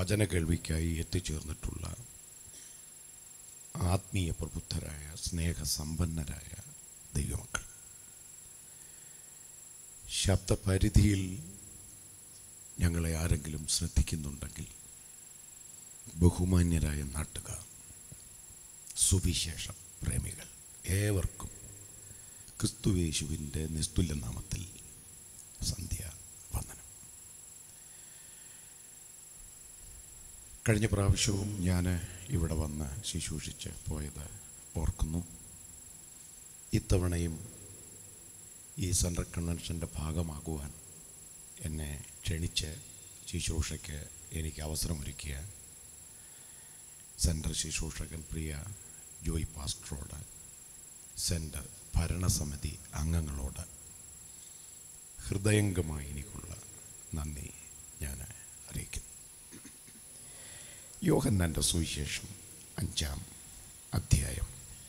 വചന കേൾവിക്കായി എത്തിച്ചേർന്നിട്ടുള്ള ആത്മീയ പ്രബുദ്ധരായ സ്നേഹസമ്പന്നരായ ദൈവമക്കൾ ശബ്ദപരിധിയിൽ ഞങ്ങളെ ആരെങ്കിലും ശ്രദ്ധിക്കുന്നുണ്ടെങ്കിൽ ബഹുമാന്യരായ നാട്ടുകാർ സുവിശേഷ പ്രേമികൾ ഏവർക്കും ക്രിസ്തുവേശുവിൻ്റെ നിസ്തുല്യ നാമത്തിൽ സന്ധ്യ വന്ദനം കഴിഞ്ഞ പ്രാവശ്യവും ഞാൻ ഇവിടെ വന്ന് ശുശ്രൂഷിച്ച് പോയത് ഓർക്കുന്നു ഇത്തവണയും ഈ സെൻട്രൽ കൺവെൻഷൻ്റെ ഭാഗമാകുവാൻ എന്നെ ക്ഷണിച്ച് ശുശ്രൂഷയ്ക്ക് എനിക്ക് അവസരമൊരുക്കിയ സെൻട്രൽ ശുശ്രൂഷകൻ പ്രിയ ജോയ് പാസ്റ്ററോട് സെൻറ്റർ ഭരണസമിതി അംഗങ്ങളോട് ഹൃദയംഗമായി എനിക്കുള്ള നന്ദി ഞാൻ അറിയിക്കുന്നു യോഹന്നാൻ്റെ സുവിശേഷം അഞ്ചാം അധ്യായം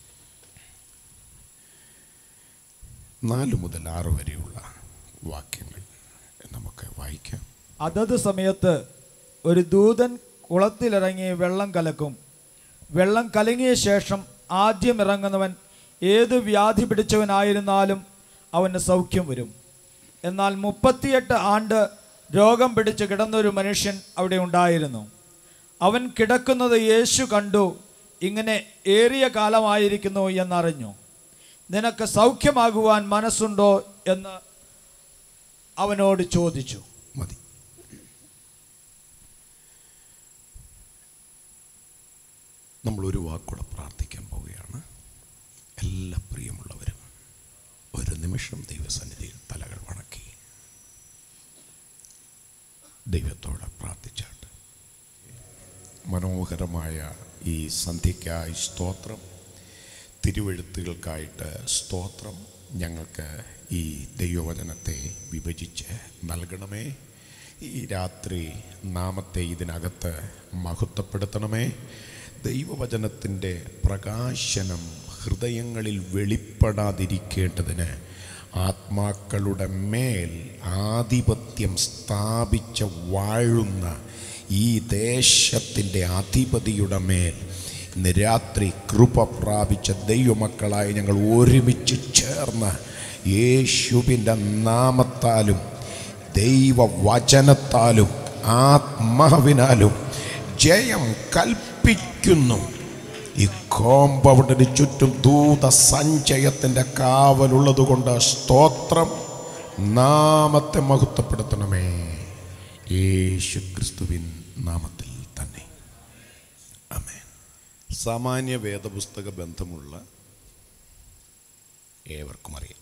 നാല് മുതൽ ആറ് വരെയുള്ള വാക്യങ്ങൾ നമുക്ക് വായിക്കാം അതത് സമയത്ത് ഒരു ദൂതൻ കുളത്തിലിറങ്ങി വെള്ളം കലക്കും വെള്ളം കലങ്ങിയ ശേഷം ആദ്യം ഇറങ്ങുന്നവൻ ഏത് വ്യാധി പിടിച്ചവനായിരുന്നാലും അവന് സൗഖ്യം വരും എന്നാൽ മുപ്പത്തിയെട്ട് ആണ്ട് രോഗം പിടിച്ച് കിടന്നൊരു മനുഷ്യൻ അവിടെ ഉണ്ടായിരുന്നു അവൻ കിടക്കുന്നത് യേശു കണ്ടു ഇങ്ങനെ ഏറിയ കാലമായിരിക്കുന്നു എന്നറിഞ്ഞു നിനക്ക് സൗഖ്യമാകുവാൻ മനസ്സുണ്ടോ എന്ന് അവനോട് ചോദിച്ചു മതി നമ്മൾ ഒരു വാക്കൂടെ പ്രാർത്ഥിക്കാൻ പോവുകയാണ് എല്ലാ പ്രിയമുള്ളവരും ഒരു നിമിഷം ദൈവസന്നിധിയിൽ തലകൾ വണക്കി ദൈവത്തോടെ പ്രാർത്ഥിച്ചാട്ട് മനോഹരമായ ഈ സന്ധ്യയ്ക്കായി സ്തോത്രം തിരുവെഴുത്തുകൾക്കായിട്ട് സ്തോത്രം ഞങ്ങൾക്ക് ഈ ദൈവവചനത്തെ വിഭജിച്ച് നൽകണമേ ഈ രാത്രി നാമത്തെ ഇതിനകത്ത് മഹത്വപ്പെടുത്തണമേ ദൈവവചനത്തിൻ്റെ പ്രകാശനം ഹൃദയങ്ങളിൽ വെളിപ്പെടാതിരിക്കേണ്ടതിന് ആത്മാക്കളുടെ മേൽ ആധിപത്യം സ്ഥാപിച്ച വാഴുന്ന ഈ ദേശത്തിൻ്റെ അധിപതിയുടെ മേൽ ഇന്ന് രാത്രി കൃപ പ്രാപിച്ച ദൈവമക്കളായി ഞങ്ങൾ ഒരുമിച്ച് ചേർന്ന് യേശുവിൻ്റെ നാമത്താലും ദൈവവചനത്താലും ആത്മാവിനാലും ജയം കൽപ്പിക്കുന്നു ഈ കോമ്പൗണ്ടിന് ചുറ്റും ദൂത സഞ്ചയത്തിൻ്റെ കാവലുള്ളത് കൊണ്ട് സ്തോത്രം നാമത്തെ മഹത്വപ്പെടുത്തണമേ യേശു ക്രിസ്തുവിൻ നാമത്തിൽ തന്നെ അമേൻ സാമാന്യ വേദപുസ്തക ബന്ധമുള്ള ഏവർക്കും അറിയാം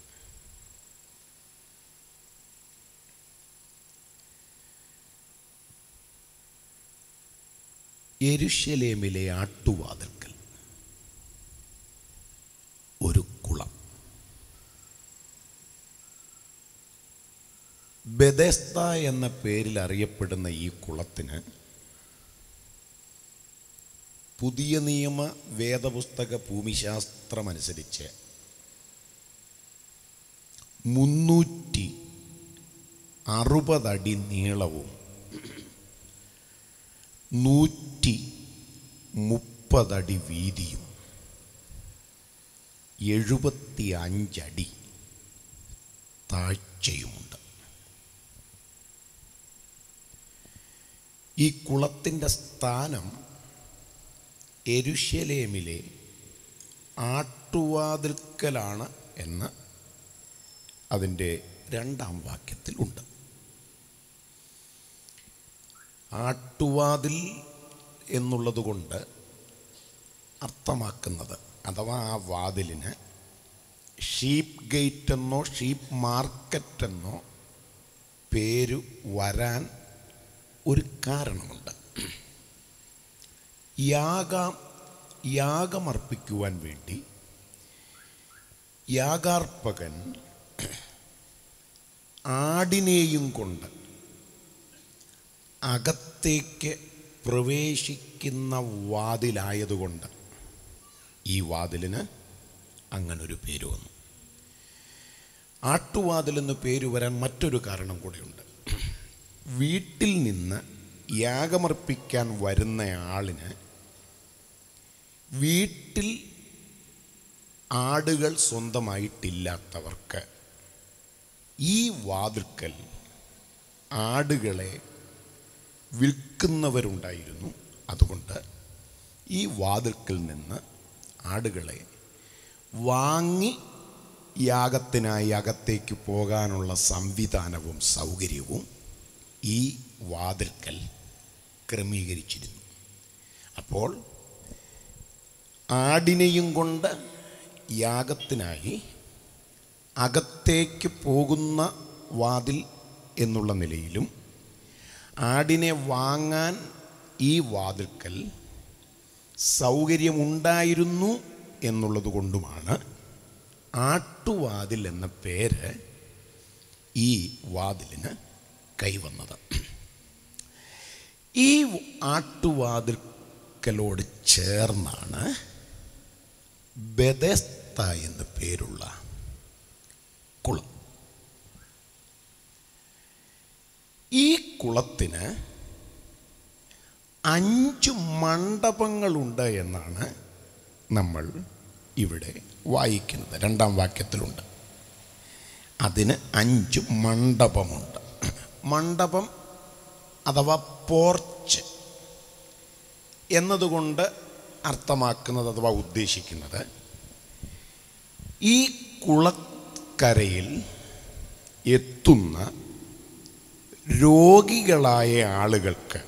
എരുഷലേമിലെ ആട്ടുവാതിൽക്കൽ ഒരു കുളം ബെദസ്ത എന്ന പേരിൽ അറിയപ്പെടുന്ന ഈ കുളത്തിന് പുതിയ നിയമ വേദപുസ്തക ഭൂമിശാസ്ത്രമനുസരിച്ച് മുന്നൂറ്റി അറുപതടി നീളവും നൂറ്റി മുപ്പതടി വീതിയും എഴുപത്തി അഞ്ചടി താഴ്ചയുമുണ്ട് ഈ കുളത്തിൻ്റെ സ്ഥാനം എരുഷലേമിലെ ആട്ടുവാതിൽക്കലാണ് എന്ന് അതിൻ്റെ രണ്ടാം വാക്യത്തിൽ ഉണ്ട് ആട്ടുവാതിൽ എന്നുള്ളത് കൊണ്ട് അർത്ഥമാക്കുന്നത് അഥവാ ആ വാതിലിന് ഷീപ്പ് ഗേറ്റ് എന്നോ ഷീപ്പ് മാർക്കറ്റ് എന്നോ പേര് വരാൻ ഒരു കാരണമുണ്ട് യാഗം യാഗമർപ്പിക്കുവാൻ വേണ്ടി യാഗാർപ്പകൻ ആടിനെയും കൊണ്ട് അകത്തേക്ക് പ്രവേശിക്കുന്ന വാതിലായതുകൊണ്ട് ഈ വാതിലിന് അങ്ങനൊരു പേര് വന്നു ആട്ടുവാതിൽ എന്ന് പേര് വരാൻ മറ്റൊരു കാരണം കൂടെയുണ്ട് വീട്ടിൽ നിന്ന് യാഗമർപ്പിക്കാൻ വരുന്ന ആളിന് വീട്ടിൽ ആടുകൾ സ്വന്തമായിട്ടില്ലാത്തവർക്ക് ഈ വാതിൽക്കൽ ആടുകളെ വിൽക്കുന്നവരുണ്ടായിരുന്നു അതുകൊണ്ട് ഈ വാതിൽക്കൽ നിന്ന് ആടുകളെ വാങ്ങി യാഗത്തിനായി അകത്തേക്ക് പോകാനുള്ള സംവിധാനവും സൗകര്യവും ഈ വാതിൽക്കൽ ക്രമീകരിച്ചിരുന്നു അപ്പോൾ ആടിനെയും കൊണ്ട് യാഗത്തിനായി അകത്തേക്ക് പോകുന്ന വാതിൽ എന്നുള്ള നിലയിലും ആടിനെ വാങ്ങാൻ ഈ വാതിൽക്കൽ സൗകര്യമുണ്ടായിരുന്നു എന്നുള്ളത് കൊണ്ടുമാണ് ആട്ടുവാതിൽ എന്ന പേര് ഈ വാതിലിന് കൈവന്നത് ഈ ആട്ടുവാതിൽക്കലോട് ചേർന്നാണ് ബെദസ്ത എന്ന് പേരുള്ള കുളം ഈ കുളത്തിന് അഞ്ച് മണ്ഡപങ്ങളുണ്ട് എന്നാണ് നമ്മൾ ഇവിടെ വായിക്കുന്നത് രണ്ടാം വാക്യത്തിലുണ്ട് അതിന് അഞ്ച് മണ്ഡപമുണ്ട് മണ്ഡപം അഥവാ പോർച്ച് എന്നതുകൊണ്ട് അർത്ഥമാക്കുന്നത് അഥവാ ഉദ്ദേശിക്കുന്നത് ഈ കുളക്കരയിൽ എത്തുന്ന രോഗികളായ ആളുകൾക്ക്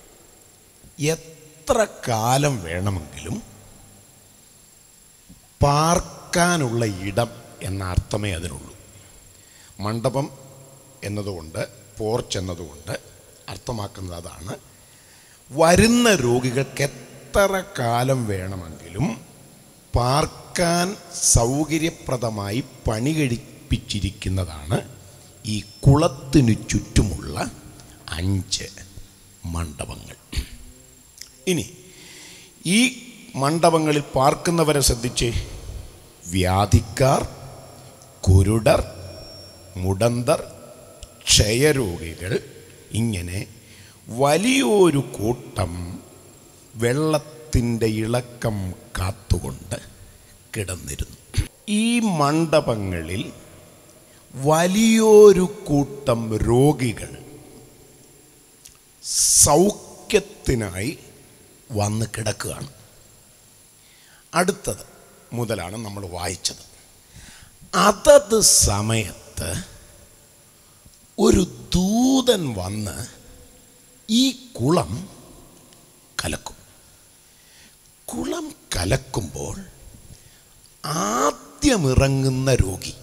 എത്ര കാലം വേണമെങ്കിലും പാർക്കാനുള്ള ഇടം എന്ന അർത്ഥമേ അതിനുള്ളൂ മണ്ഡപം എന്നതുകൊണ്ട് പോർച്ച് എന്നതുകൊണ്ട് അർത്ഥമാക്കുന്നത് അതാണ് വരുന്ന രോഗികൾക്ക് എത്ര കാലം വേണമെങ്കിലും പാർക്കാൻ സൗകര്യപ്രദമായി പണി കഴിപ്പിച്ചിരിക്കുന്നതാണ് ഈ കുളത്തിനു ചുറ്റുമുള്ള അഞ്ച് മണ്ഡപങ്ങൾ ഇനി ഈ മണ്ഡപങ്ങളിൽ പാർക്കുന്നവരെ ശ്രദ്ധിച്ച് വ്യാധിക്കാർ കുരുടർ മുടന്തർ ക്ഷയരോഗികൾ ഇങ്ങനെ വലിയൊരു കൂട്ടം വെള്ളത്തിൻ്റെ ഇളക്കം കാത്തുകൊണ്ട് കിടന്നിരുന്നു ഈ മണ്ഡപങ്ങളിൽ വലിയൊരു കൂട്ടം രോഗികൾ സൗഖ്യത്തിനായി വന്ന് കിടക്കുകയാണ് അടുത്തത് മുതലാണ് നമ്മൾ വായിച്ചത് അതത് സമയത്ത് ഒരു ദൂതൻ വന്ന് ഈ കുളം കലക്കും കുളം കലക്കുമ്പോൾ ആദ്യമിറങ്ങുന്ന രോഗി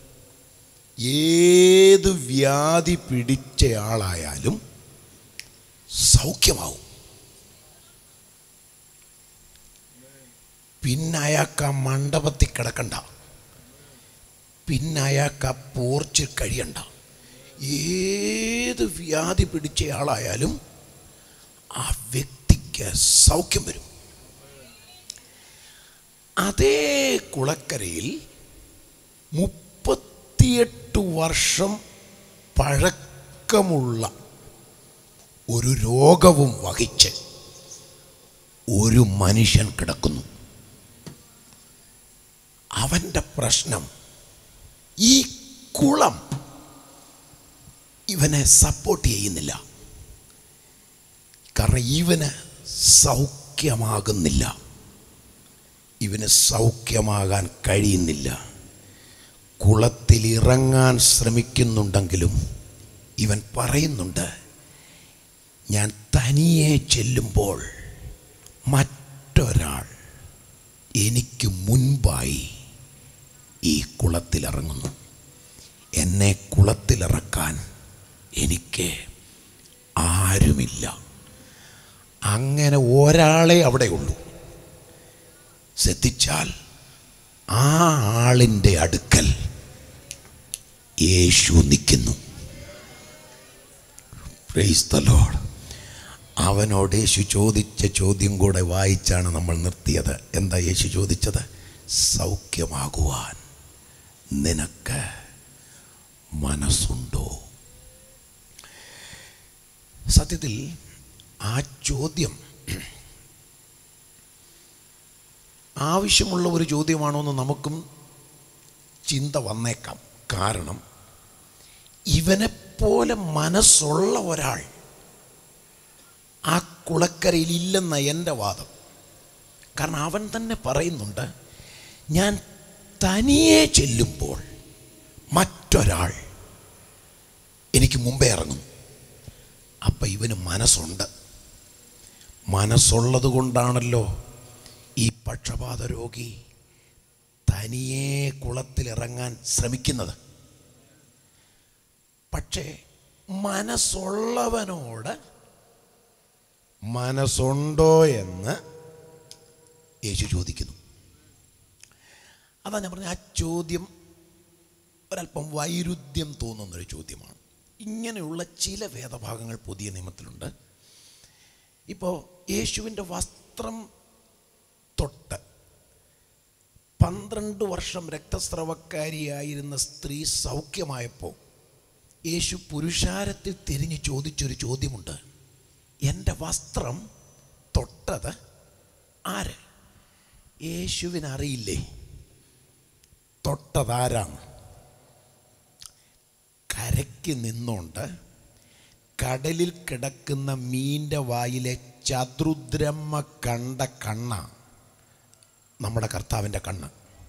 ഏത് വ്യാധി പിടിച്ചയാളായാലും സൗഖ്യമാവും പിന്നെ അയാൾക്ക് ആ മണ്ഡപത്തിൽ കിടക്കണ്ട പിന്നെ അയാൾക്ക് ആ പോർച്ചിൽ കഴിയണ്ട ഏത് വ്യാധി പിടിച്ചയാളായാലും ആ വ്യക്തിക്ക് സൗഖ്യം വരും അതേ കുളക്കരയിൽ മുപ്പത്തിയെട്ട് വർഷം പഴക്കമുള്ള ഒരു രോഗവും വഹിച്ച് ഒരു മനുഷ്യൻ കിടക്കുന്നു അവൻ്റെ പ്രശ്നം ഈ കുളം ഇവനെ സപ്പോർട്ട് ചെയ്യുന്നില്ല കാരണം ഇവന് സൗഖ്യമാകുന്നില്ല ഇവന് സൗഖ്യമാകാൻ കഴിയുന്നില്ല കുളത്തിൽ ഇറങ്ങാൻ ശ്രമിക്കുന്നുണ്ടെങ്കിലും ഇവൻ പറയുന്നുണ്ട് ഞാൻ തനിയെ ചെല്ലുമ്പോൾ മറ്റൊരാൾ എനിക്ക് മുൻപായി ഈ കുളത്തിലിറങ്ങുന്നു എന്നെ കുളത്തിലിറക്കാൻ എനിക്ക് ആരുമില്ല അങ്ങനെ ഒരാളെ അവിടെ ഉള്ളൂ ശ്രദ്ധിച്ചാൽ ആ ആളിൻ്റെ അടുക്കൽ യേശു നിൽക്കുന്നു പ്രൈസ് ദ ലോർഡ് അവനോട് യേശു ചോദിച്ച ചോദ്യം കൂടെ വായിച്ചാണ് നമ്മൾ നിർത്തിയത് എന്താ യേശു ചോദിച്ചത് സൗഖ്യമാകുവാൻ നിനക്ക് മനസ്സുണ്ടോ സത്യത്തിൽ ആ ചോദ്യം ആവശ്യമുള്ള ഒരു ചോദ്യമാണോ എന്ന് നമുക്കും ചിന്ത വന്നേക്കാം കാരണം ഇവനെപ്പോലെ മനസ്സുള്ള ഒരാൾ ആ കുളക്കരയിൽ ഇല്ലെന്ന എൻ്റെ വാദം കാരണം അവൻ തന്നെ പറയുന്നുണ്ട് ഞാൻ തനിയെ ചെല്ലുമ്പോൾ മറ്റൊരാൾ എനിക്ക് മുമ്പേ ഇറങ്ങും അപ്പം ഇവന് മനസ്സുണ്ട് മനസ്സുള്ളത് കൊണ്ടാണല്ലോ ഈ പക്ഷപാത രോഗി തനിയെ കുളത്തിലിറങ്ങാൻ ശ്രമിക്കുന്നത് പക്ഷേ മനസ്സുള്ളവനോട് മനസ്സുണ്ടോ എന്ന് യേശു ചോദിക്കുന്നു അതാ ഞാൻ പറഞ്ഞ ആ ചോദ്യം ഒരല്പം വൈരുദ്ധ്യം തോന്നുന്നൊരു ചോദ്യമാണ് ഇങ്ങനെയുള്ള ചില വേദഭാഗങ്ങൾ പുതിയ നിയമത്തിലുണ്ട് ഇപ്പോൾ യേശുവിൻ്റെ വസ്ത്രം തൊട്ട് പന്ത്രണ്ട് വർഷം രക്തസ്രവക്കാരിയായിരുന്ന സ്ത്രീ സൗഖ്യമായപ്പോൾ യേശു പുരുഷാരത്തിൽ തിരിഞ്ഞ് ചോദിച്ചൊരു ചോദ്യമുണ്ട് എൻ്റെ വസ്ത്രം തൊട്ടത് ആര് യേശുവിനറിയില്ലേ തൊട്ടതാരാണ് കരയ്ക്ക് നിന്നുകൊണ്ട് കടലിൽ കിടക്കുന്ന മീൻ്റെ വായിലെ ചതുദ്രമ്മ കണ്ട കണ്ണ നമ്മുടെ കർത്താവിൻ്റെ കണ്ണ്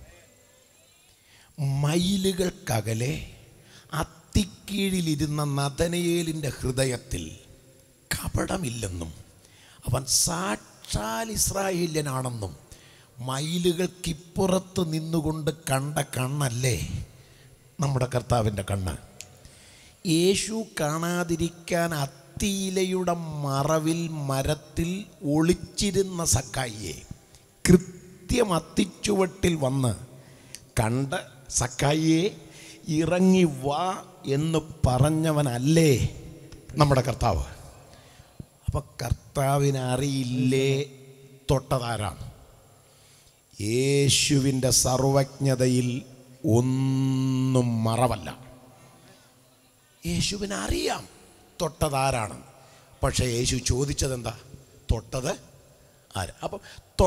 മയിലുകൾക്കകലെ അത്തിക്കീഴിലിരുന്ന നദനയേലിൻ്റെ ഹൃദയത്തിൽ കപടമില്ലെന്നും അവൻ സാക്ഷാൽ ഇസ്രായേല്യനാണെന്നും മയിലുകൾക്കിപ്പുറത്ത് നിന്നുകൊണ്ട് കണ്ട കണ്ണല്ലേ നമ്മുടെ കർത്താവിൻ്റെ കണ്ണ് യേശു കാണാതിരിക്കാൻ അത്തിയിലയുടെ മറവിൽ മരത്തിൽ ഒളിച്ചിരുന്ന സക്കായിയെ കൃത്യം അത്തിച്ചുവട്ടിൽ വന്ന് കണ്ട് സക്കായിയെ ഇറങ്ങി വാ എന്ന് പറഞ്ഞവനല്ലേ നമ്മുടെ കർത്താവ് അപ്പൊ കർത്താവിന് അറിയില്ലേ തൊട്ടതാരാണ് യേശുവിൻ്റെ സർവജ്ഞതയിൽ ഒന്നും മറവല്ല യേശുവിന് അറിയാം തൊട്ടതാരാണ് പക്ഷേ യേശു ചോദിച്ചത് എന്താ തൊട്ടത് ആര് അപ്പം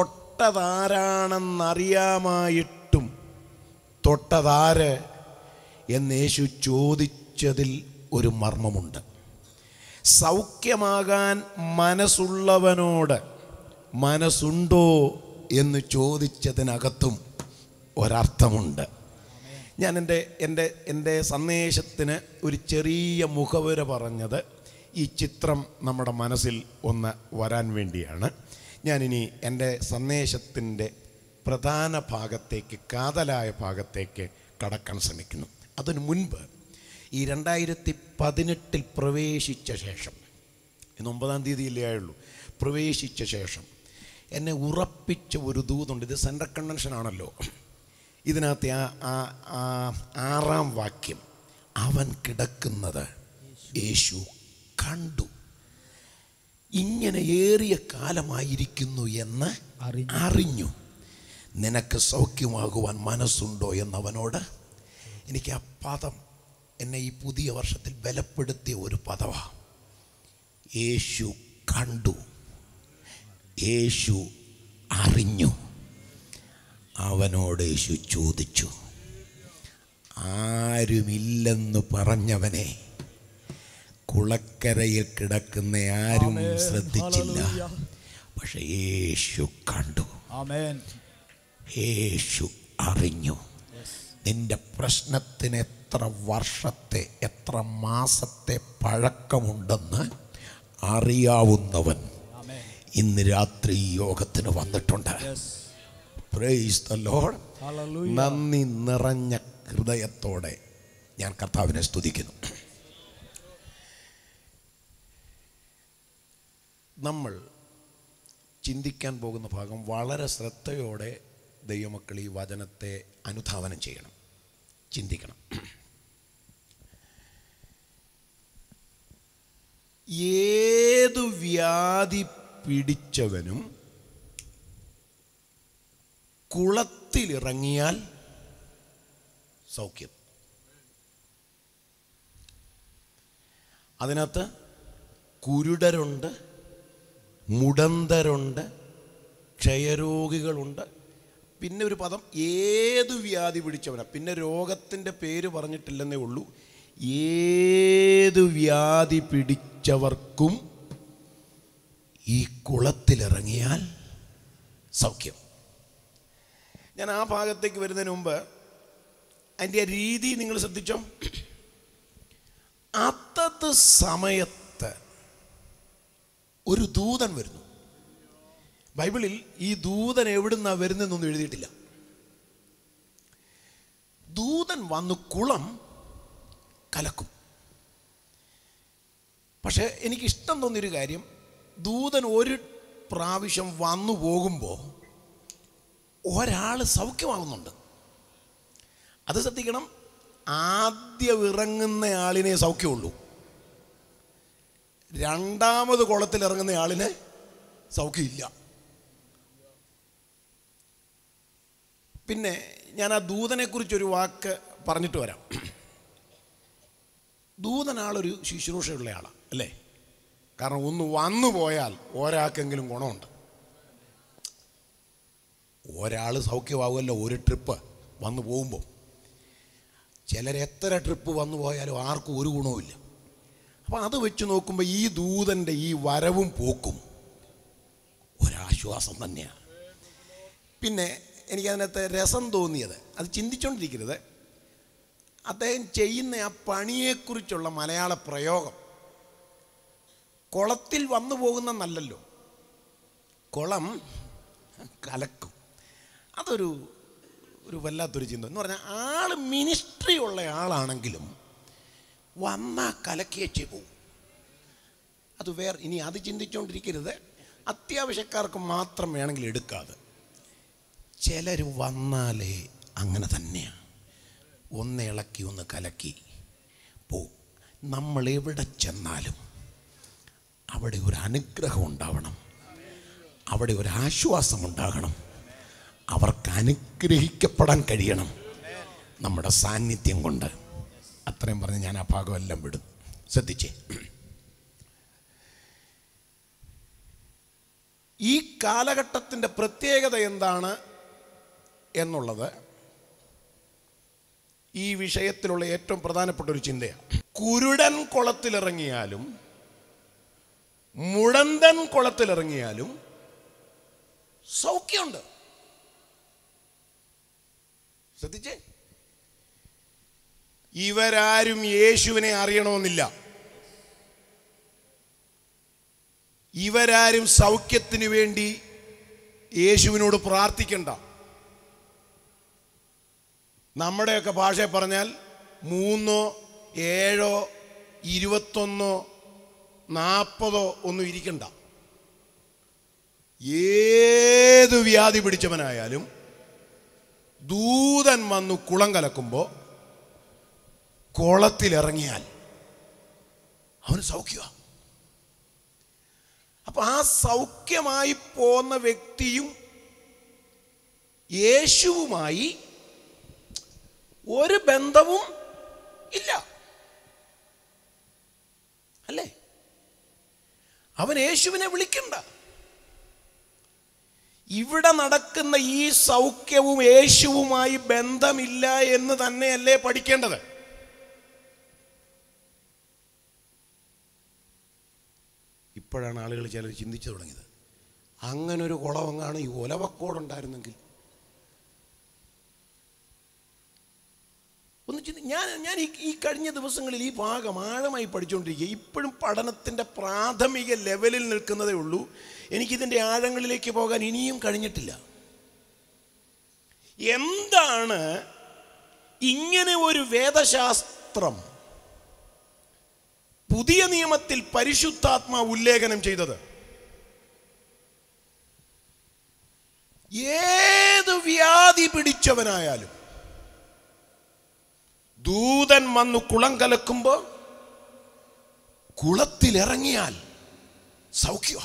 തൊട്ടതാരാണെന്നറിയാമായിട്ടും തൊട്ടതാര് എന്ന് യേശു ചോദിച്ചതിൽ ഒരു മർമ്മമുണ്ട് സൗഖ്യമാകാൻ മനസ്സുള്ളവനോട് മനസ്സുണ്ടോ എന്ന് ചോദിച്ചതിനകത്തും ഒരർത്ഥമുണ്ട് ഞാൻ എൻ്റെ എൻ്റെ എൻ്റെ സന്ദേശത്തിന് ഒരു ചെറിയ മുഖവുര പറഞ്ഞത് ഈ ചിത്രം നമ്മുടെ മനസ്സിൽ ഒന്ന് വരാൻ വേണ്ടിയാണ് ഞാനിനി എൻ്റെ സന്ദേശത്തിൻ്റെ പ്രധാന ഭാഗത്തേക്ക് കാതലായ ഭാഗത്തേക്ക് കടക്കാൻ ശ്രമിക്കുന്നു അതിനു മുൻപ് ഈ രണ്ടായിരത്തി പതിനെട്ടിൽ പ്രവേശിച്ച ശേഷം ഇന്ന് ഒമ്പതാം തീയതിയിലേ ആയുള്ളൂ പ്രവേശിച്ച ശേഷം എന്നെ ഉറപ്പിച്ച ഒരു ദൂതുണ്ട് ഇത് സെൻട്രൽ കൺവെൻഷൻ ആണല്ലോ ഇതിനകത്ത് ആ ആ ആ ആറാം വാക്യം അവൻ കിടക്കുന്നത് യേശു കണ്ടു ഇങ്ങനെ ഏറിയ കാലമായിരിക്കുന്നു എന്ന് അറിഞ്ഞു. അറിഞ്ഞു നിനക്ക് സൗഖ്യമാകുവാൻ മനസ്സുണ്ടോ എന്നവനോട് എനിക്ക് ആ പദം എന്നെ ഈ പുതിയ വർഷത്തിൽ ബലപ്പെടുത്തിയ ഒരു പദവാ യേശു കണ്ടു യേശു അറിഞ്ഞു അവനോട് യേശു ചോദിച്ചു ആരുമില്ലെന്ന് പറഞ്ഞവനെ കുളക്കരയിൽ കിടക്കുന്ന ആരും ആമേൻ. ശ്രദ്ധിച്ചില്ല ഹല്ലേലൂയ. പക്ഷെ യേശു കണ്ടു ആമേൻ യേശു അറിഞ്ഞു നിന്റെ പ്രശ്നത്തിന് എത്ര വർഷത്തെ എത്ര മാസത്തെ പഴക്കമുണ്ടെന്ന് അറിയാവുന്നവൻ ആമേൻ ഇന്ന് രാത്രി ഈ യോഗത്തിന് വന്നിട്ടുണ്ട് yes praise the lord hallelujah നന്ദി നിറഞ്ഞ ഹൃദയത്തോടെ ഞാൻ കർത്താവിനെ സ്തുതിക്കുന്നു നമ്മൾ ചിന്തിക്കാൻ പോകുന്ന ഭാഗം വളരെ ശ്രദ്ധയോടെ ദൈവമക്കൾ ഈ വചനത്തെ അനുധാവനം ചെയ്യണം ചിന്തിക്കണം ഏതു വ്യാധി പിടിച്ചവനും കുളത്തിലിറങ്ങിയാൽ സൗഖ്യം അതിനകത്ത് കുരുടരുണ്ട് മുടന്തരുണ്ട് ക്ഷയരോഗികളുണ്ട് പിന്നെ ഒരു പദം ഏത് വ്യാധി പിടിച്ചവനാ പിന്നെ രോഗത്തിൻ്റെ പേര് പറഞ്ഞിട്ടില്ലെന്നേ ഉള്ളൂ ഏത് വ്യാധി പിടിച്ചവർക്കും ഈ കുളത്തിലിറങ്ങിയാൽ സൗഖ്യം ഞാൻ ആ ഭാഗത്തേക്ക് വരുന്നതിന് മുമ്പ് അതിൻ്റെ ആ രീതി നിങ്ങൾ ശ്രദ്ധിച്ചോ അതത് സമയത്ത് ഒരു ദൂതൻ വരുന്നു ബൈബിളിൽ ഈ ദൂതൻ എവിടുന്നാ വരുന്നതെന്നൊന്നും എഴുതിയിട്ടില്ല ദൂതൻ വന്ന് കുളം കലക്കും പക്ഷേ എനിക്ക് ഇഷ്ടം തോന്നിയൊരു കാര്യം ദൂതൻ ഒരു പ്രാവശ്യം വന്നു പോകുമ്പോൾ ഒരാൾ സൗഖ്യമാകുന്നുണ്ട് അത് ശ്രദ്ധിക്കണം ആദ്യം ഇറങ്ങുന്ന ആളിനെ സൗഖ്യമുള്ളൂ രണ്ടാമത് കുളത്തിൽ ഇറങ്ങുന്ന ആളിന് സൗഖ്യമില്ല പിന്നെ ഞാൻ ആ ദൂതനെക്കുറിച്ചൊരു വാക്ക് പറഞ്ഞിട്ട് വരാം ദൂതനാളൊരു ശുശ്രൂഷയുള്ള ആളാണ് അല്ലേ കാരണം ഒന്ന് വന്നു പോയാൽ ഒരാൾക്കെങ്കിലും ഗുണമുണ്ട് ഒരാൾ സൗഖ്യമാവുമല്ലോ ഒരു ട്രിപ്പ് വന്നു പോകുമ്പോൾ ചിലർ എത്ര ട്രിപ്പ് വന്നു പോയാലും ആർക്കും ഒരു ഗുണവുമില്ല അപ്പോൾ അത് വെച്ച് നോക്കുമ്പോൾ ഈ ദൂതൻ്റെ ഈ വരവും പോക്കും ഒരാശ്വാസം തന്നെയാണ് പിന്നെ എനിക്കതിനകത്ത് രസം തോന്നിയത് അത് ചിന്തിച്ചുകൊണ്ടിരിക്കരുത് അദ്ദേഹം ചെയ്യുന്ന ആ പണിയെക്കുറിച്ചുള്ള മലയാള പ്രയോഗം കുളത്തിൽ വന്നു പോകുന്നല്ലോ കുളം കലക്കും അതൊരു ഒരു വല്ലാത്തൊരു ചിന്ത എന്ന് പറഞ്ഞാൽ ആൾ മിനിസ്ട്രി ഉള്ള ആളാണെങ്കിലും വന്നാ കലക്കിയച്ചേ പോകും അത് വേറെ ഇനി അത് ചിന്തിച്ചുകൊണ്ടിരിക്കരുത് അത്യാവശ്യക്കാർക്ക് മാത്രം വേണമെങ്കിൽ എടുക്കാതെ ചിലർ വന്നാലേ അങ്ങനെ തന്നെയാണ് ഒന്ന് ഇളക്കി ഒന്ന് കലക്കി പോവും നമ്മൾ എവിടെ ചെന്നാലും അവിടെ ഒരു അനുഗ്രഹം ഉണ്ടാവണം അവിടെ ഒരു ആശ്വാസം ഉണ്ടാകണം അവർക്ക് അനുഗ്രഹിക്കപ്പെടാൻ കഴിയണം നമ്മുടെ സാന്നിധ്യം കൊണ്ട് അത്രയും പറഞ്ഞ് ഞാൻ ആ ഭാഗമെല്ലാം വിടും ശ്രദ്ധിച്ചേ ഈ കാലഘട്ടത്തിൻ്റെ പ്രത്യേകത എന്താണ് എന്നുള്ളത് ഈ വിഷയത്തിലുള്ള ഏറ്റവും പ്രധാനപ്പെട്ട ഒരു ചിന്തയാണ് കുരുടൻ കുളത്തിലിറങ്ങിയാലും മുടന്തൻ കുളത്തിലിറങ്ങിയാലും സൗഖ്യമുണ്ട് ശ്രദ്ധിച്ചേ ഇവരാരും യേശുവിനെ അറിയണമെന്നില്ല ഇവരാരും സൗഖ്യത്തിന് വേണ്ടി യേശുവിനോട് പ്രാർത്ഥിക്കണ്ട നമ്മുടെയൊക്കെ ഭാഷ പറഞ്ഞാൽ മൂന്നോ ഏഴോ ഇരുപത്തൊന്നോ നാൽപ്പതോ ഒന്നും ഇരിക്കണ്ട ഏത് വ്യാധി പിടിച്ചവനായാലും ദൂതൻ വന്നു കുളം കലക്കുമ്പോൾ കുളത്തിലിറങ്ങിയാൽ അവന് സൗഖ്യമാണ് അപ്പൊ ആ സൗഖ്യമായി പോന്ന വ്യക്തിയും യേശുവുമായി ഒരു ബന്ധവും ഇല്ല അല്ലേ അവൻ യേശുവിനെ വിളിക്കണ്ട ഇവിടെ നടക്കുന്ന ഈ സൗഖ്യവും യേശുവുമായി ബന്ധമില്ല എന്ന് തന്നെയല്ലേ പഠിക്കേണ്ടത് ഇപ്പോഴാണ് ആളുകൾ ചിലർ ചിന്തിച്ചു തുടങ്ങിയത് അങ്ങനൊരു കുളവങ്ങാണ് ഈ ഒലവക്കോടുണ്ടായിരുന്നെങ്കിൽ ഒന്ന് ചിന്തി ഞാൻ ഞാൻ ഈ ഈ കഴിഞ്ഞ ദിവസങ്ങളിൽ ഈ ഭാഗം ആഴമായി പഠിച്ചുകൊണ്ടിരിക്കുക ഇപ്പോഴും പഠനത്തിൻ്റെ പ്രാഥമിക ലെവലിൽ നിൽക്കുന്നതേ ഉള്ളൂ എനിക്കിതിൻ്റെ ആഴങ്ങളിലേക്ക് പോകാൻ ഇനിയും കഴിഞ്ഞിട്ടില്ല എന്താണ് ഇങ്ങനെ ഒരു വേദശാസ്ത്രം പുതിയ നിയമത്തിൽ പരിശുദ്ധാത്മാ ഉല്ലേഖനം ചെയ്തത് ഏത് വ്യാധി പിടിച്ചവനായാലും ദൂതൻ വന്നു കുളം കലക്കുമ്പോൾ കുളത്തിലിറങ്ങിയാൽ സൗഖ്യ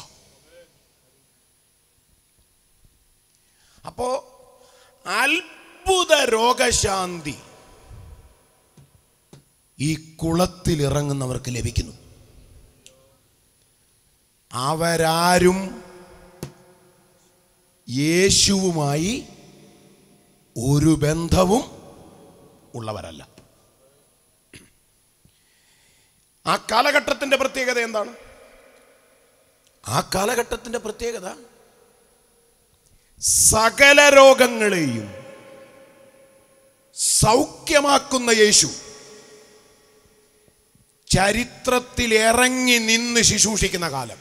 അപ്പോ അത്ഭുത രോഗശാന്തി ഈ കുളത്തിൽ ഇറങ്ങുന്നവർക്ക് ലഭിക്കുന്നു അവരാരും യേശുവുമായി ഒരു ബന്ധവും ഉള്ളവരല്ല ആ കാലഘട്ടത്തിന്റെ പ്രത്യേകത എന്താണ് ആ കാലഘട്ടത്തിന്റെ പ്രത്യേകത സകല രോഗങ്ങളെയും സൗഖ്യമാക്കുന്ന യേശു ചരിത്രത്തിൽ ഇറങ്ങി നിന്ന് ശുശ്രൂഷിക്കുന്ന കാലം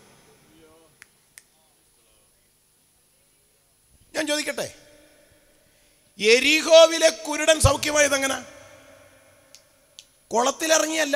ഞാൻ ചോദിക്കട്ടെ എരിഹോവിലെ കുരുടൻ സൗഖ്യമായത് എങ്ങനെ കുളത്തിലിറങ്ങിയല്ല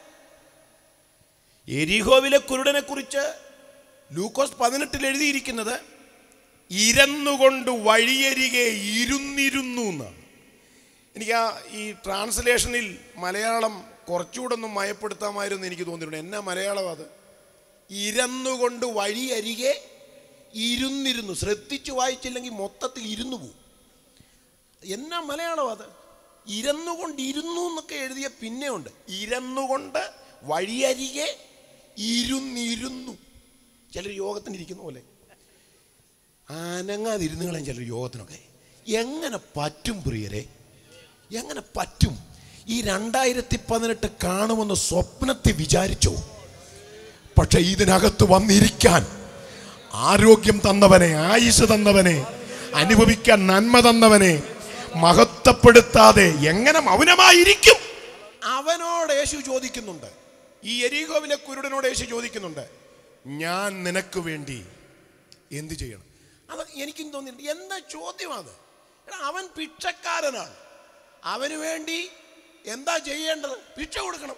എരിഹോവിലെ കുരുടനെ കുറിച്ച് ലൂക്കോസ് പതിനെട്ടിൽ എഴുതിയിരിക്കുന്നത് ഇരന്നുകൊണ്ട് വഴിയരികെ ഇരുന്നിരുന്നു എന്നാണ് എനിക്ക് ആ ഈ ട്രാൻസ്ലേഷനിൽ മലയാളം കുറച്ചുകൂടെ ഒന്ന് മയപ്പെടുത്താമായിരുന്നു എനിക്ക് തോന്നിയിട്ടുണ്ട് എന്നാ മലയാളം അത് ഇരന്നുകൊണ്ട് വഴിയരികെ ഇരുന്നിരുന്നു ശ്രദ്ധിച്ചു വായിച്ചില്ലെങ്കിൽ മൊത്തത്തിൽ ഇരുന്നു പോകും എന്നാ മലയാളം അത് ഇരന്നുകൊണ്ട് ഇരുന്നു എന്നൊക്കെ എഴുതിയ പിന്നെ ഉണ്ട് ഇരന്നുകൊണ്ട് വഴിയരികെ ഇരുന്നിരുന്നു ചിലർ യോഗത്തിന് ഇരിക്കുന്ന പോലെ അനങ്ങാതിരുന്നുകളയും ചിലർ യോഗത്തിനൊക്കെ എങ്ങനെ പറ്റും പ്രിയരെ എങ്ങനെ പറ്റും ഈ രണ്ടായിരത്തി പതിനെട്ട് കാണുമെന്ന് സ്വപ്നത്തിൽ വിചാരിച്ചോ പക്ഷെ ഇതിനകത്ത് വന്നിരിക്കാൻ ആരോഗ്യം തന്നവനെ ആയുസ് തന്നവനെ അനുഭവിക്കാൻ നന്മ തന്നവനെ മഹത്വപ്പെടുത്താതെ എങ്ങനെ മൗനമായിരിക്കും അവനോട് യേശു ചോദിക്കുന്നുണ്ട് ഈ എരീകോവിലെ കുരുടനോട് യേശു ചോദിക്കുന്നുണ്ട് ഞാൻ നിനക്ക് വേണ്ടി എന്ത് ചെയ്യണം അത് എനിക്കും തോന്നിയിട്ടുണ്ട് എന്താ ചോദ്യം അത് എടാ, അവൻ ഭിക്ഷക്കാരനാണ് അവന് വേണ്ടി എന്താ ചെയ്യേണ്ടത് ഭിക്ഷ കൊടുക്കണം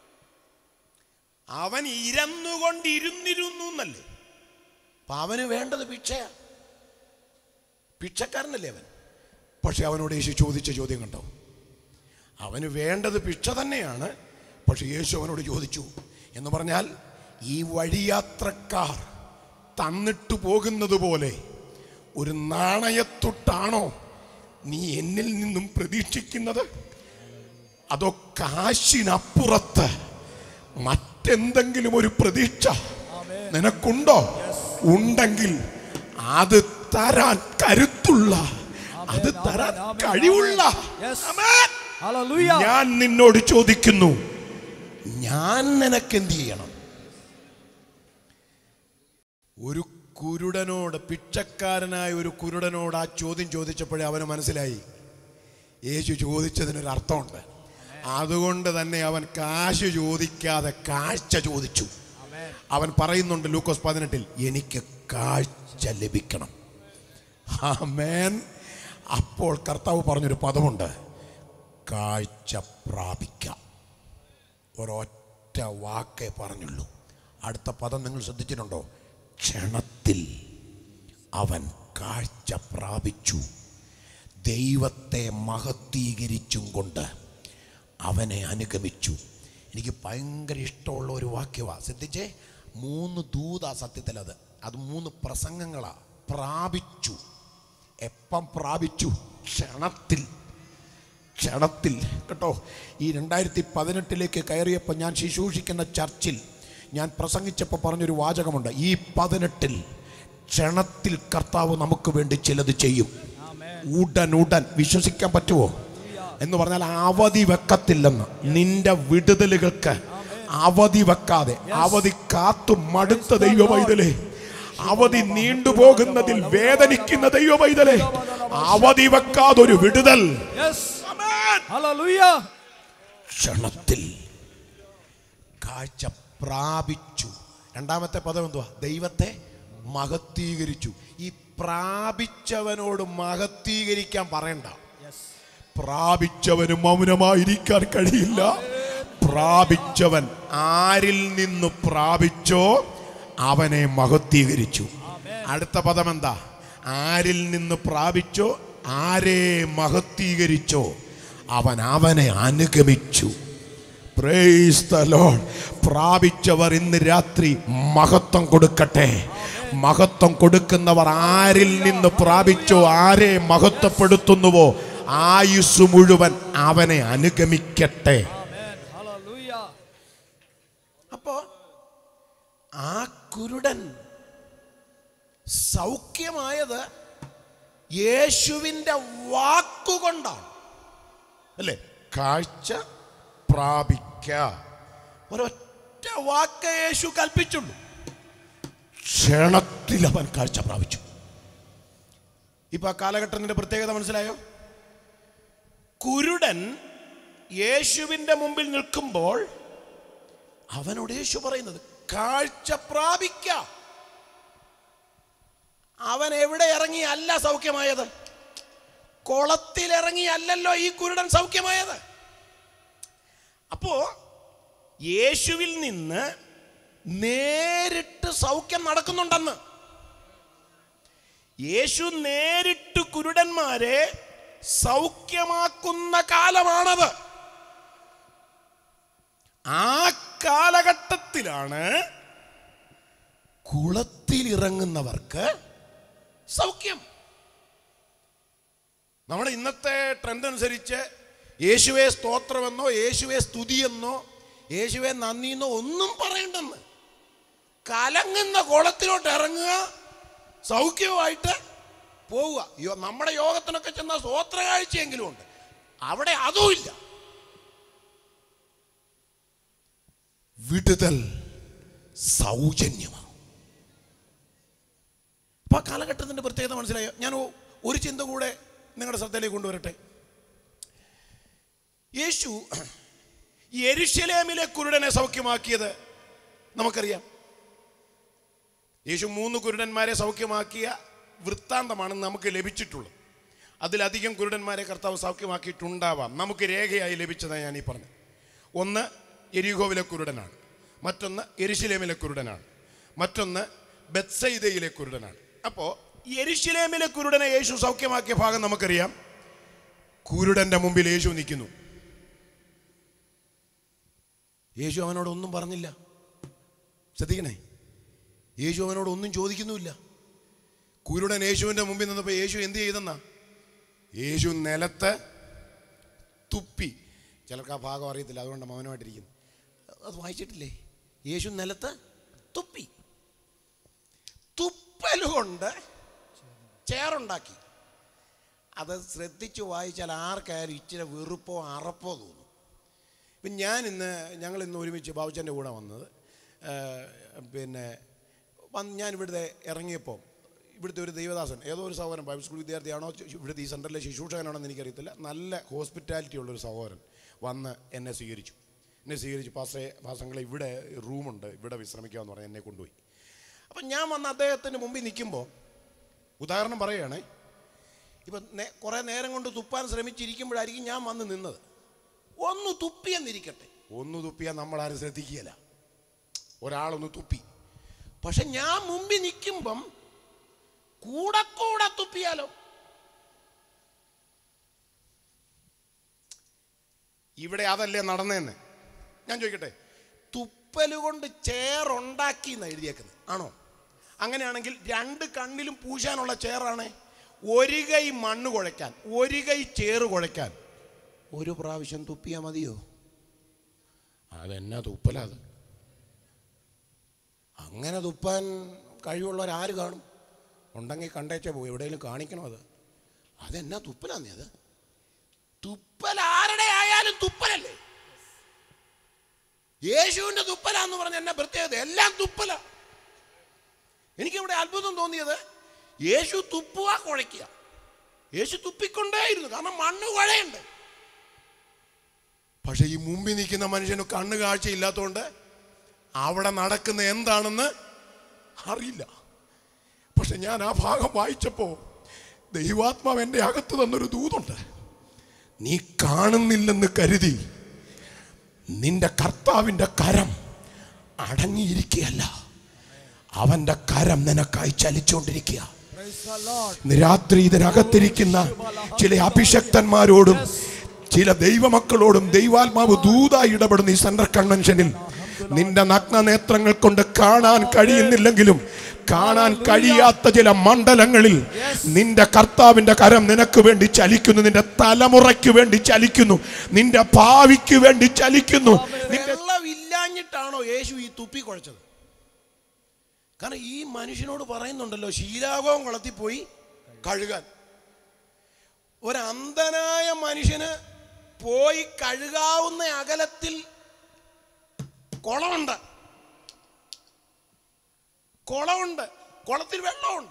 അവൻ ഇരന്നുകൊണ്ടിരുന്നിരുന്നു എന്നല്ലേ അപ്പൊ അവന് വേണ്ടത് ഭിക്ഷയാ ഭിക്ഷക്കാരനല്ലേ അവൻ പക്ഷെ അവനോട് യേശു ചോദിച്ച ചോദ്യം കണ്ടോ അവന് വേണ്ടത് ഭിക്ഷ തന്നെയാണ് പക്ഷെ യേശു അവനോട് ചോദിച്ചു എന്ന് പറഞ്ഞാൽ ഈ വഴിയാത്രക്കാർ തന്നിട്ട് പോകുന്നത് പോലെ ഒരു നാണയത്തൊട്ടാണോ നീ എന്നിൽ നിന്നും പ്രതീക്ഷിക്കുന്നത് അതോ കാശിനപ്പുറത്ത് മറ്റെന്തെങ്കിലും ഒരു പ്രതീക്ഷ നിനക്കുണ്ടോ ഉണ്ടെങ്കിൽ അത് തരാൻ കരുത്തുള്ള അത് തരാൻ കഴിവുള്ള Yes. ആമേൻ. Hallelujah. ഞാൻ നിന്നോട് ചോദിക്കുന്നു ഞാൻ നിനക്ക് എന്ത് ചെയ്യണം ഒരു കുരുടനോട് പിച്ചക്കാരനായ ഒരു കുരുടനോട് ആ ചോദ്യം ചോദിച്ചപ്പോഴേ അവന് മനസ്സിലായി യേശു ചോദിച്ചതിനൊരു അർത്ഥമുണ്ട് അതുകൊണ്ട് തന്നെ അവൻ കാശ് ചോദിക്കാതെ കാഴ്ച ചോദിച്ചു അവൻ പറയുന്നുണ്ട് ലൂക്കോസ് പതിനെട്ടിൽ എനിക്ക് കാഴ്ച ലഭിക്കണം ആമേൻ അപ്പോൾ കർത്താവ് പറഞ്ഞൊരു പദമുണ്ട് കാഴ്ച പ്രാപിക്കാം ഒരൊറ്റ വാക്കേ പറഞ്ഞുള്ളൂ അടുത്ത പദം നിങ്ങൾ ശ്രദ്ധിച്ചിട്ടുണ്ടോ ക്ഷണത്തിൽ അവൻ കാഴ്ച പ്രാപിച്ചു ദൈവത്തെ മഹത്തീകരിച്ചും കൊണ്ട് അവനെ അനുഗമിച്ചു എനിക്ക് ഭയങ്കര ഇഷ്ടമുള്ള ഒരു വാക്യമാണ് ശ്രദ്ധിച്ചേ മൂന്ന് ദൂത സത്യത്തിൽ അത് അത് മൂന്ന് പ്രസംഗങ്ങളാ പ്രാപിച്ചു എപ്പം പ്രാപിച്ചു ക്ഷണത്തിൽ ക്ഷണത്തിൽ കേട്ടോ ഈ രണ്ടായിരത്തി പതിനെട്ടിലേക്ക് കയറിയപ്പോൾ ഞാൻ ശുശ്രൂഷിക്കുന്ന ചർച്ചിൽ ഞാൻ പ്രസംഗിച്ചപ്പോൾ പറഞ്ഞൊരു വാചകമുണ്ട് ഈ പതിനെട്ടിൽ ക്ഷണത്തിൽ കർത്താവ് നമുക്ക് വേണ്ടി ചിലത് ചെയ്യും ഉടൻ ഉടൻ വിശ്വസിക്കാൻ പറ്റുമോ എന്ന് പറഞ്ഞാൽ അവധി വെക്കത്തില്ലെന്ന് നിന്റെ വിടുതലുകൾക്ക് അവധി വെക്കാതെ അവധി കാത്തു മടുത്ത ദൈവ പൈതലേ അവധി നീണ്ടുപോകുന്നതിൽ വേദനിക്കുന്ന ദൈവ പൈതലേ അവധി വെക്കാതെ ഒരു വിടുതൽ Yes. Hallelujah. ക്ഷണത്തിൽ കാഴ്ച പ്രാപിച്ചു രണ്ടാമത്തെ പദം എന്തുവാ ദൈവത്തെ മഹത്തീകരിച്ചു ഈ പ്രാപിച്ചവനോട് മഹത്തീകരിക്കാൻ പറയണ്ട പ്രാപിച്ചവന് മൗനമായിരിക്കാൻ കഴിയില്ല പ്രാപിച്ചവൻ ആരിൽ നിന്ന് പ്രാപിച്ചോ അവനെ മഹത്തീകരിച്ചു അടുത്ത പദം എന്താ ആരിൽ നിന്ന് പ്രാപിച്ചോ ആരെ മഹത്തീകരിച്ചോ അവൻ അവനെ അനുഗമിച്ചു Praise the Lord. പ്രാപിച്ചവർ ഇന്ന് രാത്രി മഹത്വം കൊടുക്കട്ടെ മഹത്വം കൊടുക്കുന്നവർ ആരിൽ നിന്ന് പ്രാപിച്ചോ ആരെ മഹത്വപ്പെടുത്തുന്നുവോ ആയുസ് മുഴുവൻ അവനെ അനുഗമിക്കട്ടെ Amen. Hallelujah. അപ്പോ ആ കുരുടൻ സൗഖ്യമായത് യേശുവിൻ്റെ വാക്കുകൊണ്ടാണ് അല്ലേ കാഴ്ച പ്രാപിക്ക ഒരൊറ്റ വാക്ക് യേശു കൽപ്പിച്ചുള്ളൂ ക്ഷണത്തിൽ അവൻ കാഴ്ച പ്രാപിച്ചു ഇപ്പൊ ആ കാലഘട്ടത്തിന്റെ പ്രത്യേകത മനസ്സിലായോ കുരുടൻ യേശുവിന്റെ മുമ്പിൽ നിൽക്കുമ്പോൾ അവനോട് യേശു പറയുന്നത് കാഴ്ച പ്രാപിക്ക അവൻ എവിടെ ഇറങ്ങി അല്ല സൗഖ്യമായത് കുളത്തിൽ അല്ലല്ലോ ഈ കുരുടൻ സൗഖ്യമായത് അപ്പോ യേശുവിൽ നിന്ന് നേരിട്ട് സൗഖ്യം നടക്കുന്നുണ്ടെന്ന് യേശു നേരിട്ട് കുരുടന്മാരെ സൗഖ്യമാക്കുന്ന കാലമാണത് ആ കാലഘട്ടത്തിലാണ് കുളത്തിലിറങ്ങുന്നവർക്ക് സൗഖ്യം നമ്മുടെ ഇന്നത്തെ ട്രെൻഡ് അനുസരിച്ച് യേശുവെ സ്തോത്രമെന്നോ യേശുവെ സ്തുതിയെന്നോ യേശുവെ നന്ദിയെന്നോ ഒന്നും പറയണ്ടെന്ന് കലങ്ങുന്ന കുളത്തിലോട്ട് ഇറങ്ങുക സൗഖ്യമായിട്ട് പോവുക യോ നമ്മുടെ യോഗത്തിനൊക്കെ ചെന്ന സ്തോത്ര കാഴ്ചയെങ്കിലും ഉണ്ട് അവിടെ അതും ഇല്ല വിടുതൽ സൗജന്യമാണ് അപ്പൊ ആ കാലഘട്ടത്തിന്റെ പ്രത്യേകത മനസ്സിലായോ ഞാൻ ഒ- ഒരു ചിന്ത കൂടെ നിങ്ങളുടെ ശ്രദ്ധയിലേക്ക് കൊണ്ടുവരട്ടെ യേശു യെരുശലേമിലെ കുരുടനെ സൗഖ്യമാക്കിയത് നമുക്കറിയാം യേശു മൂന്ന് കുരുടന്മാരെ സൗഖ്യമാക്കിയ വൃത്താന്തമാണ് നമുക്ക് ലഭിച്ചിട്ടുള്ളത് അതിലധികം കുരുടന്മാരെ കർത്താവ് സൗഖ്യമാക്കിയിട്ടുണ്ടാവാം നമുക്ക് രേഖയായി ലഭിച്ചതാണ് ഞാൻ ഈ പറഞ്ഞത് ഒന്ന് എരിഹോവിലെ കുരുടനാണ് മറ്റൊന്ന് എരിശിലേമിലെ കുരുടനാണ് മറ്റൊന്ന് ബത്സൈദയിലെ കുരുടനാണ് അപ്പോൾ എരിശിലേമിലെ കുരുടനെ യേശു സൗഖ്യമാക്കിയ ഭാഗം നമുക്കറിയാം കുരുടന്റെ മുമ്പിൽ യേശു നിൽക്കുന്നു യേശു അവനോട് ഒന്നും പറഞ്ഞില്ല ശ്രദ്ധിക്കണേ യേശു അവനോട് ഒന്നും ചോദിക്കുന്നുമില്ല കുരുടൻ യേശുവിൻ്റെ മുമ്പിൽ നിന്നപ്പോൾ യേശു എന്ത് ചെയ്തെന്നാ യേശു നിലത്ത് തുപ്പി ചിലർക്ക് ആ ഭാഗം അറിയത്തില്ല അതുകൊണ്ട് മൗനമായിട്ടിരിക്കുന്നു അത് വായിച്ചിട്ടില്ലേ യേശു നിലത്ത് തുപ്പി തുപ്പൽ കൊണ്ട് ചേറുണ്ടാക്കി അത് ശ്രദ്ധിച്ച് വായിച്ചാൽ ആർക്കായാലും ഇച്ചിരി വെറുപ്പോ അറപ്പോ തോന്നും ഇപ്പം ഞാൻ ഇന്ന് ഞങ്ങൾ ഇന്ന് ഒരുമിച്ച് ബാബുച്ചൻ്റെ കൂടെ വന്നത് ആ, പിന്നെ വന്ന് ഞാൻ ഇവിടുത്തെ ഇറങ്ങിയപ്പോൾ ഇവിടുത്തെ ഒരു ദൈവദാസൻ ഏതോ ഒരു സഹോദരൻ ബൈബിൾ സ്കൂൾ വിദ്യാർത്ഥിയാണോ ചു- ഇവിടുത്തെ ഈ സെൻറ്ററിലെ ശുശ്രൂഷകനാണോന്ന് എനിക്കറിയത്തില്ല നല്ല ഹോസ്പിറ്റാലിറ്റി ഉള്ളൊരു സഹോദരൻ വന്ന് എന്നെ സ്വീകരിച്ചു എന്നെ സ്വീകരിച്ചു പാസ്റ്ററെ പാസങ്ങളെ ഇവിടെ റൂമുണ്ട് ഇവിടെ വിശ്രമിക്കാമെന്ന് പറഞ്ഞ് എന്നെ കൊണ്ടുപോയി അപ്പം ഞാൻ വന്ന് അദ്ദേഹത്തിന് മുമ്പിൽ നിൽക്കുമ്പോൾ ഉദാഹരണം പറയുകയാണേ ഇപ്പം നേ- കുറേ നേരം കൊണ്ട് തുപ്പാൻ ശ്രമിച്ചിരിക്കുമ്പോഴായിരിക്കും ഞാൻ വന്ന് നിന്നത് ഒന്ന് തുപ്പിയെന്നിരിക്കട്ടെ ഒന്ന് തുപ്പിയാൽ നമ്മളാരും ശ്രദ്ധിക്കുകയില്ല ഒരാളൊന്ന് തുപ്പി പക്ഷെ ഞാൻ മുമ്പിൽ നിൽക്കുമ്പം കൂടെ കൂടെ തുപ്പിയാലോ ഇവിടെ അതല്ലേ നടന്നതെന്ന് ഞാൻ ചോദിക്കട്ടെ തുപ്പൽ കൊണ്ട് ചേറുണ്ടാക്കി എന്ന് എഴുതിയേക്കുന്നത് ആണോ അങ്ങനെയാണെങ്കിൽ രണ്ട് കണ്ണിലും പൂശാനുള്ള ചേറാണ് ഒരു കൈ മണ്ണ് കുഴയ്ക്കാൻ ഒരു കൈ ചേറ് കുഴയ്ക്കാൻ ഒരു പ്രാവശ്യം തുപ്പിയാൽ മതിയോ അതെന്നാ തുപ്പലത് അങ്ങനെ തുപ്പാൻ കഴിവുള്ളവരാര് കാണും ഉണ്ടെങ്കിൽ കണ്ടേച്ചേ പോകും എവിടെയെങ്കിലും കാണിക്കണം അത് അതെന്നാ തുപ്പലാന്നേ അത് തുപ്പൽ ആരുടെ ആയാലും തുപ്പലല്ലേ യേശുവിന്റെ തുപ്പലാന്ന് പറഞ്ഞ എന്നെ പ്രത്യേകത എല്ലാം തുപ്പല എനിക്കിവിടെ അത്ഭുതം തോന്നിയത് യേശു തുപ്പുക കുഴയ്ക്കുക യേശു തുപ്പിക്കൊണ്ടേയിരുന്നു കാരണം മണ്ണ് കുഴയുണ്ട് പക്ഷെ ഈ മുമ്പിൽ നിൽക്കുന്ന മനുഷ്യന് കണ്ണ് കാഴ്ചയില്ലാത്തതുകൊണ്ട് അവിടെ നടക്കുന്ന എന്താണെന്ന് അറിയില്ല പക്ഷെ ഞാൻ ആ ഭാഗം വായിച്ചപ്പോൾ ദൈവാത്മാവ് എൻ്റെ അകത്ത് തന്നൊരു ദൂതുണ്ട് നീ കാണുന്നില്ലെന്ന് കരുതി നിന്റെ കർത്താവിൻ്റെ കരം അടങ്ങിയിരിക്കുകയല്ല അവന്റെ കരം നിനക്കായി ചലിച്ചുകൊണ്ടിരിക്കുക Praise the Lord. ഇന്ന് രാത്രി ഇതിനകത്തിരിക്കുന്ന ചില അഭിഷക്തന്മാരോടും ചില ദൈവമക്കളോടും ദൈവാത്മാവ് ദൂതായി ഇടപെടുന്ന ഈ സെൻട്രൽ കൺവെൻഷനിൽ നിന്റെ നഗ്ന നേത്രങ്ങൾ കൊണ്ട് കാണാൻ കഴിയുന്നില്ലെങ്കിലും കാണാൻ കഴിയാത്ത ചില മണ്ഡലങ്ങളിൽ നിന്റെ കർത്താവിന്റെ കരം നിനക്ക് വേണ്ടി ചലിക്കുന്നു നിന്റെ തലമുറയ്ക്ക് വേണ്ടി ചലിക്കുന്നു നിന്റെ ഭാവിക്ക് വേണ്ടി ചലിക്കുന്നു വെള്ളമില്ലാഞ്ഞിട്ടാണോ യേശു ഈ തുപ്പി കുഴച്ചത് കാരണം ഈ മനുഷ്യനോട് പറയുന്നുണ്ടല്ലോ ശീലാകവും കുളത്തിൽ പോയി കഴുകാൻ ഒരു അന്ധനായ മനുഷ്യന് പോയി കഴുകാവുന്ന അകലത്തിൽ കുളമുണ്ട് കുളമുണ്ട് കുളത്തിൽ വെള്ളമുണ്ട്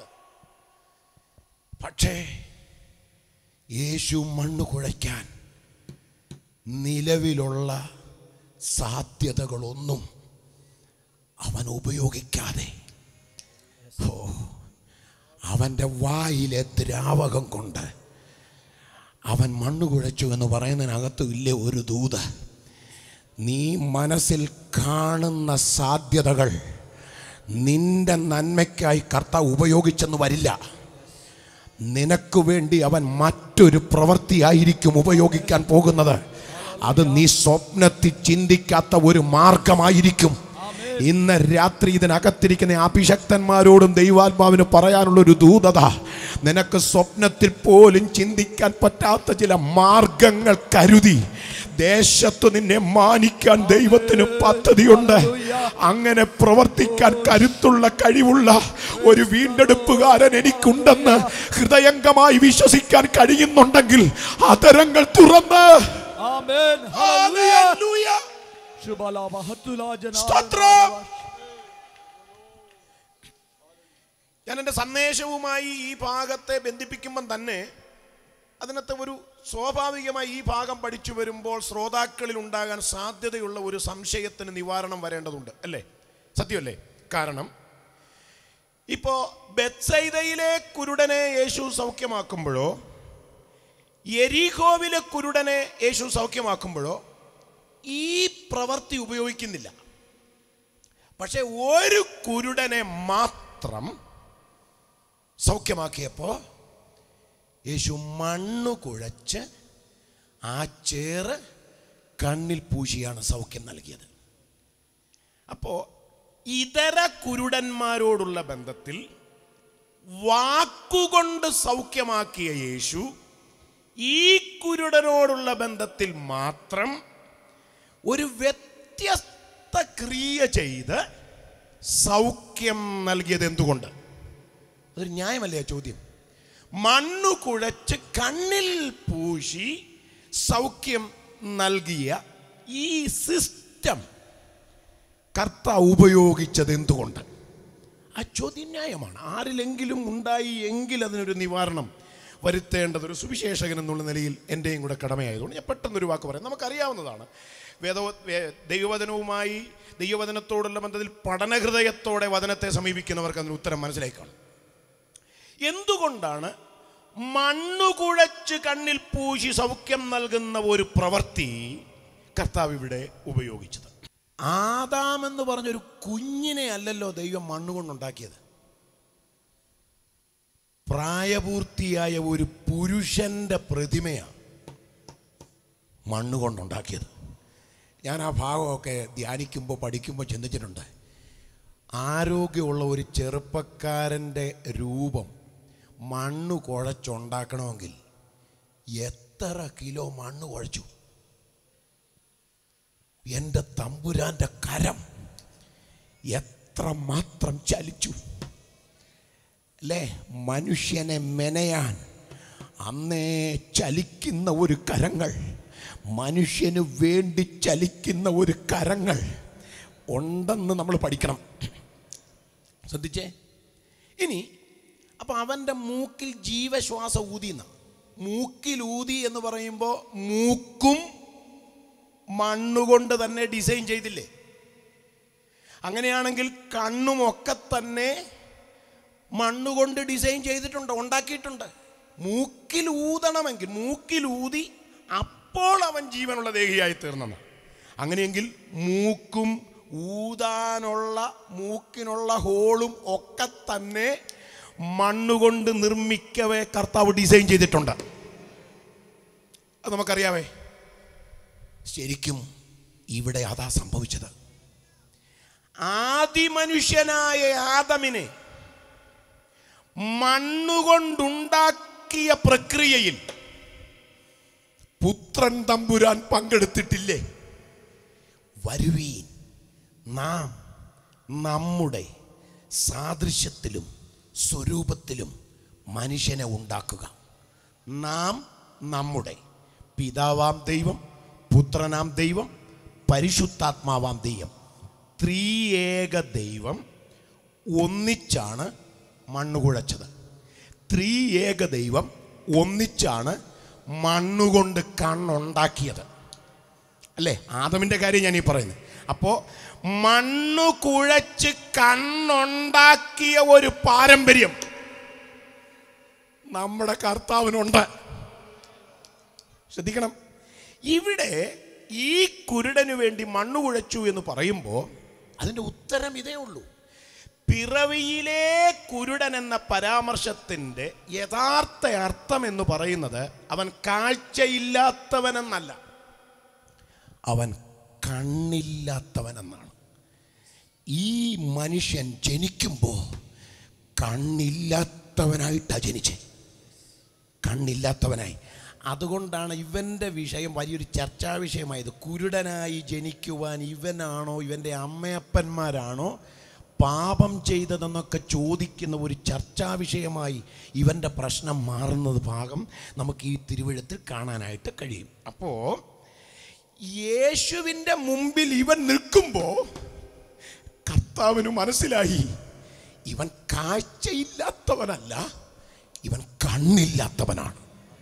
പക്ഷേ യേശു മണ്ണ് കുഴയ്ക്കാൻ നിലവിലുള്ള സാധ്യതകളൊന്നും അവൻ ഉപയോഗിക്കാതെ ഓ അവൻ്റെ വായിലെ ദ്രാവകം കൊണ്ട് അവൻ മണ്ണ് കുഴച്ചു എന്ന് പറയുന്നതിനകത്തു ഇല്ലേ ഒരു ദൂത് നീ മനസ്സിൽ കാണുന്ന സാധ്യതകൾ നിന്റെ നന്മയ്ക്കായി കർത്താവ് ഉപയോഗിച്ചെന്ന് വരില്ല നിനക്ക് വേണ്ടി അവൻ മറ്റൊരു പ്രവൃത്തിയായിരിക്കും ഉപയോഗിക്കാൻ പോകുന്നത് അത് നീ സ്വപ്നത്തിൽ ചിന്തിക്കാത്ത ഒരു മാർഗമായിരിക്കും ഇന്ന് രാത്രി ഇതിനകത്തിരിക്കുന്ന അഭിഷക്തന്മാരോടും ദൈവാത്മാവിന് പറയാനുള്ള ഒരു ദൂതത നിനക്ക് സ്വപ്നത്തിൽ പോലും ചിന്തിക്കാൻ പറ്റാത്ത ചില മാർഗങ്ങൾ കരുതി ദേശത്ത് നിന്നെ മാനിക്കാൻ ദൈവത്തിന് പദ്ധതിയുണ്ട് അങ്ങനെ പ്രവർത്തിക്കാൻ കരുത്തുള്ള കഴിവുള്ള ഒരു വീണ്ടെടുപ്പുകാരൻ എനിക്കുണ്ടെന്ന് ഹൃദയംഗമായി വിശ്വസിക്കാൻ കഴിയുന്നുണ്ടെങ്കിൽ അതരങ്ങൾ തുറന്ന് Amen. Hallelujah. Shubala Hatula Jana. സ്തോത്രം. ഞാൻ എൻ്റെ സന്ദേശവുമായി ഈ ഭാഗത്തെ ബന്ധിപ്പിക്കുമ്പം തന്നെ അതിനകത്ത് ഒരു സ്വാഭാവികമായി ഈ ഭാഗം പഠിച്ചു വരുമ്പോൾ ശ്രോതാക്കളിൽ ഉണ്ടാകാൻ സാധ്യതയുള്ള ഒരു സംശയത്തിന് നിവാരണം വരേണ്ടതുണ്ട് അല്ലേ സത്യമല്ലേ കാരണം ഇപ്പോ ബെത്സൈദയിലെ കുരുടനെ യേശു സൗഖ്യമാക്കുമ്പോഴോ എരീഹോവിലെ കുരുടനെ യേശു സൗഖ്യമാക്കുമ്പോഴോ ഈ പ്രവൃത്തി ഉപയോഗിക്കുന്നില്ല പക്ഷെ ഒരു കുരുടനെ മാത്രം സൗഖ്യമാക്കിയപ്പോൾ യേശു മണ്ണ് കുഴച്ച് ആ ചേറ് കണ്ണിൽ പൂശിയാണ് സൗഖ്യം നൽകിയത് അപ്പോൾ ഇതര കുരുടന്മാരോടുള്ള ബന്ധത്തിൽ വാക്കുകൊണ്ട് സൗഖ്യമാക്കിയ യേശു ഈ കുരുടനോടുള്ള ബന്ധത്തിൽ മാത്രം ഒരു വ്യത്യസ്ത ക്രിയ ചെയ്ത് സൗഖ്യം നൽകിയത് എന്തുകൊണ്ട് അതൊരു ന്യായമല്ലേ ആ ചോദ്യം മണ്ണു കുഴച്ച് കണ്ണിൽ പൂശി സൗഖ്യം നൽകിയ ഈ സിസ്റ്റം കർത്താവ് ഉപയോഗിച്ചത് എന്തുകൊണ്ട് ആ ചോദ്യം ന്യായമാണ് ആരിലെങ്കിലും ഉണ്ടായി എങ്കിൽ അതിനൊരു നിവാരണം വരുത്തേണ്ടത് ഒരു സുവിശേഷകൻ എന്നുള്ള നിലയിൽ എൻ്റെയും കൂടെ കടമയായതുകൊണ്ട് ഞാൻ പെട്ടെന്നൊരു വാക്ക് പറയാം നമുക്കറിയാവുന്നതാണ് വേദ വേ- ദൈവവചനവുമായി ദൈവവചനത്തോടുള്ള ബന്ധത്തിൽ പഠനഹൃദയത്തോടെ വചനത്തെ സമീപിക്കുന്നവർക്ക് അതിന് ഉത്തരം മനസ്സിലായി കാണും എന്തുകൊണ്ടാണ് മണ്ണു കുഴച്ച് കണ്ണിൽ പൂശി സൗഖ്യം നൽകുന്ന ഒരു പ്രവൃത്തി കർത്താവ് ഇവിടെ ഉപയോഗിച്ചത് ആദാം എന്ന് പറഞ്ഞൊരു കുഞ്ഞിനെ അല്ലല്ലോ ദൈവം മണ്ണുകൊണ്ടുണ്ടാക്കിയത് പ്രായപൂർത്തിയായ ഒരു പുരുഷന്റെ പ്രതിമയാണ് മണ്ണുകൊണ്ടുണ്ടാക്കിയത് ഞാൻ ആ ഭാഗമൊക്കെ ധ്യാനിക്കുമ്പോൾ പഠിക്കുമ്പോൾ ചിന്തിച്ചിട്ടുണ്ട് ആരോഗ്യമുള്ള ഒരു ചെറുപ്പക്കാരൻ്റെ രൂപം മണ്ണ് കുഴച്ചുണ്ടാക്കണമെങ്കിൽ എത്ര കിലോ മണ്ണ് കുഴച്ചു എൻ്റെ തമ്പുരാൻ്റെ കരം എത്ര മാത്രം ചലിച്ചു അല്ലേ മനുഷ്യനെ മെനയാൻ അന്നേ ചലിക്കുന്ന ഒരു കരങ്ങൾ മനുഷ്യന് വേണ്ടി ചലിക്കുന്ന ഒരു കരങ്ങൾ ഉണ്ടെന്ന് നമ്മൾ പഠിക്കണം ശ്രദ്ധിച്ചേ ഇനി അപ്പൊ അവൻ്റെ മൂക്കിൽ ജീവശ്വാസം ഊതിന്ന മൂക്കിൽ ഊതി എന്ന് പറയുമ്പോൾ മൂക്കും മണ്ണുകൊണ്ട് തന്നെ ഡിസൈൻ ചെയ്തില്ലേ അങ്ങനെയാണെങ്കിൽ കണ്ണുമൊക്കെ തന്നെ മണ്ണുകൊണ്ട് ഡിസൈൻ ചെയ്തിട്ടുണ്ട് ഉണ്ടാക്കിയിട്ടുണ്ട് മൂക്കിൽ ഊതണമെങ്കിൽ മൂക്കിൽ ഊതി അപ്പോൾ അവൻ ജീവനുള്ള ദേഹിയായി തീർന്നെന്ന് അങ്ങനെയെങ്കിൽ മൂക്കും ഊതാനുള്ള മൂക്കിനുള്ള ഹോളും ഒക്കെ തന്നെ മണ്ണുകൊണ്ട് നിർമ്മിക്കവേ കർത്താവ് ഡിസൈൻ ചെയ്തിട്ടുണ്ട് അത് നമുക്കറിയാവേ ശരിക്കും ഇവിടെ അതാ സംഭവിച്ചത് ആദിമനുഷ്യനായ ആദമിനെ മണ്ണുകൊണ്ടുണ്ടാക്കിയ പ്രക്രിയയിൽ പുത്രൻ തമ്പുരാൻ പങ്കെടുത്തിട്ടില്ലേ വരുവീൻ നാം നമ്മുടെ സാദൃശ്യത്തിലും സ്വരൂപത്തിലും മനുഷ്യനെ ഉണ്ടാക്കുക നാം നമ്മുടെ പിതാവാം ദൈവം പുത്രനാം ദൈവം പരിശുദ്ധാത്മാവാം ദൈവം ത്രിയേക ദൈവം ഒന്നിച്ചാണ് മണ്ണുകുഴച്ചത് ത്രിയേക ദൈവം ഒന്നിച്ചാണ് മണ്ണുകൊണ്ട് കണ്ണുണ്ടാക്കിയത് അല്ലേ ആദമിൻ്റെ കാര്യം ഞാൻ ഈ പറയുന്നത് അപ്പോൾ മണ്ണു കുഴച്ച് കണ്ണുണ്ടാക്കിയ ഒരു പാരമ്പര്യം നമ്മുടെ കർത്താവിനുണ്ട് ശ്രദ്ധിക്കണം ഇവിടെ ഈ കുരുടന് വേണ്ടി മണ്ണു കുഴച്ചു എന്ന് പറയുമ്പോൾ അതിൻ്റെ ഉത്തരം ഇതേ ഉള്ളൂ പിറവിയിലെ കുരുടൻ എന്ന പരാമർശത്തിൻ്റെ യഥാർത്ഥ അർത്ഥം എന്ന് പറയുന്നത് അവൻ കാഴ്ചയില്ലാത്തവനെന്നല്ല അവൻ കണ്ണില്ലാത്തവനെന്നാണ് ഈ മനുഷ്യൻ ജനിക്കുമ്പോൾ കണ്ണില്ലാത്തവനായിട്ടാണ് ജനിച്ചേ കണ്ണില്ലാത്തവനായി അതുകൊണ്ടാണ് ഇവൻ്റെ വിഷയം വലിയൊരു ചർച്ചാ വിഷയമായത് കുരുടനായി ജനിക്കുവാൻ ഇവനാണോ ഇവൻ്റെ അമ്മയപ്പന്മാരാണോ പാപം ചെയ്തതെന്നൊക്കെ ചോദിക്കുന്ന ഒരു ചർച്ചാ വിഷയമായി ഇവൻ്റെ പ്രശ്നം മാറുന്നത് ഭാഗം നമുക്ക് ഈ തിരുവഴുത്തിൽ കാണാനായിട്ട് കഴിയും അപ്പോൾ യേശുവിൻ്റെ മുമ്പിൽ ഇവൻ നിൽക്കുമ്പോൾ കർത്താവിന് മനസ്സിലായി ഇവൻ കാഴ്ചയില്ലാത്തവനല്ല ഇവൻ കണ്ണില്ലാത്തവനാണ്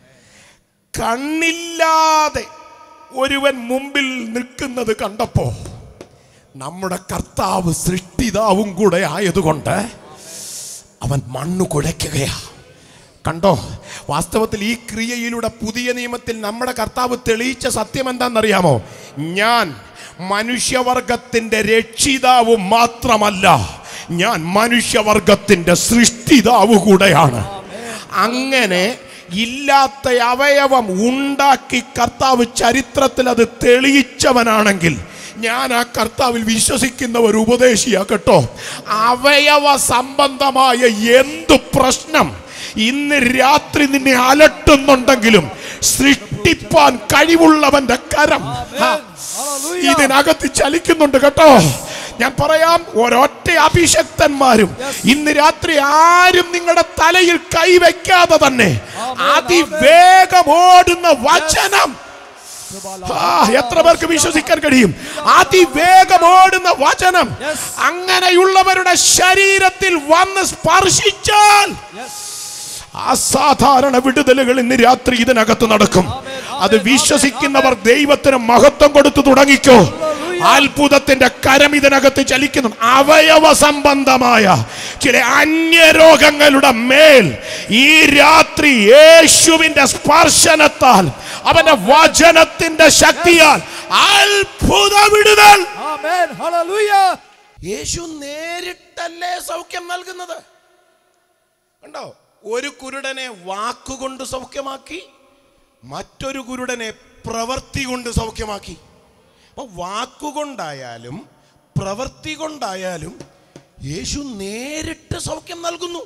കണ്ണില്ലാതെ ഒരുവൻ മുമ്പിൽ നിൽക്കുന്നത് കണ്ടപ്പോ നമ്മുടെ കർത്താവ് സൃഷ്ടിതാവും കൂടെ ആയതുകൊണ്ട് അവൻ മണ്ണ് കുഴയ്ക്കുകയാ കണ്ടോ വാസ്തവത്തിൽ ഈ ക്രിയയിലൂടെ പുതിയ നിയമത്തിൽ നമ്മുടെ കർത്താവ് തെളിയിച്ച സത്യം എന്താണെന്നറിയാമോ ഞാൻ മനുഷ്യവർഗത്തിന്റെ രക്ഷിതാവ് മാത്രമല്ല ഞാൻ മനുഷ്യവർഗത്തിന്റെ സൃഷ്ടിതാവ് കൂടെയാണ് അങ്ങനെ ഇല്ലാത്ത അവയവം ഉണ്ടാക്കി കർത്താവ് ചരിത്രത്തിൽ അത് തെളിയിച്ചവനാണെങ്കിൽ ഞാൻ ആ കർത്താവിൽ വിശ്വസിക്കുന്ന ഒരു ഉപദേശിയാ കേട്ടോ അവയവ സംബന്ധമായ എന്തു പ്രശ്നം ഇന്ന് രാത്രി നിന്നെ അലട്ടുന്നുണ്ടെങ്കിലും സൃഷ്ടിപ്പാൻ കഴിവുള്ളവന്റെ കരം ആ, Hallelujah. ഇതിനകത്ത് ചലിക്കുന്നുണ്ട് കേട്ടോ ഞാൻ പറയാം ഒരൊറ്റ അഭിഷക്തന്മാരും ഇന്ന് രാത്രി ആരും നിങ്ങളുടെ തലയിൽ കൈവയ്ക്കാതെ തന്നെ അതിവേഗം ഓടുന്ന വചനം ആ, എത്ര പേർക്ക് വിശ്വസിക്കാൻ കഴിയും അതിവേഗം ഓടുന്ന വചനം Yes. അങ്ങനെയുള്ളവരുടെ ശരീരത്തിൽ വന്ന് സ്പർശിച്ചാൽ Yes. അസാധാരണ വിടുതലുകൾ ഇന്ന് രാത്രി ഇതിനകത്ത് നടക്കും ആമേൻ, അത് ആമേൻ, വിശ്വസിക്കുന്നവർ ദൈവത്തിന് മഹത്വം കൊടുത്തു തുടങ്ങിക്കോ ഹല്ലേലൂയ. അത്ഭുതത്തിന്റെ കരം ഇതിനകത്ത് ചലിക്കുന്നു അവയവ സംബന്ധമായ ചില അന്യരോഗങ്ങളുടെ മേൽ ഈ രാത്രി യേശുവിന്റെ സ്പർശനത്താൽ അവന്റെ വചനത്തിന്റെ ശക്തിയാൽ അത്ഭുത വിടുതൽ Amen. Hallelujah. യേശു നേരിട്ടല്ലേ സൗഖ്യം നൽകുന്നത് കണ്ടോ ഒരു കുരുടനെ വാക്കുകൊണ്ട് സൗഖ്യമാക്കി മറ്റൊരു കുരുടനെ പ്രവൃത്തി കൊണ്ട് സൗഖ്യമാക്കി അപ്പോൾ വാക്കുകൊണ്ടായാലും പ്രവൃത്തി കൊണ്ടായാലും യേശു നേരിട്ട് സൗഖ്യം നൽകുന്നു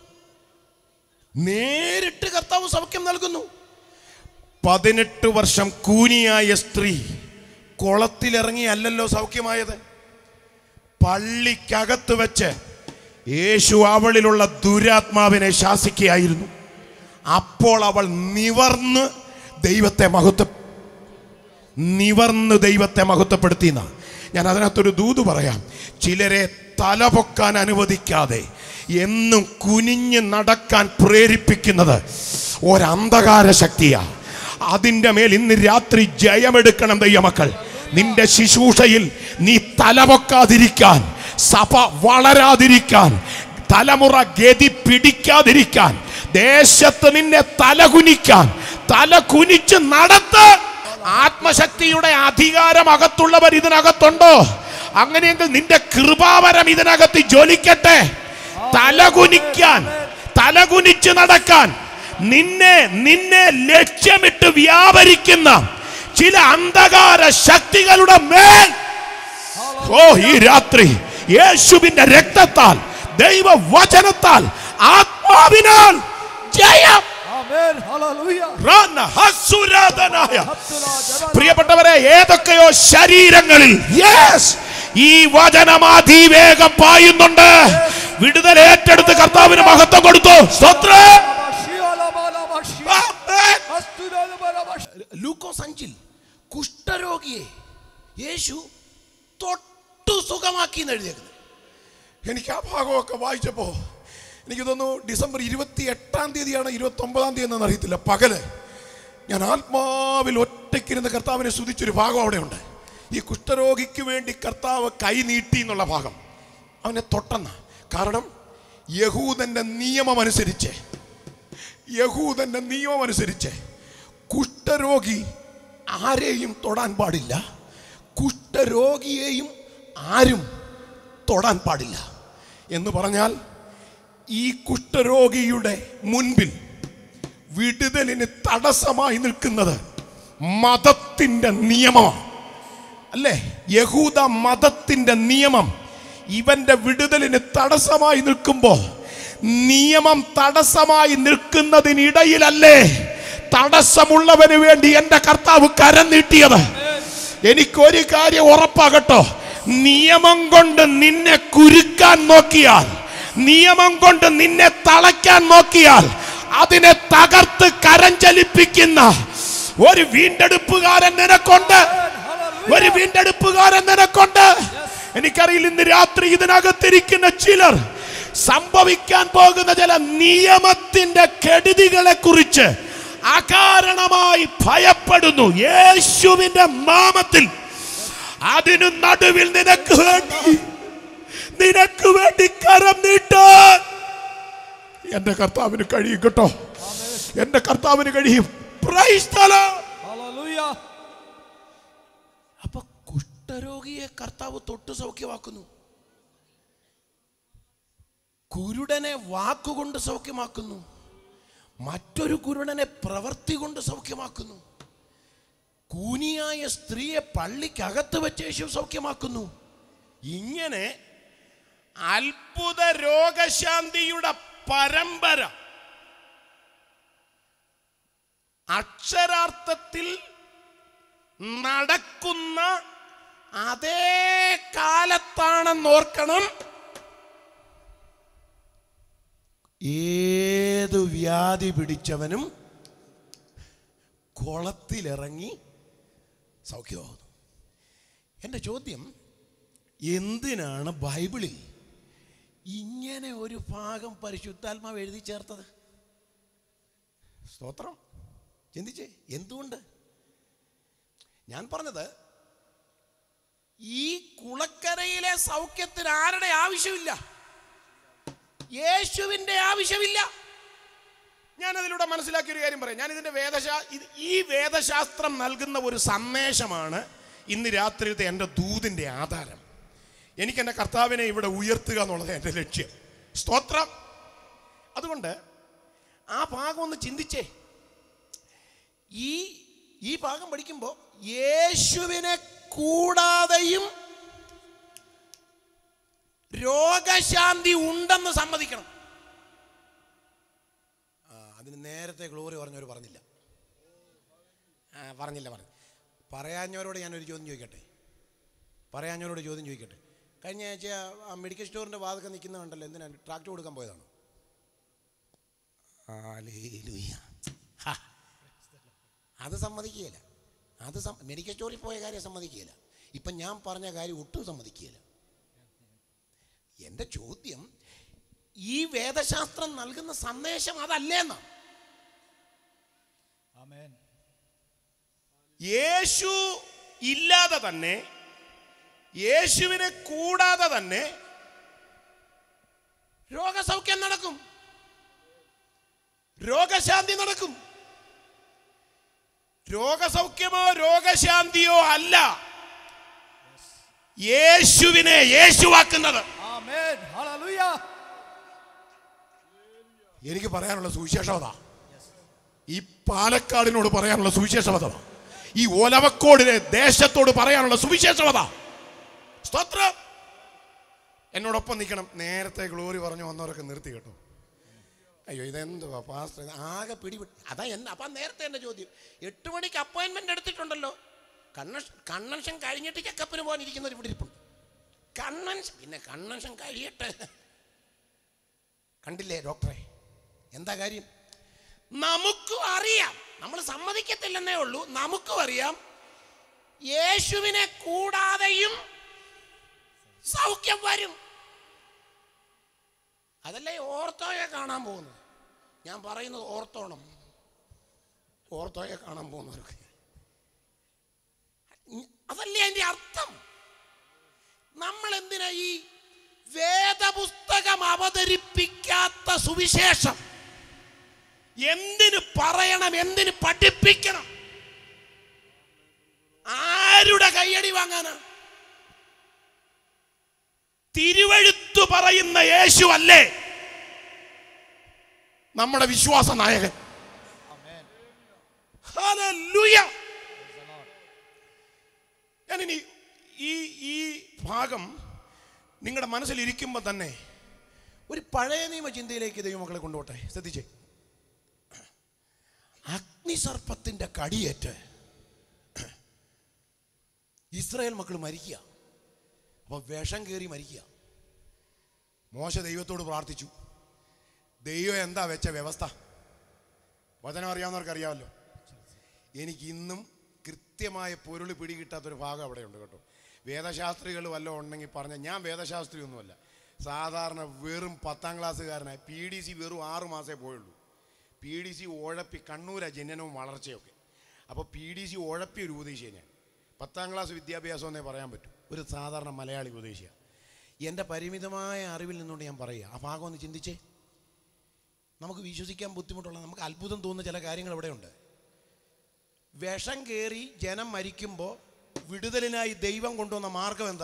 നേരിട്ട് കർത്താവ് സൗഖ്യം നൽകുന്നു പതിനെട്ട് വർഷം കൂനിയായ സ്ത്രീ കുളത്തിലിറങ്ങി അല്ലല്ലോ സൗഖ്യമായത് പള്ളിക്കകത്ത് വെച്ച് യേശു അവളിലുള്ള ദുരാത്മാവിനെ ശാസിക്കുകയായിരുന്നു അപ്പോൾ അവൾ നിവർന്ന് ദൈവത്തെ മഹത്വ നിവർന്ന് ദൈവത്തെ മഹത്വപ്പെടുത്തിയെന്ന ഞാൻ അതിനകത്തൊരു ദൂത് പറയാം ചിലരെ തലപൊക്കാൻ അനുവദിക്കാതെ എന്നും കുനിഞ്ഞ് നടക്കാൻ പ്രേരിപ്പിക്കുന്നത് ഒരന്ധകാര ശക്തിയാ അതിൻ്റെ മേൽ ഇന്ന് രാത്രി ജയമെടുക്കണം ദൈവമക്കൾ നിന്റെ ശുശ്രൂഷയിൽ നീ തലപൊക്കാതിരിക്കാൻ സഭ വളരാതിരിക്കാൻ തലമുറ ഗതി പിടിക്കാതിരിക്കാൻ ദേശത്ത് നിന്നെ തലകുനിക്കാൻ തല കുനിച്ച് നടത്ത് ആത്മശക്തിയുടെ അധികാരം അകത്തുള്ളവർ ഇതിനകത്തുണ്ടോ അങ്ങനെയെങ്കിൽ നിന്റെ കൃപാവരം ഇതിനകത്ത് ജ്വലിക്കട്ടെ തലകുനിക്കാൻ തലകുനിച്ച് നടക്കാൻ നിന്നെ നിന്നെ ലക്ഷ്യമിട്ട് വ്യാപരിക്കുന്ന ചില അന്ധകാര ശക്തികളുടെ മേൽ ഓ ഈ രാത്രി യേശുവിന്റെ രക്തത്താൽ ദൈവവചനത്താൽ ആത്മാവിനാൽ ജയം Amen. Hallelujah. Rana ഹസുരാധനായ. Abdullah Jabal. പ്രിയപ്പെട്ടവരെ ഏതൊക്കെയോ ശരീരങ്ങളിൽ യെസ് ഈ വചനം അതിവേഗം പായുന്നുണ്ട് വിടുതൽ ഏറ്റെടുത്ത് കർത്താവിന് മഹത്വം കൊടുത്തു സ്തോത്രം ലൂക്കോസ് അഞ്ചിൽ കുഷ്ഠരോഗിയെ യേശു തൊട്ടു സുഖമാക്കി എന്ന് എഴുതിയേക്കുന്നത് എനിക്ക് ആ ഭാഗമൊക്കെ വായിച്ചപ്പോ എനിക്ക് തോന്നുന്നു ഡിസംബർ ഇരുപത്തി എട്ടാം തീയതിയാണ് ഇരുപത്തി ഒമ്പതാം തീയതി എന്ന് അറിയത്തില്ല പകല് ഞാൻ ആത്മാവിൽ ഒറ്റയ്ക്കിരുന്ന് കർത്താവിനെ സ്തുതിച്ചൊരു ഭാഗം അവിടെ ഉണ്ട് ഈ കുഷ്ഠരോഗിക്ക് വേണ്ടി കർത്താവ് കൈ നീട്ടി എന്നുള്ള ഭാഗം അവനെ തൊട്ടെന്ന കാരണം യഹൂദന്റെ നിയമം അനുസരിച്ച് യഹൂദന്റെ നിയമം അനുസരിച്ച് കുഷ്ഠരോഗി ആരെയും തൊടാൻ പാടില്ല കുഷ്ഠരോഗിയെയും ആരും തൊടാൻ പാടില്ല എന്ന് പറഞ്ഞാൽ ഈ കുഷ്ഠരോഗിയുടെ മുൻപിൽ വിടുതലിന് തടസ്സമായി നിൽക്കുന്നത് മതത്തിന്റെ നിയമമാണ് അല്ലേ യഹൂദ മതത്തിന്റെ നിയമം ഇവന്റെ വിടുതലിന് തടസ്സമായി നിൽക്കുമ്പോൾ നിയമം തടസ്സമായി നിൽക്കുന്നതിനിടയിലല്ലേ തടസ്സമുള്ളവന് വേണ്ടി എന്റെ കർത്താവ് കരം നീട്ടിയത് എനിക്കൊരു കാര്യം ഉറപ്പാകട്ടോ നിയമം കൊണ്ട് നിന്നെ കുരുക്കാൻ നോക്കിയാൽ നിയമം കൊണ്ട് നിന്നെ തളയ്ക്കാൻ നോക്കിയാൽ അതിനെ തകർത്ത് കരം ചലിപ്പിക്കുന്ന ഒരു വീണ്ടെടുപ്പുകാരൻ നിനക്കൊണ്ട് ഒരു വീണ്ടെടുപ്പുകാരൻ നിനക്കൊണ്ട് എനിക്കറിയില്ല ഇന്ന് രാത്രി ഇതിനകത്തിരിക്കുന്ന ചിലർ സംഭവിക്കാൻ പോകുന്ന ചില നിയമത്തിന്റെ കെടുതികളെ കുറിച്ച് അകാരണമായി ഭയപ്പെടുന്നു യേശുവിന്റെ നാമത്തിൽ അതിനു നടുവിൽ നിനക്ക് വേണ്ടി നിനക്ക് വേണ്ടി കരം നീട്ടാൻ എന്റെ കർത്താവിന് കഴിയും കേട്ടോ എന്റെ കർത്താവിന് കഴിയും Praise the Lord. അപ്പൊ കുഷ്ഠരോഗിയെ കർത്താവ് തൊട്ട് സൗഖ്യമാക്കുന്നു കുരുടനെ വാക്കുകൊണ്ട് സൗഖ്യമാക്കുന്നു മറ്റൊരു കുരുടനെ പ്രവൃത്തി കൊണ്ട് സൗഖ്യമാക്കുന്നു കൂനിയായ സ്ത്രീയെ പള്ളിക്കകത്ത് വെച്ച് യേശു സൗഖ്യമാക്കുന്നു ഇങ്ങനെ അത്ഭുത രോഗശാന്തിയുടെ പരമ്പര അക്ഷരാർത്ഥത്തിൽ നടക്കുന്ന അതേ കാലത്താണെന്ന് ഓർക്കണം ഏത് വ്യാധി പിടിച്ചവനും കുളത്തിലിറങ്ങി സൗഖ്യമാകുന്നു എൻ്റെ ചോദ്യം എന്തിനാണ് ബൈബിളിൽ ഇങ്ങനെ ഒരു ഭാഗം പരിശുദ്ധാത്മാവ് എഴുതി ചേർത്തത് സ്തോത്രം ചിന്തിച്ചേ എന്തുകൊണ്ട് ഞാൻ പറഞ്ഞത് ഈ കുളക്കരയിലെ സൗഖ്യത്തിന് ആരുടെ ആവശ്യമില്ല യേശുവിൻ്റെ ആവശ്യമില്ല ഞാൻ അതിലൂടെ മനസ്സിലാക്കിയ ഒരു കാര്യം പറയാം ഞാൻ ഇതിൻ്റെ വേദശാ ഇത് ഈ വേദശാസ്ത്രം നൽകുന്ന ഒരു സന്ദേശമാണ് ഇന്ന് രാത്രിയിലത്തെ എൻ്റെ ദൂതിൻ്റെ ആധാരം എനിക്ക് എൻ്റെ കർത്താവിനെ ഇവിടെ ഉയർത്തുക എന്നുള്ളത് എൻ്റെ ലക്ഷ്യം സ്തോത്രം അതുകൊണ്ട് ആ ഭാഗം ഒന്ന് ചിന്തിച്ചേ ഈ ഈ ഭാഗം പഠിക്കുമ്പോൾ യേശുവിനെ കൂടാതെയും രോഗശാന്തി ഉണ്ടെന്ന് സമ്മതിക്കണം ആ അതിന് നേരത്തെ ഗ്ലോറി പറഞ്ഞവർ പറഞ്ഞില്ല ആ പറഞ്ഞില്ല പറഞ്ഞു പറയാഞ്ഞവരോട് ഞാനൊരു ചോദ്യം ചോദിക്കട്ടെ പറയാഞ്ഞവരോട് ചോദ്യം ചോദിക്കട്ടെ കഴിഞ്ഞ ആഴ്ച ആ മെഡിക്കൽ സ്റ്റോറിൻ്റെ വാതൊക്കെ നിൽക്കുന്നതുണ്ടല്ലോ എന്തിനാണ് ട്രാക്ട് കൊടുക്കാൻ പോയതാണ് ഹല്ലേലൂയ. ഹാ. അത് സമ്മതിക്കുകയില്ല അത് സം- മെഡിക്കൽ സ്റ്റോറിൽ പോയ കാര്യം സമ്മതിക്കുകയില്ല ഇപ്പം ഞാൻ പറഞ്ഞ കാര്യം ഒട്ടും സമ്മതിക്കുകയില്ല എൻ്റെ ചോദ്യം ഈ വേദശാസ്ത്രം നൽകുന്ന സന്ദേശം അതല്ലേന്നാ Amen. യേശു ഇല്ലാതെ തന്നെ യേശുവിനെ കൂടാതെ തന്നെ രോഗസൗഖ്യം നടക്കും രോഗശാന്തി നടക്കും രോഗസൗഖ്യമോ രോഗശാന്തിയോ അല്ല യേശുവിനെ യേശുവാക്കുന്നത് Amen. Hallelujah. എനിക്ക് പറയാനുള്ള സുവിശേഷത ഈ പാലക്കാടിനോട് പറയാനുള്ള സുവിശേഷത ഈ ഒലവക്കോടിലെ ദേശത്തോട് പറയാനുള്ള സുവിശേഷത സ്തോത്രം എന്നോടൊപ്പം നിൽക്കണം നേരത്തെ ഗ്ലോറി പറഞ്ഞു വന്നവരൊക്കെ നിർത്തി കേട്ടോ അയ്യോ ഇതെന്തുവാ പാസ്റ്റർ ഇത് ആകെ പിടിപെട്ട് അതാ എന്നെ അപ്പം നേരത്തെ എൻ്റെ ചോദ്യം എട്ട് മണിക്ക് അപ്പോയിൻമെൻ്റ് എടുത്തിട്ടുണ്ടല്ലോ കൺവെൻഷൻ കൺവെൻഷൻ കഴിഞ്ഞിട്ട് ചെക്കപ്പിന് പോകാനിരിക്കുന്നവർ ഇവിടെ ഇരിപ്പുണ്ട് കൺവെൻഷൻ പിന്നെ കൺവെൻഷൻ കഴിയട്ടെ കണ്ടില്ലേ ഡോക്ടറെ എന്താ കാര്യം നമുക്കും അറിയാം നമ്മൾ സമ്മതിക്കത്തില്ലെന്നേ ഉള്ളൂ നമുക്കും അറിയാം യേശുവിനെ കൂടാതെയും സൗഖ്യം വരും അതല്ലേ ഓർത്തോയെ കാണാൻ പോകുന്നത് ഞാൻ പറയുന്നത് ഓർത്തോണം ഓർത്തോയെ കാണാൻ പോകുന്നവർക്ക് അതല്ലേ അതിന്റെ അർത്ഥം നമ്മൾ എന്തിനാ ഈ വേദപുസ്തകം അവതരിപ്പിക്കാത്ത സുവിശേഷം എന്തിന് പറയണം എന്തിന് പഠിപ്പിക്കണം ആരുടെ കയ്യടി വാങ്ങാനാ തിരുവഴുത്തു പറയുന്ന യേശു അല്ലേ നമ്മുടെ വിശ്വാസ നായകൻ Amen. ഹല്ലേലൂയ. ഞാനിനി ഈ ഈ ഭാഗം നിങ്ങളുടെ മനസ്സിൽ ഇരിക്കുമ്പോൾ തന്നെ ഒരു പഴയ നിയമ ചിന്തയിലേക്ക് ദൈവമക്കളെ കൊണ്ടുപോട്ടെ ശ്രദ്ധിച്ചേ അഗ്നിസർപ്പത്തിന്റെ കടിയേറ്റ് ഇസ്രായേൽ മക്കൾ മരിക്കുക അപ്പൊ വിഷം കയറി മരിക്കുക മോശ ദൈവത്തോട് പ്രാർത്ഥിച്ചു ദൈവം എന്താ വെച്ച വ്യവസ്ഥ വചനം അറിയാവുന്നവർക്ക് അറിയാമല്ലോ എനിക്ക് ഇന്നും കൃത്യമായ പൊരുൾ പിടികിട്ടാത്തൊരു ഭാഗം അവിടെയുണ്ട് കേട്ടോ വേദശാസ്ത്രികൾ വല്ലതും ഉണ്ടെങ്കിൽ പറഞ്ഞ ഞാൻ വേദശാസ്ത്രി ഒന്നുമല്ല സാധാരണ വെറും പത്താം ക്ലാസ്സുകാരനായി പി ഡി സി വെറും ആറ് മാസമേ പോയുള്ളൂ പി ഡി സി ഉഴപ്പി കണ്ണൂരാ ജനനവും വളർച്ചയൊക്കെ അപ്പോൾ പി ഡി സി ഉഴപ്പി ഒരു ഉപദേശിയാണ് ഞാൻ പത്താം ക്ലാസ് വിദ്യാഭ്യാസം എന്നേ പറയാൻ പറ്റും ഒരു സാധാരണ മലയാളി ഉപദേശിയാണ് എൻ്റെ പരിമിതമായ അറിവിൽ നിന്നുകൊണ്ട് ഞാൻ പറയുക ആ ഭാഗം ഒന്ന് ചിന്തിച്ചേ നമുക്ക് വിശ്വസിക്കാൻ ബുദ്ധിമുട്ടുള്ള നമുക്ക് അത്ഭുതം തോന്നുന്ന ചില കാര്യങ്ങൾ ഇവിടെയുണ്ട് വിഷം കയറി ജനം മരിക്കുമ്പോൾ വിടുതലിനായി ദൈവം കൊണ്ടുവന്ന മാർഗം എന്താ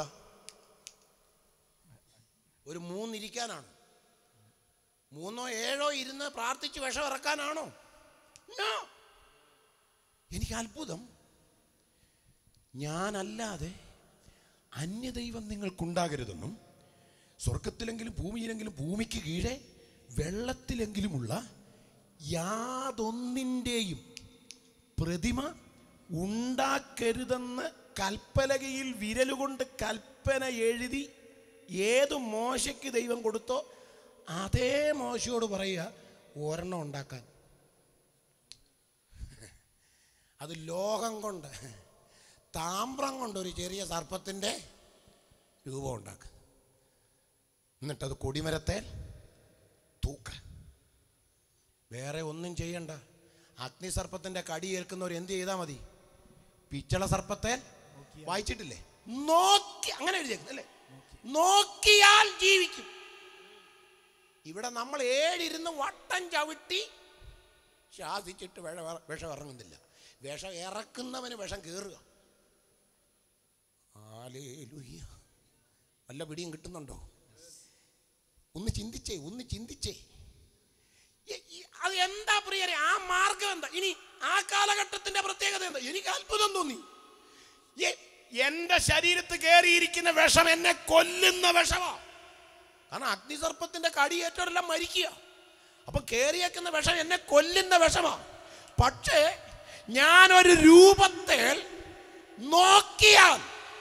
ഒരു മൂന്നിരിക്കാനാണ് മൂന്നോ ഏഴോ ഇരുന്ന് പ്രാർത്ഥിച്ച് വിഷം ഇറക്കാനാണോ No. എനിക്ക് അത്ഭുതം ഞാനല്ലാതെ അന്യദൈവം നിങ്ങൾക്കുണ്ടാകരുതെന്നും സ്വർഗത്തിലെങ്കിലും ഭൂമിയിലെങ്കിലും ഭൂമിക്ക് കീഴെ വെള്ളത്തിലെങ്കിലുമുള്ള യാതൊന്നിൻ്റെയും പ്രതിമ ഉണ്ടാക്കരുതെന്ന് കൽപ്പലകയിൽ വിരലുകൊണ്ട് കൽപ്പന എഴുതി ഏത് മോശയ്ക്ക് ദൈവം കൊടുത്തോ അതേ മോശയോട് പറയുക ഒരെണ്ണം ഉണ്ടാക്കാൻ അത് ലോകം കൊണ്ട് താമ്രം കൊണ്ട് ഒരു ചെറിയ സർപ്പത്തിൻ്റെ രൂപം ഉണ്ടാക്കുക എന്നിട്ടത് കൊടിമരത്തെ തൂക്ക വേറെ ഒന്നും ചെയ്യണ്ട അഗ്നിസർപ്പത്തിന്റെ കടി ഏൽക്കുന്നവർ എന്ത് ചെയ്താൽ മതി പിച്ചള സർപ്പത്തെ വായിച്ചിട്ടില്ലേ നോക്കി അങ്ങനെ എഴുതിയേക്കുന്നു അല്ലേ നോക്കിയാൽ ജീവിക്കും ഇവിടെ നമ്മൾ ഏഴിരുന്ന് വട്ടം ചവിട്ടി ശാസിച്ചിട്ട് വിഷ വിഷം ഇറങ്ങുന്നില്ല വിഷം ഇറക്കുന്നവന് വിഷം കയറുക ആലേലുയ്യ വല്ല പിടിയും കിട്ടുന്നുണ്ടോ ഒന്ന് ചിന്തിച്ചേ ഒന്ന് ചിന്തിച്ചേ എ- ഈ- അത് എന്താ പ്രിയരെ ആ മാർഗം എന്താ ഇനി ആ കാലഘട്ടത്തിന്റെ പ്രത്യേകത എന്താ എനിക്ക് അത്ഭുതം തോന്നി എ- എന്റെ ശരീരത്ത് കയറിയിരിക്കുന്ന വിഷം എന്നെ കൊല്ലുന്ന വിഷമാ കാരണം അഗ്നിസർപ്പത്തിന്റെ കടിയേറ്റവരെല്ലാം മരിക്കുക അപ്പൊ കയറിയേക്കുന്ന വിഷം എന്നെ കൊല്ലുന്ന വിഷമാ പക്ഷേ ഞാനൊരു രൂപത്തെ നോക്കിയാൽ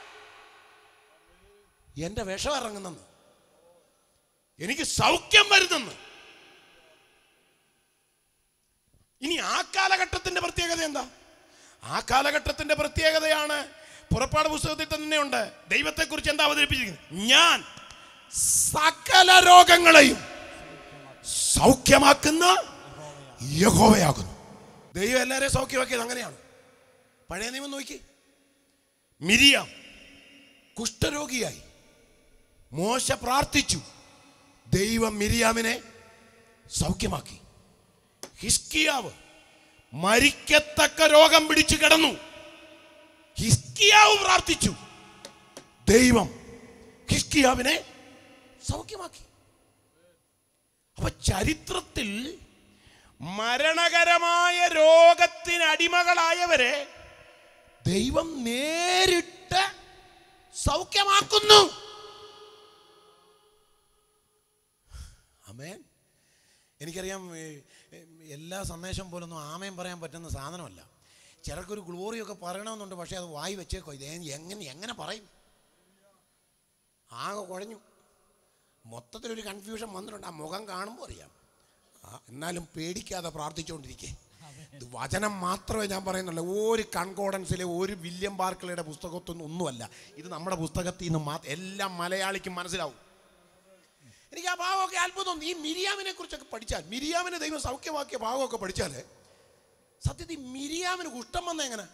എന്റെ വിഷം ഇറങ്ങുന്നെന്ന് എനിക്ക് സൗഖ്യം വരുന്നെന്ന് ഇനി ആ കാലഘട്ടത്തിന്റെ പ്രത്യേകത എന്താ ആ കാലഘട്ടത്തിന്റെ പ്രത്യേകതയാണ് പുറപ്പാട് പുസ്തകത്തിൽ തന്നെയുണ്ട് ദൈവത്തെക്കുറിച്ച് എന്താ അവതരിപ്പിച്ചിരിക്കുന്നത് ഞാൻ സകല രോഗങ്ങളെയും സൗഖ്യമാക്കുന്ന യഹോവയാകുന്നു ദൈവം എല്ലാവരെയും സൗഖ്യമാക്കിയത് അങ്ങനെയാണ് പഴയ നിയമം നോക്കി മിരിയാം കുഷ്ഠരോഗിയായി മോശ പ്രാർത്ഥിച്ചു ദൈവം മിരിയാമിനെ സൗഖ്യമാക്കി ഹിസ്കിയാവ് മരിക്കത്തക്ക രോഗം പിടിച്ചു കിടന്നു ഹിസ്കിയാവ് പ്രാർത്ഥിച്ചു ദൈവം ഹിസ്കിയാവിനെ സൗഖ്യമാക്കി അപ്പൊ ചരിത്രത്തിൽ മരണകരമായ രോഗത്തിന് അടിമകളായവരെ ദൈവം നേരിട്ട് സൗഖ്യമാക്കുന്നു അമേൻ എനിക്കറിയാം ഏ, ഏ, എല്ലാ സന്ദേശം പോലൊന്നും ആമയം പറയാൻ പറ്റുന്ന സാധനമല്ല ചിലർക്കൊരു ഗ്ലോറിയൊക്കെ പറയണമെന്നുണ്ട് പക്ഷേ അത് വായി വെച്ചേക്കോ ഇത് എങ്ങനെ എങ്ങനെ പറയും ആകെ കുഴഞ്ഞു മൊത്തത്തിലൊരു കൺഫ്യൂഷൻ വന്നിട്ടുണ്ട് ആ മുഖം കാണുമ്പോൾ അറിയാം ആ, എന്നാലും പേടിക്കാതെ പ്രാർത്ഥിച്ചുകൊണ്ടിരിക്കേ ഇത് വചനം മാത്രമേ ഞാൻ പറയുന്നുള്ളൂ ഒരു കൺകോഡൻസിലെ ഒരു വില്യം ബാർക്കളയുടെ പുസ്തകത്തൊന്നും ഒന്നുമല്ല ഇത് നമ്മുടെ പുസ്തകത്തിൽ നിന്ന് മാത്രം എല്ലാം മലയാളിക്കും മനസ്സിലാവും എനിക്ക് ആ ഭാവമൊക്കെ അത്ഭുതം തോന്നി. ഈ മിരിയാമിനെ കുറിച്ചൊക്കെ പഠിച്ചാൽ മിരിയാമിനെ ദൈവം സൗഖ്യമാക്കിയ ഭാവമൊക്കെ പഠിച്ചാൽ സത്യത്തിൽ മിരിയാമിന് കുഷ്ഠം വന്ന എങ്ങനെ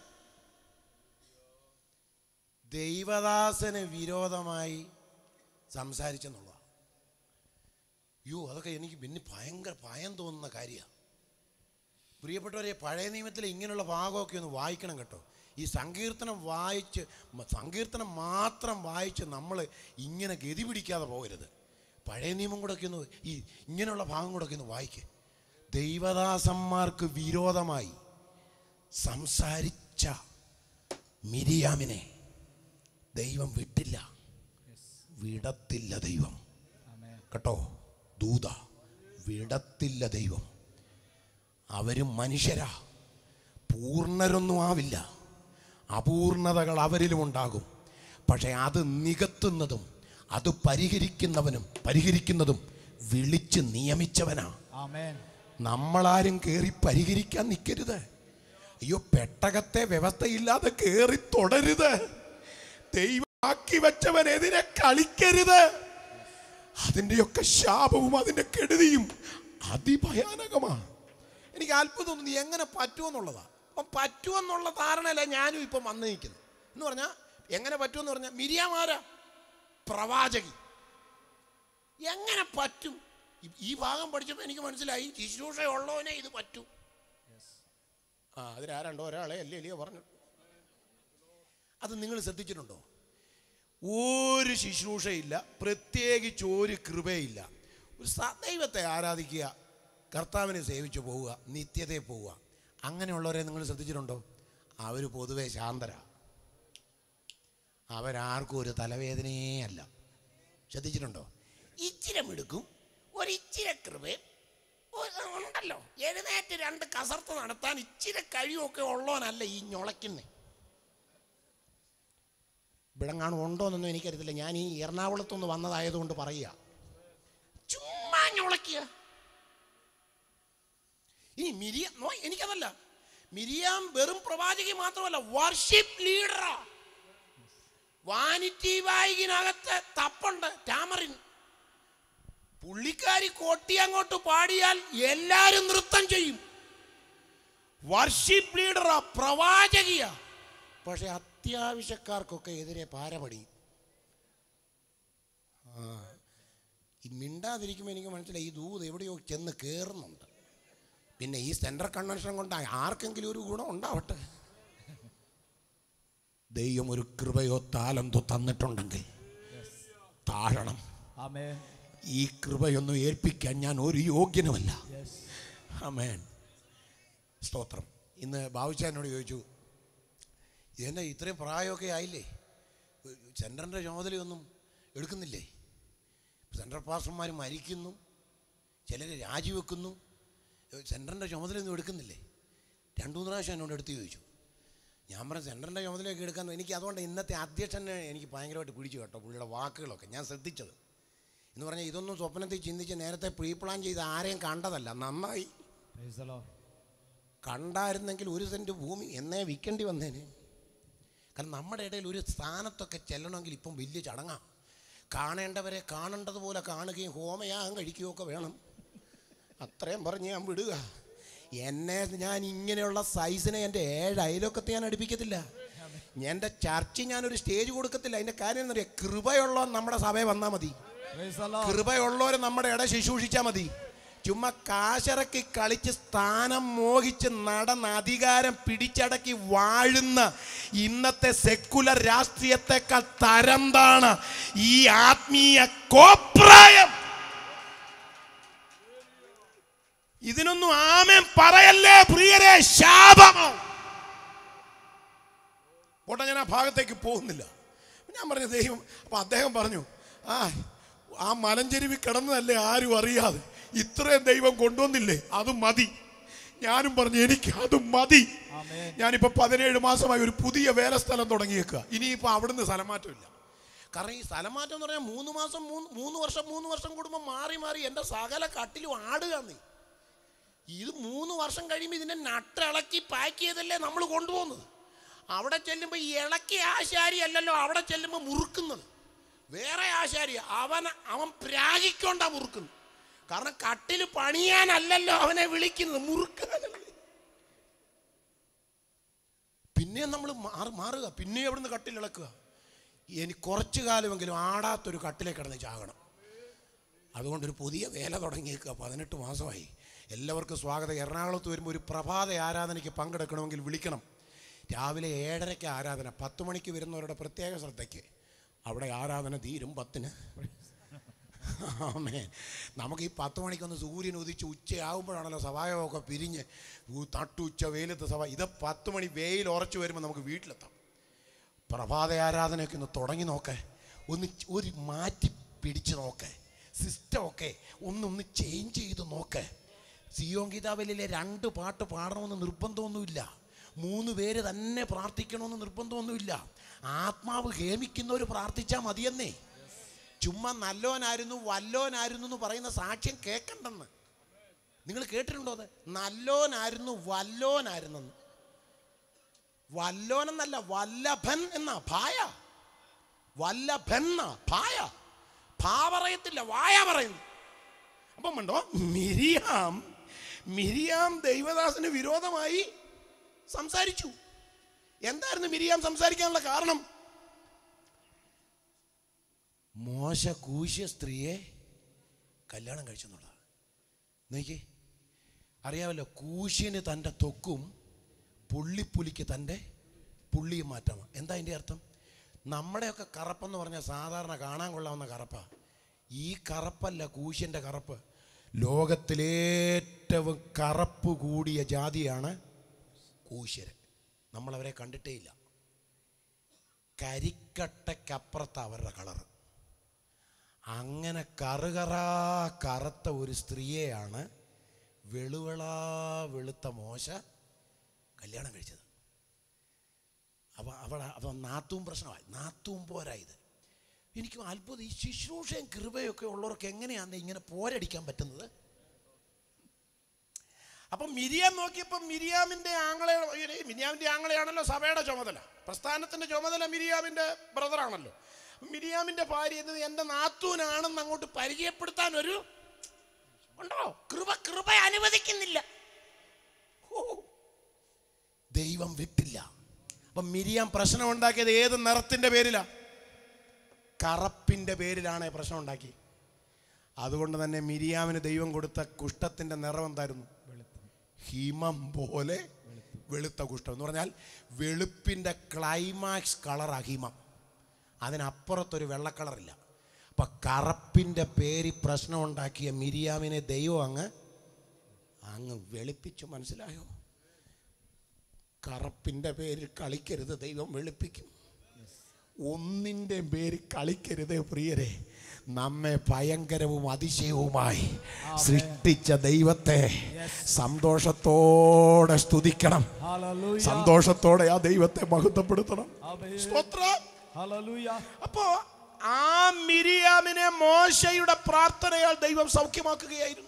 ദൈവദാസന് വിരോധമായി സംസാരിച്ചെന്നുള്ളതാണ് അയ്യോ അതൊക്കെ എനിക്ക് പിന്നെ ഭയങ്കര ഭയം തോന്നുന്ന കാര്യമാണ് പ്രിയപ്പെട്ടവരെ പഴയ നിയമത്തിലെ ഇങ്ങനെയുള്ള ഭാഗമൊക്കെ ഒന്ന് വായിക്കണം കേട്ടോ ഈ സങ്കീർത്തനം വായിച്ച് മ- സങ്കീർത്തനം മാത്രം വായിച്ച് നമ്മൾ ഇങ്ങനെ ഗതി പിടിക്കാതെ പോകരുത് പഴയ നിയമം കൂടെ ഒക്കെ ഒന്ന് ഈ ഇങ്ങനെയുള്ള ഭാഗം കൂടെ ഒക്കെ ഒന്ന് വായിക്ക് ദൈവദാസന്മാർക്ക് വിരോധമായി സംസാരിച്ച മിരിയാമിനെ ദൈവം വിട്ടില്ല വിടത്തില്ല ദൈവം Amen. കേട്ടോ ദൂത വിടത്തില്ല ദൈവം അവരും മനുഷ്യരാ പൂർണ്ണരൊന്നും ആവില്ല അപൂർണതകൾ അവരിലും ഉണ്ടാകും പക്ഷെ അത് നികത്തുന്നതും അത് പരിഹരിക്കുന്നവനും പരിഹരിക്കുന്നതും വിളിച്ച് നിയമിച്ചവനാ Amen. നമ്മളാരും കയറി പരിഹരിക്കാൻ നിൽക്കരുത് അയ്യോ പെട്ടകത്തെ വ്യവസ്ഥയില്ലാതെ കയറി തുടരുത് ദൈവമാക്കി വെച്ചവനെതിരെ കളിക്കരുത് അതിൻ്റെയൊക്കെ ശാപവും അതിൻ്റെ കെടുതിയും അതിഭയാനകമാണ് എനിക്ക് അത്ഭുതം തോന്നുന്നു നീ എങ്ങനെ പറ്റുമെന്നുള്ളതാ അപ്പം പറ്റുമെന്നുള്ള ധാരണയല്ല ഞാനും ഇപ്പം വന്ന് നിൽക്കുന്നത് എന്ന് പറഞ്ഞാൽ എങ്ങനെ പറ്റുമെന്ന് പറഞ്ഞാൽ മിരിയാമാരാ പ്രവാചകി എങ്ങനെ പറ്റും ഈ- ഈ ഭാഗം പഠിച്ചപ്പോൾ എനിക്ക് മനസ്സിലായി ശുശ്രൂഷയുള്ളവനെ ഇത് പറ്റും ആ അതിലാരണ്ടോ ഒരാളെ അല്ലേ അല്ലയോ പറഞ്ഞു അത് നിങ്ങൾ ശ്രദ്ധിച്ചിട്ടുണ്ടോ ഒരു ശുശ്രൂഷയില്ല പ്രത്യേകിച്ച് ഒരു കൃപയില്ല ഒരു സ- ദൈവത്തെ ആരാധിക്കുക കർത്താവിനെ സേവിച്ചു പോവുക നിത്യതയെ പോവുക അങ്ങനെയുള്ളവരെ നിങ്ങൾ ശ്രദ്ധിച്ചിട്ടുണ്ടോ അവർ പൊതുവെ ശാന്തരാ അവരാർക്കും ഒരു തലവേദനയേ അല്ല ശ്രദ്ധിച്ചിട്ടുണ്ടോ ഇച്ചിരി മിടുക്കും ഒരു ഇച്ചിരി കൃപയും ഒരു- ഉണ്ടല്ലോ എഴുന്നേറ്റ് രണ്ട് കസർത്ത് നടത്താൻ ഇച്ചിരി കഴിവൊക്കെ ഉള്ളവനല്ല ഈ ഞൊളയ്ക്കുന്നേ ഇവിടെങ്ങാനും ഉണ്ടോ എന്നൊന്നും എനിക്കറിയത്തില്ല ഞാൻ ഈ എറണാകുളത്തുനിന്ന് വന്നതായതുകൊണ്ട് പറയുക ചുമ്മാ ഞൊളയ്ക്കുക ഇനി മിരിയ നോ എനിക്കതല്ല മിരിയാം വെറും പ്രവാചകി മാത്രമല്ല വർഷിപ്പ് ലീഡറാ വാനിറ്റി വായികിനകത്ത് തപ്പുണ്ട് ടാമറിൻ പുള്ളിക്കാരി കൊട്ടി അങ്ങോട്ട് പാടിയാൽ എല്ലാരും നൃത്തം ചെയ്യും വർഷിപ്പ് ലീഡറാ പ്രവാചകിയാ പക്ഷെ അത്യാവശ്യക്കാർക്കൊക്കെ എതിരെ പാരപടി ആ ഈ മിണ്ടാതിരിക്കുമ്പോൾ എനിക്ക് മനസ്സിലായി ഈ ദൂത് എവിടെയോ ചെന്ന് കയറുന്നുണ്ട് പിന്നെ ഈ സെൻട്രൽ കൺവെൻഷൻ കൊണ്ട് ആർക്കെങ്കിലും ഒരു ഗുണം ഉണ്ടാവട്ടെ ദൈവം ഒരു കൃപയോ താലന്തോ തന്നിട്ടുണ്ടെങ്കിൽ താഴണം Amen. ഈ കൃപയൊന്നും ഏൽപ്പിക്കാൻ ഞാൻ ഒരു യോഗ്യനുമല്ല Yes. അമേൻ സ്തോത്രം ഇന്ന് ബാബുച്ചാനോട് ചോദിച്ചു ഇതെന്നെ ഇത്രയും പ്രായമൊക്കെ ആയില്ലേ സെൻറ്ററിൻ്റെ ചുമതലയൊന്നും എടുക്കുന്നില്ലേ സെൻട്രൽ പാസ്റ്റർമാർ മരിക്കുന്നു ചിലർ രാജിവെക്കുന്നു സെൻറ്ററിൻ്റെ ചുമതലയൊന്നും എടുക്കുന്നില്ലേ രണ്ടു മൂന്ന് പ്രാവശ്യം എന്നോട് എടുത്ത് ചോദിച്ചു ഞാൻ പറഞ്ഞ സെൻറ്ററിൻ്റെ ചുമതലയൊക്കെ എടുക്കാൻ എനിക്ക് അതുകൊണ്ട് ഇന്നത്തെ അധ്യക്ഷനെ എനിക്ക് ഭയങ്കരമായിട്ട് പിടിച്ചു കേട്ടോ പുള്ളിയുടെ വാക്കുകളൊക്കെ ഞാൻ ശ്രദ്ധിച്ചത് എന്ന് പറഞ്ഞാൽ ഇതൊന്നും സ്വപ്നത്തിൽ ചിന്തിച്ച് നേരത്തെ പ്രീ പ്ലാൻ ചെയ്ത് ആരെയും കണ്ടതല്ല നന്നായി Praise the Lord. കണ്ടായിരുന്നെങ്കിൽ ഒരു സെൻറ്റ് ഭൂമി എന്നേ വിൽക്കേണ്ടി വന്നേനെ കാരണം നമ്മുടെ ഇടയിൽ ഒരു സ്ഥാനത്തൊക്കെ ചെല്ലണമെങ്കിൽ ഇപ്പം വലിയ ചടങ്ങാണ് കാണേണ്ടവരെ കാണേണ്ടതുപോലെ കാണുകയും ഹോമയാഗം കഴിക്കുകയൊക്കെ വേണം അത്രയും പറഞ്ഞ് ഞാൻ വിടുക എന്നെ ഞാൻ ഇങ്ങനെയുള്ള സൈസിനെ എൻ്റെ ഏഴ് അയലൊക്കത്തെ ഞാൻ അടുപ്പിക്കത്തില്ല എൻ്റെ ചർച്ച ഞാനൊരു സ്റ്റേജ് കൊടുക്കത്തില്ല അതിൻ്റെ കാര്യം എന്നറിയാം കൃപയുള്ള നമ്മുടെ സഭയിൽ വന്നാൽ മതി Praise the Lord. കൃപയുള്ളവർ നമ്മുടെ ഇട ശുശ്രൂഷിച്ചാൽ മതി ചുമ്മാ കാശിറക്കി കളിച്ച് സ്ഥാനം മോഹിച്ച് നടന്ന് അധികാരം പിടിച്ചടക്കി വാഴുന്ന ഇന്നത്തെ സെക്കുലർ രാഷ്ട്രീയത്തെക്കാൾ തരംതാണ് ഈ ആത്മീയ കോപ്രായം ഇതിനൊന്നും ആമേൻ പറയല്ലേ പ്രിയരെ ശാപമോ പോട്ടെ ഞാൻ ആ ഭാഗത്തേക്ക് പോകുന്നില്ല ഞാൻ പറഞ്ഞു ദൈവം അപ്പം അദ്ദേഹം പറഞ്ഞു ആ ആ മലഞ്ചെരുവി കിടന്നതല്ലേ ആരും അറിയാതെ ഇത്രയും ദൈവം കൊണ്ടുവന്നില്ലേ അത് മതി ഞാനും പറഞ്ഞു എനിക്ക് അത് മതി Amen. ഞാനിപ്പോൾ പതിനേഴ് മാസമായി ഒരു പുതിയ വേലസ്ഥലം തുടങ്ങിയേക്കുക ഇനിയിപ്പോൾ അവിടുന്ന് സ്ഥലം മാറ്റമില്ല കാരണം ഈ സ്ഥലം മാറ്റം എന്ന് പറഞ്ഞാൽ മൂന്ന് മാസം മൂന്ന് മൂന്ന് വർഷം മൂന്ന് വർഷം കൂടുമ്പോൾ മാറി മാറി എൻ്റെ സകല കട്ടിലും ആടുകയെന്ന് ഇത് മൂന്ന് വർഷം കഴിയുമ്പോൾ ഇതിനെ നട്ടിളക്കി പാക്ക് ചെയ്തല്ലേ നമ്മൾ കൊണ്ടുപോകുന്നത് അവിടെ ചെല്ലുമ്പോൾ ഈ ഇളക്കിയ ആശാരി അല്ലല്ലോ അവിടെ ചെല്ലുമ്പോൾ മുറുക്കുന്നത് വേറെ ആശാരി അവൻ അവൻ പ്രാഗിക്കൊണ്ടാ മുറുക്കുന്നത് കാരണം കട്ടിൽ പണിയാനല്ലല്ലോ അവനെ വിളിക്കുന്നത് മുറുക്കാനല്ലേ പിന്നെ നമ്മൾ മാറി മാറുക പിന്നെ എവിടുന്ന് കട്ടിൽ ഇളക്കുക ഇനി കുറച്ചു കാലമെങ്കിലും ആടാത്തൊരു കട്ടിലേ കിടന്ന് ചാകണം അതുകൊണ്ടൊരു പുതിയ വേല തുടങ്ങിയേക്കുക പതിനെട്ട് മാസമായി എല്ലാവർക്കും സ്വാഗതം എറണാകുളത്ത് വരുമ്പോൾ ഒരു പ്രഭാത ആരാധനയ്ക്ക് പങ്കെടുക്കണമെങ്കിൽ വിളിക്കണം രാവിലെ ഏഴരയ്ക്ക് ആരാധന പത്ത് മണിക്ക് വരുന്നവരുടെ പ്രത്യേക ശ്രദ്ധയ്ക്ക് അവിടെ ആരാധന തീരും പത്തിന് ആമേൻ നമുക്ക് ഈ പത്ത് മണിക്കൊന്ന് സൂര്യൻ ഉദിച്ച് ഉച്ചയാകുമ്പോഴാണല്ലോ സഭായമൊക്കെ പിരിഞ്ഞ് ഉ- തട്ടുച്ച വെയിലത്ത് സഭ ഇത് പത്ത് മണി വെയിൽ ഉറച്ചു വരുമ്പോൾ നമുക്ക് വീട്ടിലെത്താം പ്രഭാത ആരാധനയൊക്കെ ഒന്ന് തുടങ്ങി നോക്കേ ഒന്ന് ച- ഒരു മാറ്റി പിടിച്ച് നോക്കേ സിസ്റ്റമൊക്കെ ഒന്നൊന്ന് ചേഞ്ച് ചെയ്ത് നോക്കേ സിയോൻ ഗീതാവലിലെ രണ്ട് പാട്ട് പാടണമെന്ന് നിർബന്ധമൊന്നുമില്ല മൂന്ന് പേര് തന്നെ പ്രാർത്ഥിക്കണമെന്ന് നിർബന്ധമൊന്നുമില്ല ആത്മാവ് ഹേമിക്കുന്നവർ പ്രാർത്ഥിച്ചാൽ മതിയെന്നേ ചുമ്മാ നല്ലോനായിരുന്നു വല്ലോനായിരുന്നു എന്ന് പറയുന്ന സാക്ഷ്യം കേൾക്കണ്ടെന്ന് നിങ്ങൾ കേട്ടിട്ടുണ്ടോ അത് നല്ലോനായിരുന്നു വല്ലോനായിരുന്നെന്ന് വല്ലോനെന്നല്ല വല്ലഭൻ എന്നാ ഭായ വല്ലഭൻ എന്നാ ഭായ ഭാ പറയത്തില്ല വായ പറയുന്നു അപ്പം ഉണ്ടോ മിരിയാം മിരിയാം ദൈവദാസന് വിരോധമായി സംസാരിച്ചു എന്തായിരുന്നു മിരിയാം സംസാരിക്കാനുള്ള കാരണം മോശ കൂശ്യ സ്ത്രീയെ കല്യാണം കഴിച്ചെന്നുള്ളതാണ് നോക്കി അറിയാമല്ലോ കൂശ്യന് തൻ്റെ തൊക്കും പുള്ളിപ്പുലിക്ക് തൻ്റെ പുള്ളിയും മാറ്റമാണ് എന്താ അതിൻ്റെ അർത്ഥം നമ്മുടെയൊക്കെ കറുപ്പെന്ന് പറഞ്ഞാൽ സാധാരണ കാണാൻ കൊള്ളാവുന്ന കറുപ്പാ ഈ കറുപ്പല്ല കൂശ്യൻ്റെ കറുപ്പ് ലോകത്തിലേറ്റവും കറുപ്പ് കൂടിയ ജാതിയാണ് കൂശ്യര് നമ്മളവരെ കണ്ടിട്ടേ ഇല്ല കരിക്കട്ടയ്ക്കപ്പുറത്ത് അവരുടെ കളറ് അങ്ങനെ കറുകറാ കറുത്ത ഒരു സ്ത്രീയെയാണ് വെളുവിളാ വെളുത്ത മോശ കല്യാണം കഴിച്ചത് അവ അവളെ അവ നാത്തും പ്രശ്നമായി നാത്തും പോരാ ഇത് എനിക്ക് അത്ഭുതം ഈ ശുശ്രൂഷയും കൃപയൊക്കെ ഉള്ളവർക്ക് എങ്ങനെയാണ് ഇങ്ങനെ പോരടിക്കാൻ പറ്റുന്നത് അപ്പം മിരിയാം നോക്കിയപ്പോൾ മിരിയാമിൻ്റെ ആങ്ങളെ മിരിയാമിൻ്റെ ആങ്ങളെയാണല്ലോ സഭയുടെ ചുമതല പ്രസ്ഥാനത്തിൻ്റെ ചുമതല മിരിയാമിൻ്റെ ബ്രദറാണല്ലോ മിരിയാമിൻ്റെ ഭാര്യ എന്നത് എൻ്റെ നാത്തൂനാണെന്ന് അങ്ങോട്ട് പരിചയപ്പെടുത്താൻ ഒരു ഉണ്ടോ കൃപ കൃപ അനുവദിക്കുന്നില്ല ഓ, ദൈവം വിട്ടില്ല അപ്പം മിരിയാം പ്രശ്നം ഉണ്ടാക്കിയത് ഏത് നിറത്തിൻ്റെ പേരിലാ കറപ്പിൻ്റെ പേരിലാണ് പ്രശ്നം ഉണ്ടാക്കി അതുകൊണ്ട് തന്നെ മിരിയാമിന് ദൈവം കൊടുത്ത കുഷ്ഠത്തിൻ്റെ നിറം എന്തായിരുന്നു ഹിമം പോലെ വെളുത്ത കുഷ്ഠം എന്ന് പറഞ്ഞാൽ വെളുപ്പിൻ്റെ ക്ലൈമാക്സ് കളറാ ഹിമം അതിനപ്പുറത്തൊരു വെള്ള കളറില്ല അപ്പം കറുപ്പിൻ്റെ പേര് പ്രശ്നം ഉണ്ടാക്കിയ മിരിയാമിനെ ദൈവം അങ്ങ് അങ്ങ് വെളുപ്പിച്ചു മനസ്സിലായോ കറുപ്പിൻ്റെ പേരിൽ കളിക്കരുത് ദൈവം വെളുപ്പിക്കും ഒന്നിൻ്റെ പേര് കളിക്കരുത് പ്രിയരെ നമ്മെ ഭയങ്കരവും അതിശയവുമായി സൃഷ്ടിച്ച ദൈവത്തെ സന്തോഷത്തോടെ സ്തുതിക്കണം Hallelujah. സന്തോഷത്തോടെ ആ ദൈവത്തെ മഹത്വപ്പെടുത്തണം Amen. സ്തോത്രം Hallelujah. അപ്പോ ആ മിരിയാമിനെ മോശയുടെ പ്രാർത്ഥനയാൽ ദൈവം സൗഖ്യമാക്കുകയായിരുന്നു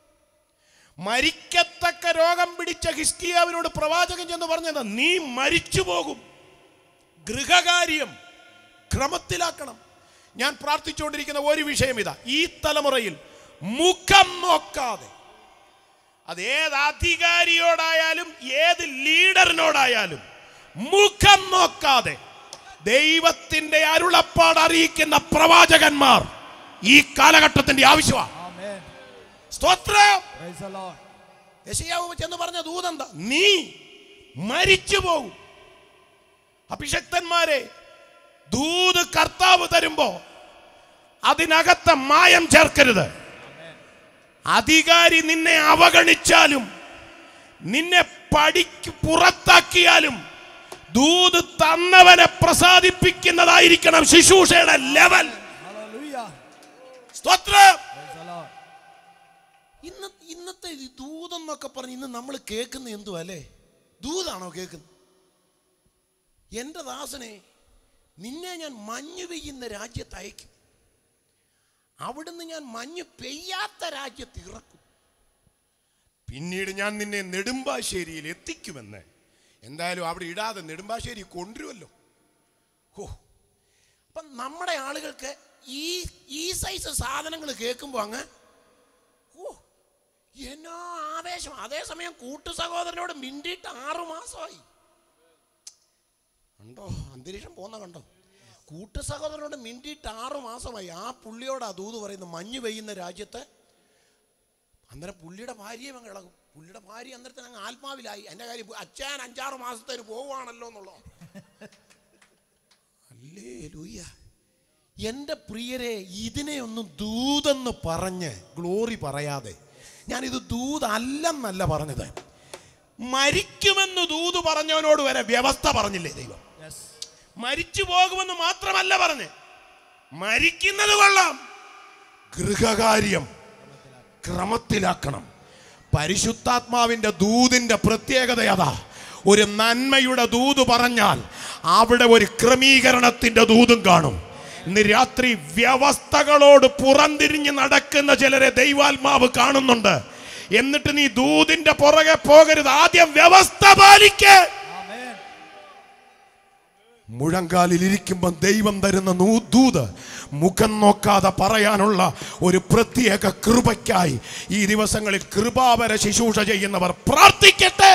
മരിക്കത്തക്ക രോഗം പിടിച്ച ഹിസ്കിയാവിനോട് പ്രവാചകൻ ചെന്ന് പറഞ്ഞത് നീ മരിച്ചു പോകും ഗൃഹകാര്യം ക്രമത്തിലാക്കണം ഞാൻ പ്രാർത്ഥിച്ചുകൊണ്ടിരിക്കുന്ന ഒരു വിഷയം ഇതാ ഈ തലമുറയിൽ മുഖം നോക്കാതെ അത് ഏത് അധികാരിയോടായാലും ഏത് ലീഡറിനോടായാലും മുഖം നോക്കാതെ ദൈവത്തിന്റെ അരുളപ്പാട് അറിയിക്കുന്ന പ്രവാചകന്മാർ ഈ കാലഘട്ടത്തിന്റെ ആവശ്യമാണ് Amen. സ്തോത്രം Praise the Lord. യശയാവ് ചെന്ന് പറഞ്ഞ ദൂതെന്താ നീ മരിച്ചു പോകും അഭിഷക്തന്മാരെ ദൂത് കർത്താവ് തരുമ്പോ അതിനകത്ത് മായം ചേർക്കരുത് അധികാരി നിന്നെ അവഗണിച്ചാലും നിന്നെ പടിക്ക് പുറത്താക്കിയാലും ദൂത് തന്നവനെ പ്രസാദിപ്പിക്കുന്നതായിരിക്കണം ശുശ്രൂഷയുടെ ലെവൽ Hallelujah. സ്തോത്രം Praise the Lord. ഇന്ന് ഇന്നത്തെ ഈ ദൂതെന്നൊക്കെ പറഞ്ഞ് ഇന്ന് നമ്മൾ കേൾക്കുന്ന എന്തുവാ അല്ലേ ദൂതാണോ കേൾക്കുന്നത് എൻ്റെ ദാസനെ നിന്നെ ഞാൻ മഞ്ഞ് പെയ്യുന്ന രാജ്യത്ത് അയക്കും അവിടുന്ന് ഞാൻ മഞ്ഞ് പെയ്യാത്ത രാജ്യത്ത് ഇറക്കും പിന്നീട് ഞാൻ നിന്നെ നെടുമ്പാശ്ശേരിയിൽ എത്തിക്കുമെന്ന് എന്തായാലും അവിടെ ഇടാതെ നെടുമ്പാശ്ശേരി കൊണ്ടുവരുമല്ലോ ഓ അപ്പം നമ്മുടെ ആളുകൾക്ക് ഈ ഈ സൈസ് സാധനങ്ങൾ കേൾക്കുമ്പോൾ അങ്ങ് ഓ എന്നാ ആവേശം അതേസമയം കൂട്ടു സഹോദരനോട് മിണ്ടിയിട്ട് ആറു മാസമായി കണ്ടോ അന്തരീക്ഷം പോന്ന കണ്ടോ കൂട്ടു സഹോദരനോട് മിണ്ടിയിട്ട് ആറു മാസമായി ആ പുള്ളിയോട് ആ ദൂത് പറയുന്നത് മഞ്ഞ് പെയ്യുന്ന രാജ്യത്ത് അന്നേരം പുള്ളിയുടെ ഭാര്യയെ അങ്ങ് ഇളകും പുള്ളിയുടെ ഭാര്യ അന്നേരത്തിന് അങ്ങ് ആത്മാവിലായി എൻ്റെ കാര്യം അച്ഛൻ അഞ്ചാറ് മാസത്തേന് പോവുകയാണല്ലോ എന്നുള്ളോ അല്ലേ ലൂയ്യ എൻ്റെ പ്രിയരെ ഇതിനെ ഒന്നും ദൂതെന്ന് പറഞ്ഞ് ഗ്ലോറി പറയാതെ ഞാനിത് ദൂതല്ലെന്നല്ല പറഞ്ഞത് മരിക്കുമെന്ന് ദൂത് പറഞ്ഞവനോട് വരെ വ്യവസ്ഥ പറഞ്ഞില്ലേ ദൈവം Yes. മരിച്ചു പോകുമെന്ന് മാത്രമല്ല പറഞ്ഞ് മരിക്കുന്നത് കൊള്ളാം ഗൃഹകാര്യം ക്രമത്തിലാക്കണം പരിശുദ്ധാത്മാവിന്റെ ദൂതിന്റെ പ്രത്യേകത അതാ ഒരു നന്മയുടെ ദൂത് പറഞ്ഞാൽ അവിടെ ഒരു ക്രമീകരണത്തിന്റെ ദൂതും കാണും ഇന്ന് രാത്രി വ്യവസ്ഥകളോട് പുറംതിരിഞ്ഞ് നടക്കുന്ന ചിലരെ ദൈവാത്മാവ് കാണുന്നുണ്ട് എന്നിട്ട് നീ ദൂതിന്റെ പുറകെ പോകരുത് ആദ്യം വ്യവസ്ഥ പാലിക്കേ Amen. മുഴങ്കാലിൽ ഇരിക്കുമ്പോൾ ദൈവം തരുന്ന നൂ- ദൂത് മുഖം നോക്കാതെ പറയാനുള്ള ഒരു പ്രത്യേക കൃപയ്ക്കായി ഈ ദിവസങ്ങളിൽ കൃപാവര ശുശ്രൂഷ ചെയ്യുന്നവർ പ്രാർത്ഥിക്കട്ടെ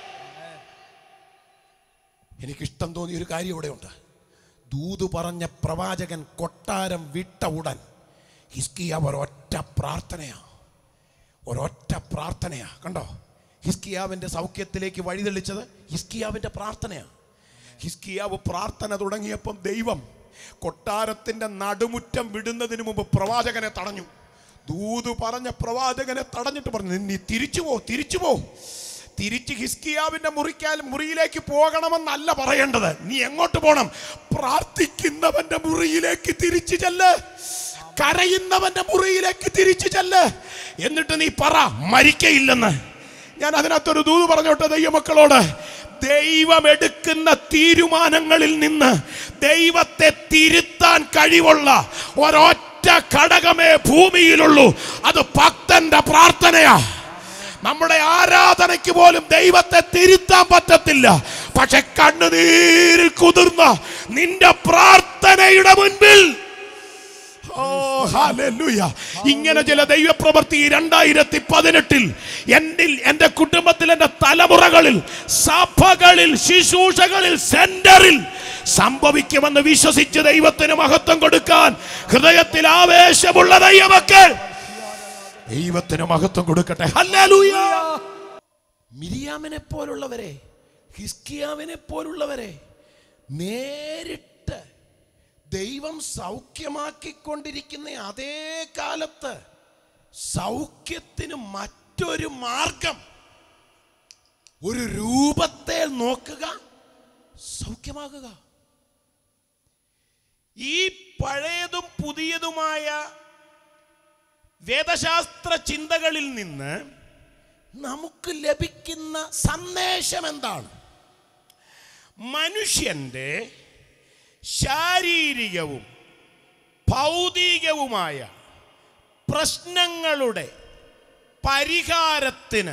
എനിക്കിഷ്ടം തോന്നിയ ഒരു കാര്യം ഇവിടെയുണ്ട് ദൂത് പറഞ്ഞ പ്രവാചകൻ കൊട്ടാരം വിട്ട ഉടൻ ഹിസ്കിയ ഒരൊറ്റ പ്രാർത്ഥനയാ ഒരൊറ്റ പ്രാർത്ഥനയാ കണ്ടോ ഹിസ്കിയാവിൻ്റെ സൗഖ്യത്തിലേക്ക് വഴിതെളിച്ചത് ഹിസ്കിയാവിൻ്റെ പ്രാർത്ഥനയാണ് ഹിസ്കിയാവ് പ്രാർത്ഥന തുടങ്ങിയപ്പം ദൈവം കൊട്ടാരത്തിൻ്റെ നടുമുറ്റം വിടുന്നതിന് മുമ്പ് പ്രവാചകനെ തടഞ്ഞു ദൂത് പറഞ്ഞ പ്രവാചകനെ തടഞ്ഞിട്ട് പറഞ്ഞു നീ തിരിച്ചു പോ തിരിച്ചു പോ തിരിച്ച് ഹിസ്കിയാവിന്റെ മുറിക്കാൽ മുറിയിലേക്ക് പോകണമെന്നല്ല പറയേണ്ടത് നീ എങ്ങോട്ട് പോകണം പ്രാർത്ഥിക്കുന്നവന്റെ മുറിയിലേക്ക് തിരിച്ചു ചെല്ല് കരയുന്നവന്റെ മുറിയിലേക്ക് തിരിച്ചു ചെല്ല് എന്നിട്ട് നീ പറ മരിക്കയില്ലെന്ന് ഞാൻ അതിനകത്തൊരു ദൂത് പറഞ്ഞോട്ടെ ദൈവമക്കളോട് ദൈവം എടുക്കുന്ന തീരുമാനങ്ങളിൽ നിന്ന് ദൈവത്തെ തിരുത്താൻ കഴിവുള്ള ഒരൊറ്റ ഘടകമേ ഭൂമിയിലുള്ളൂ അത് ഭക്തന്റെ പ്രാർത്ഥനയാ നമ്മുടെ ആരാധനയ്ക്ക് പോലും ദൈവത്തെ തിരുത്താൻ പറ്റത്തില്ല പക്ഷെ കണ്ണുനീരിൽ കുതിർന്ന നിന്റെ പ്രാർത്ഥനയുടെ മുൻപിൽ ഓ, ഹല്ലേലൂയ. ഇങ്ങനെ ചില ദൈവപ്രവൃത്തി രണ്ടായിരത്തി പതിനെട്ടിൽ എന്നിൽ എൻ്റെ കുടുംബത്തിൽ എൻ്റെ തലമുറകളിൽ സഭകളിൽ ശുശ്രൂഷകളിൽ സെന്ററിൽ സംഭവിക്കുമെന്ന് വിശ്വസിച്ച് ദൈവത്തിന് മഹത്വം കൊടുക്കാൻ ഹൃദയത്തിൽ ആവേശമുള്ള ദൈവമക്കൾ ദൈവത്തിന് മഹത്വം കൊടുക്കട്ടെ ഹല്ലേലൂയ മിരിയാമിനെ പോലുള്ളവരെ ഹിസ്കിയാവിനെ പോലുള്ളവരെ നേരിട്ട് ദൈവം സൗഖ്യമാക്കിക്കൊണ്ടിരിക്കുന്ന അതേ കാലത്ത് സൗഖ്യത്തിന് മറ്റൊരു മാർഗം ഒരു രൂപത്തെ നോക്കുക സൗഖ്യമാകുക ഈ പഴയതും പുതിയതുമായ വേദശാസ്ത്ര ചിന്തകളിൽ നിന്ന് നമുക്ക് ലഭിക്കുന്ന സന്ദേശം എന്താണ് മനുഷ്യന്റെ ശാരീരികവും ഭൗതികവുമായ പ്രശ്നങ്ങളുടെ പരിഹാരത്തിന്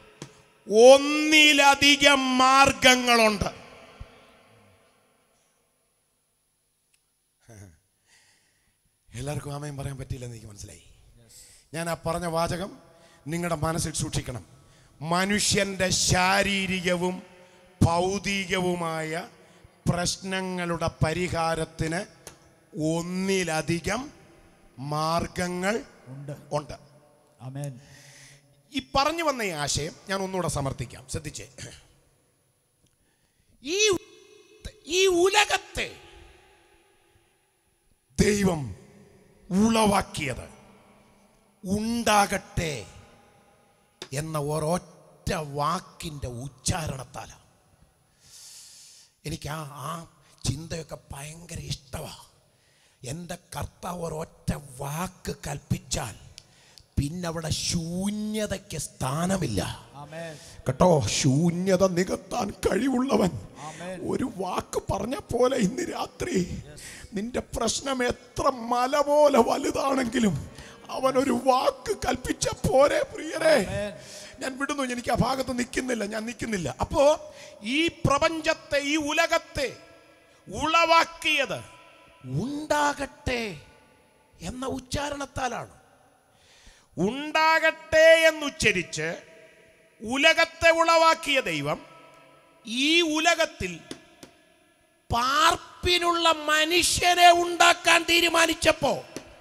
ഒന്നിലധികം മാർഗങ്ങളുണ്ട് എല്ലാവർക്കും ആമയം പറയാൻ പറ്റിയില്ലെന്ന് എനിക്ക് മനസ്സിലായി ഞാൻ ആ പറഞ്ഞ വാചകം നിങ്ങളുടെ മനസ്സിൽ സൂക്ഷിക്കണം മനുഷ്യന്റെ ശാരീരികവും ഭൗതികവുമായ പ്രശ്നങ്ങളുടെ പരിഹാരത്തിന് ഒന്നിലധികം മാർഗങ്ങൾ ഉണ്ട് ഉണ്ട് Amen. ഈ പറഞ്ഞു വന്ന ഈ ആശയം ഞാൻ ഒന്നുകൂടെ സമർത്ഥിക്കാം ശ്രദ്ധിച്ചേ ഈ ഈ ഉലകത്തെ ദൈവം ഉളവാക്കിയത് ഉണ്ടാകട്ടെ എന്ന ഒരൊറ്റ വാക്കിൻ്റെ ഉച്ചാരണത്താലാണ് എനിക്ക് ആ ആ ചിന്തയൊക്കെ ഭയങ്കര ഇഷ്ടമാണ് എൻ്റെ കർത്താവ് ഒരൊറ്റ വാക്ക് കൽപ്പിച്ചാൽ പിന്നെ അവിടെ ശൂന്യതയ്ക്ക് സ്ഥാനമില്ല Amen. കേട്ടോ ശൂന്യത നികത്താൻ കഴിവുള്ളവൻ Amen. ഒരു വാക്ക് പറഞ്ഞ പോലെ ഇന്ന് രാത്രി നിന്റെ പ്രശ്നം എത്ര മല പോലെ വലുതാണെങ്കിലും അവൻ ഒരു വാക്ക് കൽപ്പിച്ച പോരെ പ്രിയരെ Amen. ഞാൻ വിടുന്നു എനിക്ക് ആ ഭാഗത്ത് നിൽക്കുന്നില്ല ഞാൻ നിൽക്കുന്നില്ല അപ്പോ ഈ പ്രപഞ്ചത്തെ ഈ ഉലകത്തെ ഉളവാക്കിയത് ഉണ്ടാകട്ടെ എന്ന ഉച്ചാരണത്താലാണ് ഉണ്ടാകട്ടെ എന്നുച്ചരിച്ച് ഉലകത്തെ ഉളവാക്കിയ ദൈവം ഈ ഉലകത്തിൽ പാർപ്പിനുള്ള മനുഷ്യനെ ഉണ്ടാക്കാൻ തീരുമാനിച്ചപ്പോ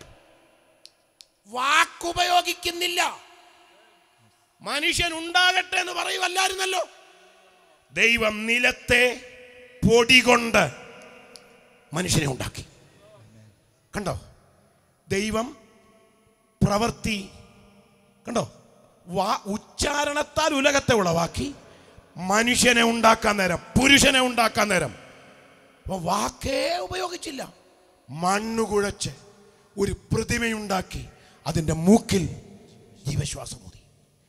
വാക്കുപയോഗിക്കുന്നില്ല മനുഷ്യൻ ഉണ്ടാകട്ടെ എന്ന് പറയുമല്ലായിരുന്നല്ലോ ദൈവം നിലത്തെ പൊടി കൊണ്ട് മനുഷ്യനെ ഉണ്ടാക്കി കണ്ടോ ദൈവം പ്രവൃത്തി കണ്ടോ വാ ഉച്ചാരണത്താൽ ഉലകത്തെ ഉളവാക്കി മനുഷ്യനെ ഉണ്ടാക്കാൻ നേരം പുരുഷനെ ഉണ്ടാക്കാൻ നേരം അപ്പൊ വാക്കേ ഉപയോഗിച്ചില്ല മണ്ണു കുഴച്ച് ഒരു പ്രതിമയുണ്ടാക്കി അതിൻ്റെ മൂക്കിൽ ജീവശ്വാസം ഊതി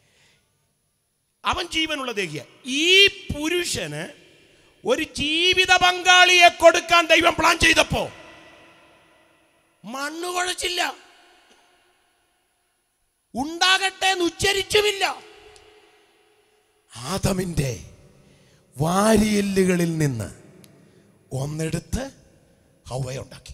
അവൻ ജീവനുള്ള ദേഹിയ ഈ പുരുഷന് ഒരു ജീവിത പങ്കാളിയെ കൊടുക്കാൻ ദൈവം പ്ലാൻ ചെയ്തപ്പോ മണ്ണ് കുഴച്ചില്ല ഉണ്ടാകട്ടെ എന്ന് ഉച്ചരിച്ചുമില്ല ആദമിൻ്റെ വാരിയെല്ലുകളിൽ നിന്ന് ഒന്നെടുത്ത് ഹൗവയുണ്ടാക്കി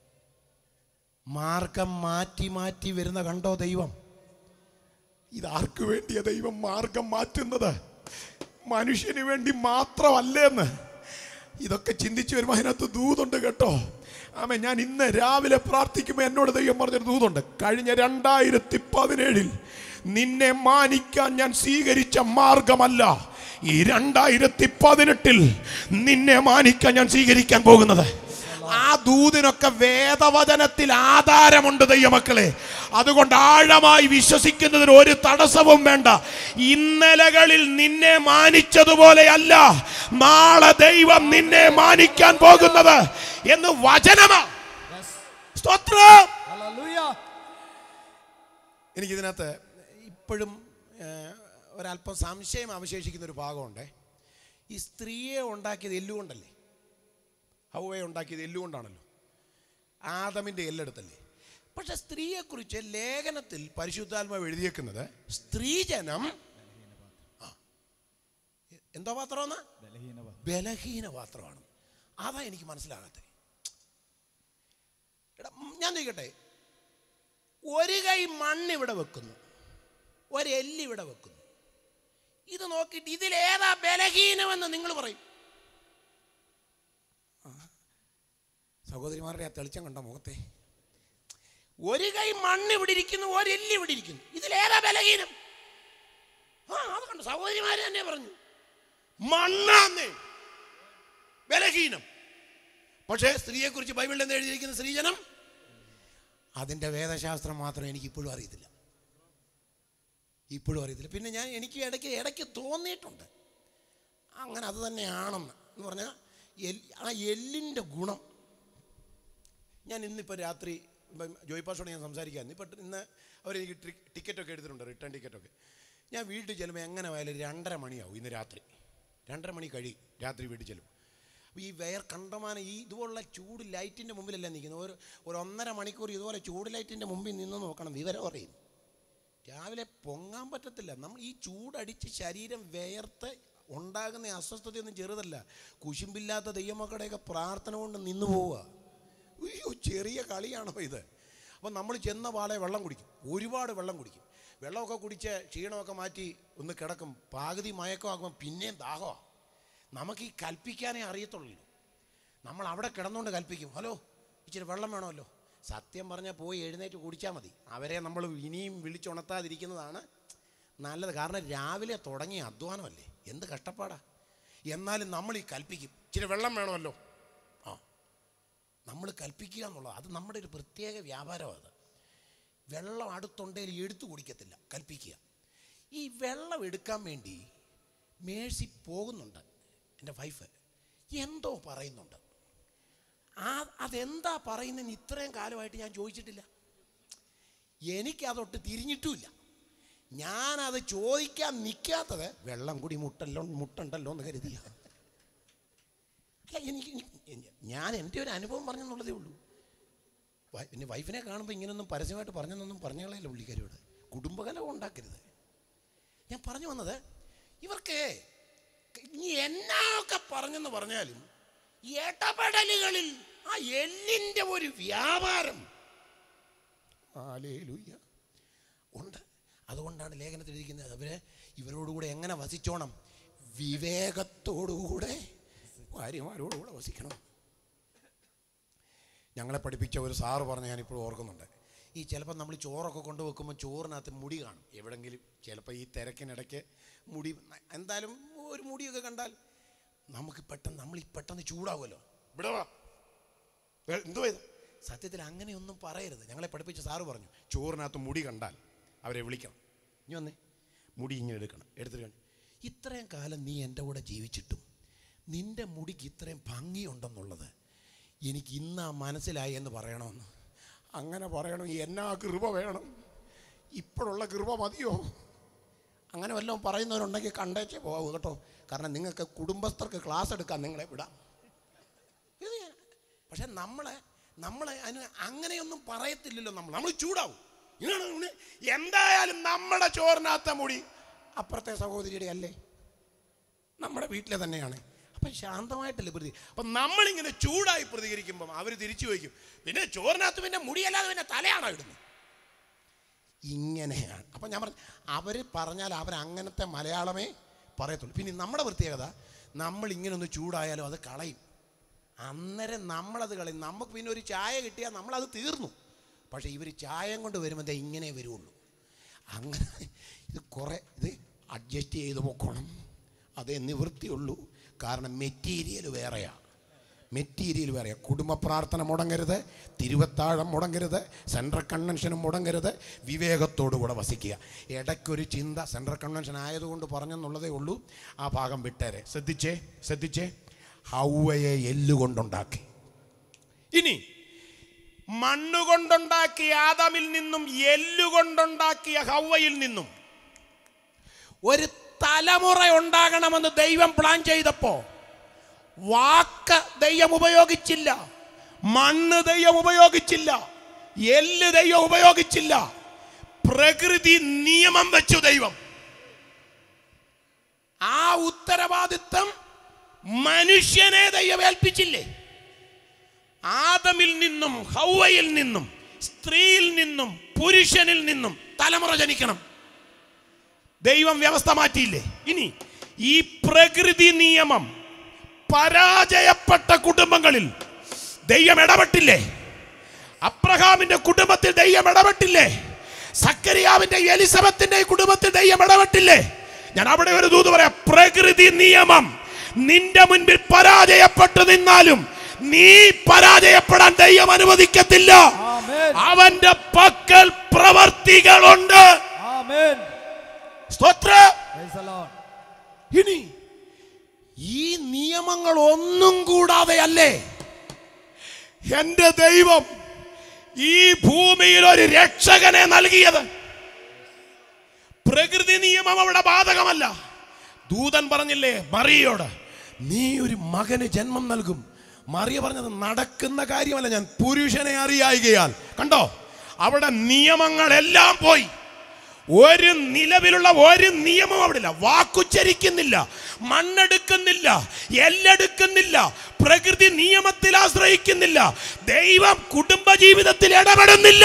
മാർഗം മാറ്റി മാറ്റി വരുന്ന കണ്ടോ ദൈവം ഇതാർക്ക് വേണ്ടിയ ദൈവം മാർഗം മാറ്റുന്നത് മനുഷ്യന് വേണ്ടി മാത്രമല്ലേന്ന് ഇതൊക്കെ ചിന്തിച്ചു വരുമ്പോൾ അതിനകത്ത് ദൂതുണ്ട് കേട്ടോ ആമേ ഞാൻ ഇന്ന് രാവിലെ പ്രാർത്ഥിക്കുമ്പോൾ എന്നോട് ദൈവം പറഞ്ഞൊരു ദൂതുണ്ട് കഴിഞ്ഞ രണ്ടായിരത്തി പതിനേഴിൽ നിന്നെ മാനിക്കാൻ ഞാൻ സ്വീകരിച്ച മാർഗമല്ല ഈ രണ്ടായിരത്തി പതിനെട്ടിൽ നിന്നെ മാനിക്കാൻ ഞാൻ സ്വീകരിക്കാൻ പോകുന്നത് ആ ദൂതിനൊക്കെ വേദവചനത്തിൽ ആധാരമുണ്ട് ദൈവമക്കളെ അതുകൊണ്ട് ആഴമായി വിശ്വസിക്കുന്നതിന് ഒരു തടസ്സവും വേണ്ട ഇന്നലകളിൽ നിന്നെ മാനിച്ചതുപോലെയല്ല നാളെ ദൈവം നിന്നെ മാനിക്കാൻ പോകുന്നത് എന്ന് വചനമാ Yes. സ്തോത്രം Hallelujah. എനിക്കിതിനകത്ത് ഇപ്പോഴും ഏഹ്, ഒരല്പം സംശയം അവശേഷിക്കുന്ന ഒരു ഭാഗമുണ്ട് ഈ സ്ത്രീയെ ഉണ്ടാക്കിയത് എല്ലുകൊണ്ടല്ലേ ഹൗവയെ ഉണ്ടാക്കിയത് എല്ലുകൊണ്ടാണല്ലോ ആദമിൻ്റെ എല്ലെടുത്തല്ലേ പക്ഷെ സ്ത്രീയെക്കുറിച്ച് ലേഖനത്തിൽ പരിശുദ്ധാത്മാവ് എഴുതിയേക്കുന്നത് സ്ത്രീജനം ആ. എന്തോ പാത്രമെന്നാ ബലഹീനത. ബലഹീന പാത്രമാണ് അതാ എനിക്ക് മനസ്സിലാകാത്തത് എടാ ഉം, ഞാൻ ചോദിക്കട്ടെ ഒരു കൈ മണ്ണ് ഇവിടെ വെക്കുന്നു ഒരു എല്ല് ഇവിടെ വെക്കുന്നു ഇത് നോക്കിയിട്ട് ഇതിലേതാ ബലഹീനമെന്ന് നിങ്ങൾ പറയും ആ. സഹോദരിമാരുടെ ആ തെളിച്ചം കണ്ട മുഖത്തെ ഒരു കൈ മണ്ണ് ഇവിടെ ഇരിക്കുന്നു ഒരു എല്ല് ഇവിടെ ഇരിക്കുന്നു ഇതിലേതാ ബലഹീനം ആ അത് കണ്ടു സഹോദരിമാര് തന്നെ പറഞ്ഞു മണ്ണാന്ന് ബലഹീനം പക്ഷേ സ്ത്രീയെക്കുറിച്ച് ബൈബിളിൽ എന്താ എഴുതിയിരിക്കുന്ന സ്ത്രീജനം അതിൻ്റെ വേദശാസ്ത്രം മാത്രം എനിക്ക് ഇപ്പോഴും അറിയത്തില്ല ഇപ്പോഴും അറിയത്തില്ല പിന്നെ ഞാൻ എനിക്ക് ഇടയ്ക്ക് ഇടയ്ക്ക് തോന്നിയിട്ടുണ്ട് അങ്ങനെ അത് തന്നെയാണെന്ന് എന്ന് പറഞ്ഞാൽ എൽ ആ എല്ലിൻ്റെ ഗുണം ഞാൻ ഇന്നിപ്പോൾ രാത്രി ഇപ്പം ജോയ് പാഷോട് ഞാൻ സംസാരിക്കാൻ ഇപ്പം ഇന്ന് അവരെനിക്ക് ടി- ടിക്കറ്റൊക്കെ എടുത്തിട്ടുണ്ട് റിട്ടേൺ ടിക്കറ്റൊക്കെ ഞാൻ വീട്ടിൽ ചെല്ലുമ്പോൾ എങ്ങനെ പോയാലും രണ്ടര മണിയാവും ഇന്ന് രാത്രി രണ്ടര മണി കഴിയും രാത്രി വീട്ടിൽ ചെല്ലും അപ്പോൾ ഈ വെയർ കണ്ടമാനം ഈ ഇതുപോലുള്ള ചൂട് ലൈറ്റിൻ്റെ മുമ്പിലല്ല നിൽക്കുന്നത് ഒരു ഒരു ഒന്നര മണിക്കൂർ ഇതുപോലെ ചൂട് ലൈറ്റിൻ്റെ മുമ്പിൽ നിന്ന് നോക്കണം വിവരം അറിയും രാവിലെ പൊങ്ങാൻ പറ്റത്തില്ല നമ്മൾ ഈ ചൂടടിച്ച് ശരീരം വേർത്ത് ഉണ്ടാകുന്ന അസ്വസ്ഥതയൊന്നും ചെറുതല്ല കുശുമ്പില്ലാത്ത ദൈവമക്കളുടെയൊക്കെ പ്രാർത്ഥന കൊണ്ട് നിന്നു പോവുക അയ്യോ ചെറിയ കളിയാണോ ഇത് അപ്പം നമ്മൾ ചെന്ന പാടെ വെള്ളം കുടിക്കും ഒരുപാട് വെള്ളം കുടിക്കും വെള്ളമൊക്കെ കുടിച്ച് ക്ഷീണമൊക്കെ മാറ്റി ഒന്ന് കിടക്കും പകുതി മയക്കമാകുമ്പോൾ പിന്നെയും ദാഹമാണ് നമുക്ക് ഈ കൽപ്പിക്കാനേ അറിയത്തുള്ളൂ നമ്മൾ അവിടെ കിടന്നുകൊണ്ട് കൽപ്പിക്കും ഹലോ ഇച്ചിരി വെള്ളം വേണമല്ലോ സത്യം പറഞ്ഞാൽ പോയി എഴുന്നേറ്റ് കുടിച്ചാൽ മതി അവരെ നമ്മൾ ഇനിയും വിളിച്ചുണർത്താതിരിക്കുന്നതാണ് നല്ലത് കാരണം രാവിലെ തുടങ്ങിയ അധ്വാനമല്ലേ എന്ത് കഷ്ടപ്പാടാ എന്നാലും നമ്മൾ ഈ കൽപ്പിക്കും ഇച്ചിരി വെള്ളം വേണമല്ലോ ആ നമ്മൾ കൽപ്പിക്കുക എന്നുള്ളത് അത് നമ്മുടെ ഒരു പ്രത്യേക വ്യാപാരമാണ് അത് വെള്ളം അടുത്തുണ്ടെങ്കിൽ എടുത്തു കുടിക്കത്തില്ല കൽപ്പിക്കുക ഈ വെള്ളം എടുക്കാൻ വേണ്ടി മേഴ്സി പോകുന്നുണ്ട് എൻ്റെ വൈഫ് എന്തോ പറയുന്നുണ്ട് ആ അതെന്താ പറയുന്നതെന്ന് ഇത്രയും കാലമായിട്ട് ഞാൻ ചോദിച്ചിട്ടില്ല എനിക്കതൊട്ട് തിരിഞ്ഞിട്ടുമില്ല ഞാനത് ചോദിക്കാൻ നിൽക്കാത്തത് വെള്ളം കൂടി മുട്ടല്ലോ മുട്ടുണ്ടല്ലോ എന്ന് കരുതിയ അല്ല എനിക്ക് എനിക്ക് ഞാൻ എൻ്റെ ഒരു അനുഭവം പറഞ്ഞെന്നുള്ളതേ ഉള്ളൂ വൈ- പിന്നെ വൈഫിനെ കാണുമ്പോൾ ഇങ്ങനെയൊന്നും പരസ്യമായിട്ട് പറഞ്ഞെന്നൊന്നും പറഞ്ഞുകളയില്ല പുള്ളിക്കാരിയോട് കുടുംബകലം ഉണ്ടാക്കരുത് ഞാൻ പറഞ്ഞു വന്നത് ഇവർക്ക് ഇനി എന്നാക്കെ പറഞ്ഞെന്ന് പറഞ്ഞാലും ഇടപെടലുകളിൽ ആ എല്ലിൻ്റെ ഒരു വ്യാപാരം ഹല്ലേലൂയ. ഉണ്ട് അതുകൊണ്ടാണ് ലേഖനത്തിൽ ഇരിക്കുന്നത് അവര് ഇവരോടുകൂടെ എങ്ങനെ വസിച്ചോണം വിവേകത്തോടുകൂടെ ഭാര്യമാരോടുകൂടെ വസിക്കണം ഞങ്ങളെ പഠിപ്പിച്ച ഒരു സാറ് പറഞ്ഞ് ഞാനിപ്പോഴും ഓർക്കുന്നുണ്ട് ഈ ചിലപ്പോൾ നമ്മൾ ചോറൊക്കെ കൊണ്ടുവെക്കുമ്പോൾ ചോറിനകത്ത് മുടി കാണും എവിടെങ്കിലും ചിലപ്പോൾ ഈ തിരക്കിനിടയ്ക്ക് മുടി എന്തായാലും ഒരു മുടിയൊക്കെ കണ്ടാൽ നമുക്ക് പെട്ടെന്ന് നമ്മൾ ഈ പെട്ടെന്ന് ചൂടാവുമല്ലോ ഇവിടെ വാ ഏ, എന്തുവാ ഇത് സത്യത്തിൽ അങ്ങനെയൊന്നും പറയരുത് ഞങ്ങളെ പഠിപ്പിച്ച സാറ് പറഞ്ഞു ചോറിനകത്ത് മുടി കണ്ടാൽ അവരെ വിളിക്കണം ഇനി വന്നേ മുടി ഇങ്ങനെ എടുക്കണം എടുത്തിട്ട് കാണ്. ഇത്രയും കാലം നീ എൻ്റെ കൂടെ ജീവിച്ചിട്ടും നിന്റെ മുടിക്ക് ഇത്രയും ഭംഗിയുണ്ടെന്നുള്ളത് എനിക്ക് ഇന്നാ മനസ്സിലായി എന്ന് പറയണമെന്ന് അങ്ങനെ പറയണം എന്നാ കൃപ വേണം ഇപ്പോഴുള്ള കൃപ മതിയോ അങ്ങനെ വല്ലതും പറയുന്നവരുണ്ടെങ്കിൽ കണ്ടേച്ചേ പോകാവൂ കേട്ടോ കാരണം നിങ്ങൾക്ക് കുടുംബസ്ഥർക്ക് ക്ലാസ് എടുക്കാൻ നിങ്ങളെ വിടാം ഇത് ഞാൻ- പക്ഷെ നമ്മളെ നമ്മളെ അതിന് അങ്ങനെയൊന്നും പറയത്തില്ലല്ലോ നമ്മൾ നമ്മൾ ചൂടാവും ഇങ്ങനെ ഇങ്ങനെ എന്തായാലും നമ്മുടെ ചോറിനകത്ത മുടി അപ്പുറത്തെ സഹോദരിയുടെ അല്ലേ നമ്മുടെ വീട്ടിലെ തന്നെയാണ് അപ്പം ശാന്തമായിട്ടല്ലേ പ്രതി അപ്പം നമ്മളിങ്ങനെ ചൂടായി പ്രതികരിക്കുമ്പം അവർ തിരിച്ചു വയ്ക്കും പിന്നെ ചോറിനകത്ത് പിന്നെ മുടിയല്ലാതെ പിന്നെ തലയാണോ ഇടുന്നത് ഇങ്ങനെയാണ് അപ്പം ഞാൻ പറഞ്ഞു അവർ പറഞ്ഞാൽ അവർ അങ്ങനത്തെ മലയാളമേ പറയത്തുള്ളൂ പിന്നെ നമ്മുടെ പ്രത്യേകത നമ്മൾ ഇങ്ങനെ ഒന്ന് ചൂടായാലും അത് കളയും അന്നേരം നമ്മളത് കളയും നമുക്ക് പിന്നെ ഒരു ചായ കിട്ടിയാൽ നമ്മളത് തീർന്നു പക്ഷേ ഇവർ ചായം കൊണ്ട് വരുമ്പോൾ ദേ ഇങ്ങനെ വരുള്ളൂ അങ്ങനെ ഇത് കുറേ ഇത് അഡ്ജസ്റ്റ് ചെയ്ത് പൊക്കോണം അതേ നിവൃത്തിയുള്ളൂ കാരണം മെറ്റീരിയൽ വേറെയാണ് മെറ്റീരിയൽ വേറെ കുടുംബ പ്രാർത്ഥന മുടങ്ങരുത് തിരുവത്താഴം മുടങ്ങരുത് സെൻട്രൽ കൺവെൻഷനും മുടങ്ങരുത് വിവേകത്തോടുകൂടെ വസിക്കുക ഇടയ്ക്കൊരു ചിന്ത സെൻട്രൽ കൺവെൻഷൻ ആയതുകൊണ്ട് പറഞ്ഞെന്നുള്ളതേ ഉള്ളൂ ആ ഭാഗം വിട്ടേരെ ശ്രദ്ധിച്ചേ ശ്രദ്ധിച്ചേ ഹൗവയെ എല്ലുകൊണ്ടുണ്ടാക്കി ഇനി മണ്ണുകൊണ്ടുണ്ടാക്കിയ ആദമിൽ നിന്നും എല്ലുകൊണ്ടുണ്ടാക്കിയ ഹൗവയിൽ നിന്നും ഒരു തലമുറ ഉണ്ടാകണമെന്ന് ദൈവം പ്ലാൻ ചെയ്തപ്പോ വാക്ക് ദൈവം ഉപയോഗിച്ചില്ല മണ്ണ് ദൈവം ഉപയോഗിച്ചില്ല എല്ല് ദൈവം ഉപയോഗിച്ചില്ല പ്രകൃതി നിയമം വെച്ചു ദൈവം ആ ഉത്തരവാദിത്വം മനുഷ്യനെ ദൈവം ഏൽപ്പിച്ചില്ലേ ആദമിൽ നിന്നും ഹൗവയിൽ നിന്നും സ്ത്രീയിൽ നിന്നും പുരുഷനിൽ നിന്നും തലമുറ ജനിക്കണം ദൈവം വ്യവസ്ഥ മാറ്റിയില്ലേ ഇനി ഈ പ്രകൃതി നിയമം പരാജയപ്പെട്ട കുടുംബങ്ങളിൽ ദൈവം ഇടപെട്ടില്ലേ അബ്രഹാമിന്റെ കുടുംബത്തിൽ ദൈവം ഇടപെട്ടില്ലേ സക്കരിയാവിന്റെ എലിസബത്തിന്റെ കുടുംബത്തിൽ ദൈവം ഇടപെട്ടില്ലേ ഞാൻ അവിടെ ഒരു ദൂത് പറയാം പ്രകൃതി നിയമം നിന്റെ മുൻപിൽ പരാജയപ്പെട്ടു നിന്നാലും നീ പരാജയപ്പെടാൻ ദൈവം അനുവദിക്കത്തില്ല Amen. അവന്റെ പക്കൽ പ്രവർത്തികളുണ്ട് Amen. സ്തോത്ര Praise the Lord. ഇനി ഈ നിയമങ്ങൾ ഒന്നും കൂടാതെ അല്ലേ എന്റെ ദൈവം ഈ ഭൂമിയിൽ ഒരു രക്ഷകനെ നൽകിയത് പ്രകൃതി നിയമം അവിടെ ബാധകമല്ല ദൂതൻ പറഞ്ഞില്ലേ മറിയോട് നീ ഒരു മകന് ജന്മം നൽകും മറിയ പറഞ്ഞത് നടക്കുന്ന കാര്യമല്ല ഞാൻ പുരുഷനെ അറിയായികയാൽ കണ്ടോ അവിടെ നിയമങ്ങളെല്ലാം പോയി ഒരു നിലവിലുള്ള ഒരു നിയമം അവിടെ ഇല്ല വാക്കുച്ചരിക്കുന്നില്ല മണ്ണെടുക്കുന്നില്ല എല്ലെടുക്കുന്നില്ല പ്രകൃതി നിയമത്തിൽ ആശ്രയിക്കുന്നില്ല ദൈവം കുടുംബജീവിതത്തിൽ ഇടപെടുന്നില്ല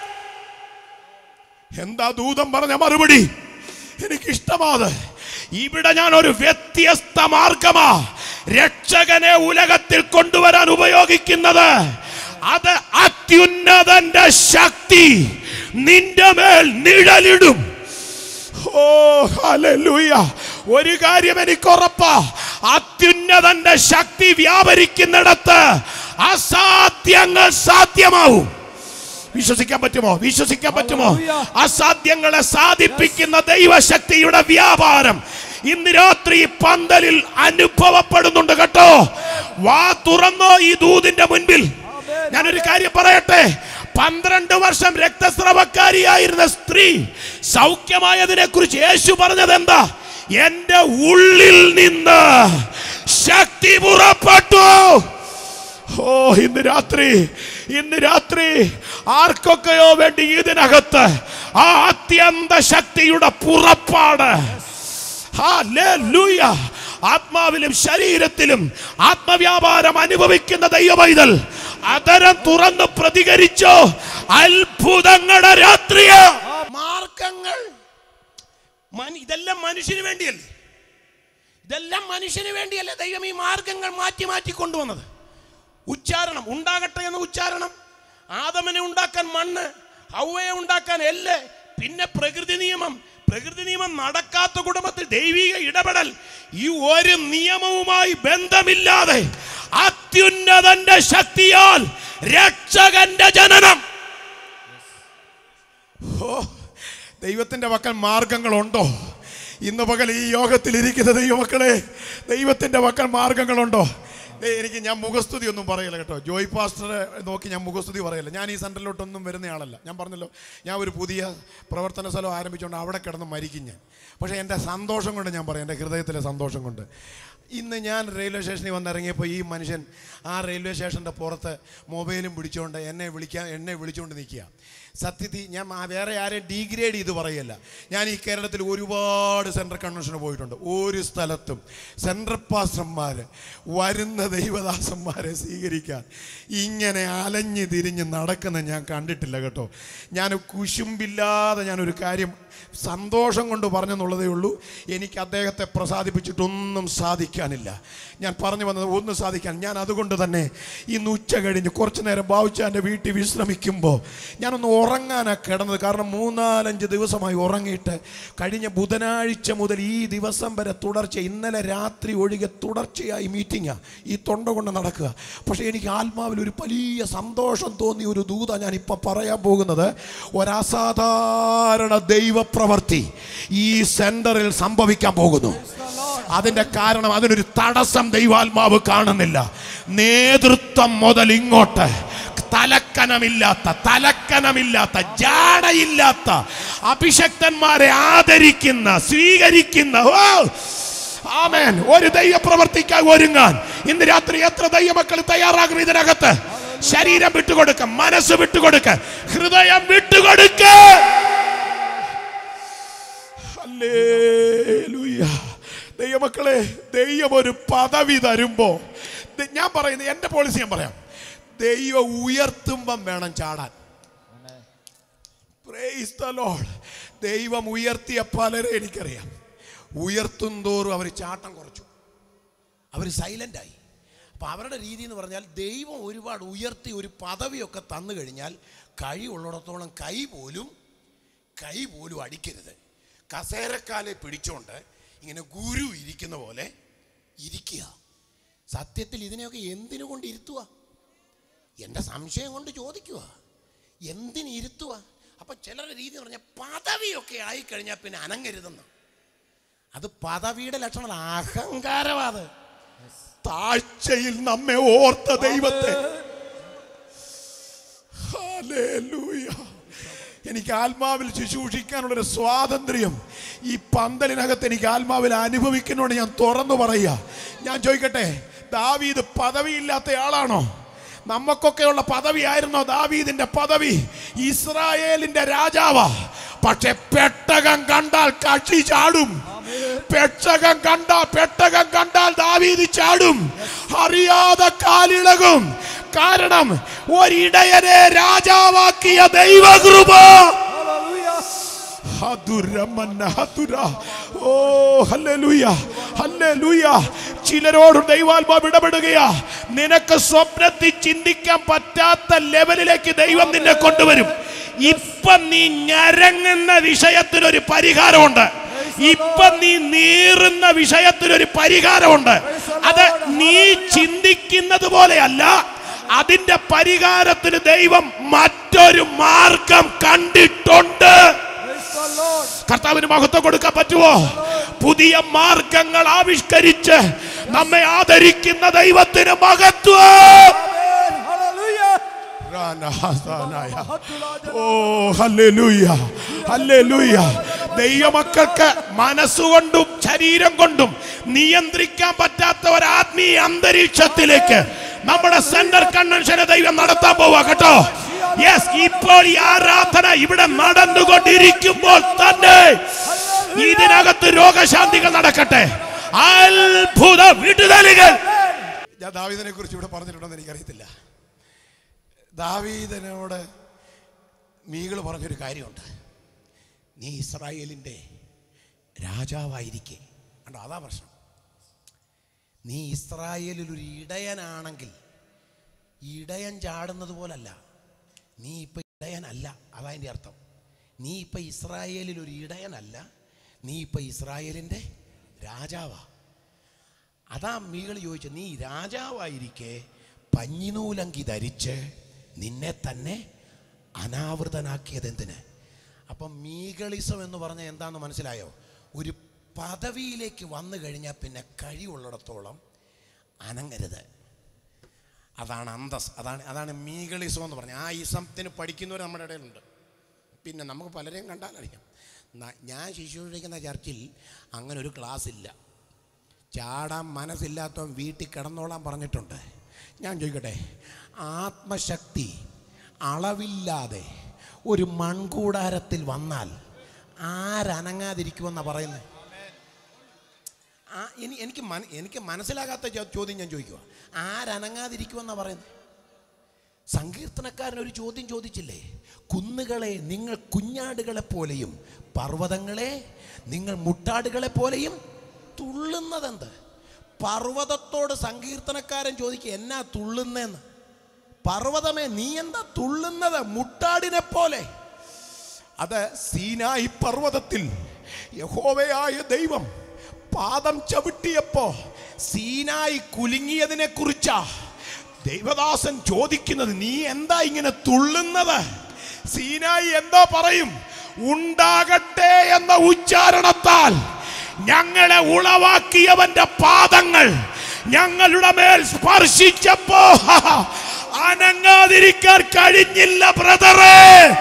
എന്താ ദൂതം പറഞ്ഞ മറുപടി എനിക്കിഷ്ടമാത് ഇവിടെ ഞാൻ ഒരു വ്യത്യസ്ത മാർഗമാ രക്ഷകനെ ഉലകത്തിൽ കൊണ്ടുവരാൻ ഉപയോഗിക്കുന്നത് അത് അത്യുന്നതന്റെ ശക്തി നിന്റെ മേൽ നിഴലിടും ഓ ഹല്ലേലൂയ ഒരു കാര്യം എനിക്ക് ഉറപ്പാ അത്യുന്നതന്റെ ശക്തി വ്യാപരിക്കുന്നിടത്ത് അസാധ്യങ്ങൾ സാധ്യമാവും വിശ്വസിക്കാൻ പറ്റുമോ വിശ്വസിക്കാൻ പറ്റുമോ അസാധ്യങ്ങളെ സാധിപ്പിക്കുന്ന ദൈവശക്തിയുടെ വ്യാപാരം ഇന്ന് രാത്രി ഈ പന്തലിൽ അനുഭവപ്പെടുന്നുണ്ട് കേട്ടോ വാ തുറന്നോ ഈ ദൂതിന്റെ മുൻപിൽ ഞാനൊരു കാര്യം പറയട്ടെ പന്ത്രണ്ട് വർഷം രക്തസ്രവക്കാരിയായിരുന്ന സ്ത്രീ സൗഖ്യമായതിനെ കുറിച്ച് യേശു പറഞ്ഞത് എന്താ എന്റെ ഉള്ളിൽ നിന്ന് ശക്തി പുറപ്പെട്ടു ഓ ഇന്ന് രാത്രി ഇന്ന് രാത്രി ആർക്കൊക്കെയോ വേണ്ടി ഇതിനകത്ത് ആ അത്യന്ത ശക്തിയുടെ പുറപ്പാട് ഹല്ലേലൂയ. ആത്മാവിലും ശരീരത്തിലും ആത്മവ്യാപാരം അനുഭവിക്കുന്ന ദൈവമൈതൽ അതരം തുറന്ന് പ്രതികരിച്ചോ അത്ഭുതങ്ങളുടെ രാത്രിയ മാർഗങ്ങൾ മനു- ഇതെല്ലാം മനുഷ്യന് വേണ്ടിയല്ലേ ഇതെല്ലാം മനുഷ്യന് വേണ്ടിയല്ലേ ദൈവം ഈ മാർഗങ്ങൾ മാറ്റി മാറ്റി കൊണ്ടുവന്നത് ഉച്ചാരണം ഉണ്ടാകട്ടെ എന്ന ഉച്ചാരണം ആദമനെ ഉണ്ടാക്കാൻ മണ്ണ് ഹൗവയെ ഉണ്ടാക്കാൻ എല്ല് പിന്നെ പ്രകൃതി നിയമം പ്രകൃതി നിയമം നടക്കാത്ത കുടുംബത്തിൽ ദൈവിക ഇടപെടൽ ഈ ഒരു നിയമവുമായി ബന്ധമില്ലാതെ അത്യുന്നതന്റെ ശക്തിയാൽ രക്ഷകന്റെ ജനനം ഓ ദൈവത്തിന്റെ പക്കൽ മാർഗങ്ങളുണ്ടോ ഇന്ന് പകൽ ഈ യോഗത്തിൽ ഇരിക്കുന്ന ദൈവമക്കളെ ദൈവത്തിന്റെ പക്കൽ മാർഗങ്ങളുണ്ടോ ഏയ് എനിക്ക് ഞാൻ മുഖസ്തുതി ഒന്നും പറയില്ല കേട്ടോ ജോയ് പാസ്റ്ററെ നോക്കി ഞാൻ മുഖസ്തുതി പറയില്ല ഞാൻ ഈ സെൻറ്ററിലോട്ടൊന്നും വരുന്നയാളല്ല ഞാൻ പറഞ്ഞല്ലോ ഞാൻ ഒരു പുതിയ പ്രവർത്തന സ്ഥലം ആരംഭിച്ചുകൊണ്ട് അവിടെ കിടന്ന് മരിക്കും ഞാൻ പക്ഷേ എൻ്റെ സന്തോഷം കൊണ്ട് ഞാൻ പറയാം എൻ്റെ ഹൃദയത്തിലെ സന്തോഷം കൊണ്ട് ഇന്ന് ഞാൻ റെയിൽവേ സ്റ്റേഷനിൽ വന്നിറങ്ങിയപ്പോൾ ഈ മനുഷ്യൻ ആ റെയിൽവേ സ്റ്റേഷൻ്റെ പുറത്ത് മൊബൈലും പിടിച്ചുകൊണ്ട് എന്നെ വിളിക്കാൻ എന്നെ വിളിച്ചുകൊണ്ട് നിൽക്കുക സത്യത്തിൽ ഞാൻ ആ വേറെ ആരെയും ഡീഗ്രേഡ് ചെയ്ത് പറയല്ല ഞാൻ ഈ കേരളത്തിൽ ഒരുപാട് സെൻട്രൽ കൺവെൻഷന് പോയിട്ടുണ്ട് ഒരു സ്ഥലത്തും സെൻട്രൽ പാസ്റ്റർമാർ വരുന്ന ദൈവദാസന്മാരെ സ്വീകരിക്കാൻ ഇങ്ങനെ അലഞ്ഞ് തിരിഞ്ഞ് നടക്കുന്ന ഞാൻ കണ്ടിട്ടില്ല കേട്ടോ ഞാൻ കുശുമ്പില്ലാതെ ഞാനൊരു കാര്യം സന്തോഷം കൊണ്ട് പറഞ്ഞെന്നുള്ളതേ ഉള്ളൂ എനിക്ക് അദ്ദേഹത്തെ പ്രസാദിപ്പിച്ചിട്ടൊന്നും സാധിക്കാനില്ല ഞാൻ പറഞ്ഞു വന്നത് ഒന്നും സാധിക്കാൻ ഞാൻ അതുകൊണ്ട് തന്നെ ഇന്ന് ഉച്ച കഴിഞ്ഞ് കുറച്ച് നേരം ബാവുച്ചാൻ്റെ വീട്ടിൽ വിശ്രമിക്കുമ്പോൾ ഞാനൊന്ന് ഉറങ്ങാനാണ് കിടന്നത് കാരണം മൂന്നാലഞ്ച് ദിവസമായി ഉറങ്ങിയിട്ട് കഴിഞ്ഞ ബുധനാഴ്ച മുതൽ ഈ ദിവസം വരെ തുടർച്ച ഇന്നലെ രാത്രി ഒഴികെ തുടർച്ചയായി മീറ്റിംഗാണ് ഈ തൊണ്ട കൊണ്ട് നടക്കുക പക്ഷേ എനിക്ക് ആത്മാവിൽ ഒരു വലിയ സന്തോഷം തോന്നിയ ഒരു ദൂത ഞാൻ ഇപ്പം പറയാൻ പോകുന്നത് ഒരസാധാരണ ദൈവപ്രവൃത്തി ഈ സെന്ററിൽ സംഭവിക്കാൻ പോകുന്നു അതിന്റെ കാരണം അതിനൊരു തടസ്സം ദൈവാത്മാവ് കാണുന്നില്ല നേതൃത്വം മുതൽ ഇങ്ങോട്ട് തലക്കനമില്ലാത്ത തലക്കനമില്ലാത്ത ജാടയില്ലാത്ത അഭിഷക്തന്മാരെ ആദരിക്കുന്ന സ്വീകരിക്കുന്ന ഓ ആമേൻ ഒരു ദൈവ പ്രവർത്തിക്കാൻ ഒരുങ്ങാൻ ഇന്ന് രാത്രി എത്ര ദൈവമക്കൾ തയ്യാറാകും ഇതിനകത്ത് ശരീരം വിട്ടുകൊടുക്ക മനസ്സ് വിട്ടുകൊടുക്ക ഹൃദയം വിട്ടുകൊടുക്ക ഹല്ലേലൂയ. ദൈവമക്കളെ ദൈവം ഒരു പദവി തരുമ്പോ ദ- ഞാൻ പറയുന്നത് എന്റെ പോളിസി ഞാൻ പറയാം ദൈവം ഉയർത്തുമ്പം വേണം ചാടാൻ Praise the Lord. ദൈവം ഉയർത്തിയ പലരെ എനിക്കറിയാം ഉയർത്തും തോറും അവർ ചാട്ടം കുറച്ചു അവർ സൈലൻ്റായി അപ്പം അവരുടെ രീതി എന്ന് പറഞ്ഞാൽ ദൈവം ഒരുപാട് ഉയർത്തി ഒരു പദവിയൊക്കെ തന്നു കഴിഞ്ഞാൽ കഴിവുള്ളിടത്തോളം കൈ പോലും കൈ പോലും അടിക്കരുത് കസേരക്കാലെ പിടിച്ചോണ്ട് ഇങ്ങനെ ഗുരു ഇരിക്കുന്ന പോലെ ഇരിക്കുക സത്യത്തിൽ ഇതിനെയൊക്കെ എന്തിനു കൊണ്ട് ഇരുത്തുക എൻ്റെ സംശയം കൊണ്ട് ചോദിക്കുക എന്തിന് ഇരുത്തുക അപ്പം ചിലരുടെ രീതി എന്ന് പറഞ്ഞാൽ പദവിയൊക്കെ ആയിക്കഴിഞ്ഞാൽ പിന്നെ അനങ്ങരുതെന്ന് അത് പദവിയുടെ ലക്ഷണം അഹങ്കാരവാത് താഴ്ചയിൽ നമ്മെ ഓർത്ത ദൈവത്തെ ഹല്ലേലൂയ. എനിക്ക് ആത്മാവിൽ ശുശ്രൂഷിക്കാനുള്ളൊരു സ്വാതന്ത്ര്യം ഈ പന്തലിനകത്ത് എനിക്ക് ആത്മാവിൽ അനുഭവിക്കുന്നതുകൊണ്ട് ഞാൻ തുറന്നു പറയുക ഞാൻ ചോദിക്കട്ടെ ദാവീദ് പദവിയില്ലാത്ത ആളാണോ നമുക്കൊക്കെയുള്ള പദവിയായിരുന്നോ ദാവീദിന്റെ പദവി ഇസ്രായേലിന്റെ രാജാവാ പക്ഷെ പെട്ടകം കണ്ടാൽ കക്ഷി ചാടും പെട്ടകം കണ്ട പെട്ടകം കണ്ടാൽ ദാവീദ് ചാടും അറിയാതെ കാലിളകും കാരണം ഒരിടയനെ രാജാവാക്കിയ ദൈവകൃപ Hallelujah. ഹതുരമന്ന ഹതുര. ഓ ഹല്ലേലൂയ ഹല്ലേലൂയ ചിലരോട് ദൈവാത്മാവ് ഇടപെടുകയാ നിനക്ക് സ്വപ്നത്തിൽ ചിന്തിക്കാൻ പറ്റാത്ത ലെവലിലേക്ക് ദൈവം നിന്നെ കൊണ്ടുവരും ഇപ്പൊ നീ ഞരങ്ങുന്ന വിഷയത്തിനൊരു പരിഹാരമുണ്ട് ഇപ്പൊ നീ നീറുന്ന വിഷയത്തിനൊരു പരിഹാരമുണ്ട് അത് നീ ചിന്തിക്കുന്നത് പോലെയല്ല അതിന്റെ പരിഹാരത്തിന് ദൈവം മറ്റൊരു മാർഗം കണ്ടിട്ടുണ്ട് Praise the Lord. കർത്താവിന് മഹത്വം കൊടുക്കാൻ പറ്റുമോ പുതിയ മാർഗങ്ങൾ ആവിഷ്കരിച്ച് നമ്മെ ആദരിക്കുന്ന ദൈവത്തിന് മഹത്വം Amen. Hallelujah. ഷാനാസാനായ. ഓ ഹല്ലേലൂയ ഹല്ലേലൂയ ദൈവമക്കൾക്ക് മനസ്സുകൊണ്ടും ശരീരം കൊണ്ടും നിയന്ത്രിക്കാൻ പറ്റാത്ത ഒരു ആത്മീയ അന്തരീക്ഷത്തിലേക്ക് നമ്മുടെ സെന്റർ കൺവെൻഷനെ ദൈവം നടത്താൻ പോവാ കേട്ടോ യെസ് ഇപ്പോൾ ഈ ആരാധന ഇവിടെ നടന്നുകൊണ്ടിരിക്കുമ്പോൾ തന്നെ ഇതിനകത്ത് രോഗശാന്തികൾ നടക്കട്ടെ അത്ഭുത വിടുതലുകൾ ഞാൻ ദാവീദിനെ കുറിച്ച് ഇവിടെ പറഞ്ഞിട്ടുണ്ടെന്ന് എനിക്കറിയത്തില്ല ദാവീദനോട് മീകൾ പറഞ്ഞൊരു കാര്യമുണ്ട് നീ ഇസ്രായേലിൻ്റെ രാജാവായിരിക്കെ കണ്ടോ അതാ പ്രശ്നം നീ ഇസ്രായേലിൽ ഒരു ഇടയനാണെങ്കിൽ ഇടയൻ ചാടുന്നത് പോലല്ല നീ ഇപ്പം ഇടയനല്ല അതാ എൻ്റെ അർത്ഥം നീ ഇപ്പം ഇസ്രായേലിൽ ഒരു ഇടയനല്ല നീ ഇപ്പം ഇസ്രായേലിൻ്റെ രാജാവാ അതാ മീകൾ ചോദിച്ചു നീ രാജാവായിരിക്കെ പഞ്ഞിനൂലങ്കി ധരിച്ച് നിന്നെ തന്നെ അനാവൃതനാക്കിയത് എന്തിന് അപ്പം മീകളിസം എന്ന് പറഞ്ഞാൽ എന്താന്ന് മനസ്സിലായോ ഒരു പദവിയിലേക്ക് വന്നു കഴിഞ്ഞാൽ പിന്നെ കഴിവുള്ളിടത്തോളം അനങ്ങരുത് അതാണ് അന്തസ് അതാണ് അതാണ് മീകളിസം എന്ന് പറഞ്ഞാൽ ആ ഇസത്തിന് പഠിക്കുന്നവർ നമ്മുടെ ഇടയിലുണ്ട് പിന്നെ നമുക്ക് പലരെയും കണ്ടാലറിയാം ന- ഞാൻ ശിശുവിരിക്കുന്ന ചർച്ചിൽ അങ്ങനെ ഒരു ക്ലാസ് ഇല്ല ചാടാൻ മനസ്സില്ലാത്തവൻ വീട്ടിൽ കിടന്നോളാൻ പറഞ്ഞിട്ടുണ്ട് ഞാൻ ചോദിക്കട്ടെ ആത്മശക്തി അളവില്ലാതെ ഒരു മൺകൂടാരത്തിൽ വന്നാൽ ആരനങ്ങാതിരിക്കുമെന്നാണ് പറയുന്നത് ആ ഇനി എനിക്ക് മന എനിക്ക് മനസ്സിലാകാത്ത ചോ- ചോദ്യം ഞാൻ ചോദിക്കുക ആരനങ്ങാതിരിക്കുമെന്നാണ് പറയുന്നത് സങ്കീർത്തനക്കാരൻ ഒരു ചോദ്യം ചോദിച്ചില്ലേ കുന്നുകളെ നിങ്ങൾ കുഞ്ഞാടുകളെ പോലെയും പർവ്വതങ്ങളെ നിങ്ങൾ മുട്ടാടുകളെ പോലെയും തുള്ളുന്നതെന്ത് പർവ്വതത്തോട് സങ്കീർത്തനക്കാരൻ ചോദിക്കുക എന്നാ തുള്ളുന്നതെന്ന് പർവ്വതമേ നീ എന്താ തുള്ളുന്നത് മുട്ടാടിനെ പോലെ അത് സീനായി പർവ്വതത്തിൽ യഹോവയായ ദൈവം പാദം ചവിട്ടിയപ്പോ സീനായി കുലുങ്ങിയതിനെ കുറിച്ചാ ദൈവദാസൻ ചോദിക്കുന്നത് നീ എന്താ ഇങ്ങനെ തുള്ളുന്നത് സീനായി എന്താ പറയും ഉണ്ടാകട്ടെ എന്ന ഉച്ചാരണത്താൽ ഞങ്ങളെ ഉളവാക്കിയവന്റെ പാദങ്ങൾ ഞങ്ങളുടെ മേൽ സ്പർശിച്ചപ്പോ അനങ്ങാതിരിക്കാൻ കഴിഞ്ഞില്ല ബ്രദറേ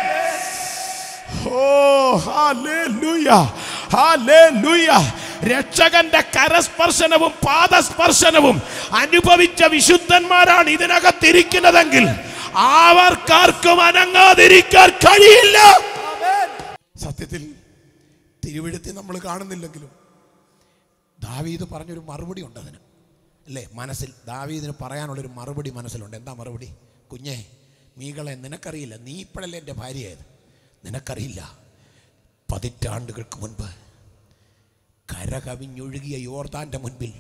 ഓ ഹല്ലേലൂയ ഹല്ലേലൂയ രക്ഷകന്റെ കരസ്പർശനവും പാദസ്പർശനവും അനുഭവിച്ച വിശുദ്ധന്മാരാണ് ഇതിനകത്തിരിക്കുന്നതെങ്കിൽ അവർക്കാർക്കും അനങ്ങാതിരിക്കാൻ കഴിയില്ല സത്യത്തിൽ തിരുവഴുത്തി നമ്മൾ കാണുന്നില്ലെങ്കിലും ദാവീദ് പറഞ്ഞൊരു മറുപടി ഉണ്ട് അതിന് അല്ലേ മനസ്സിൽ ദാവീദിന് പറയാനുള്ളൊരു മറുപടി മനസ്സിലുണ്ട് എന്താ മറുപടി കുഞ്ഞെ മീകളെ നിനക്കറിയില്ല നീ ഇപ്പോഴല്ലേ എൻ്റെ ഭാര്യയായത് നിനക്കറിയില്ല പതിറ്റാണ്ടുകൾക്ക് മുൻപ് കരകവിഞ്ഞൊഴുകിയ യോർദാൻ്റെ മുൻപിൽ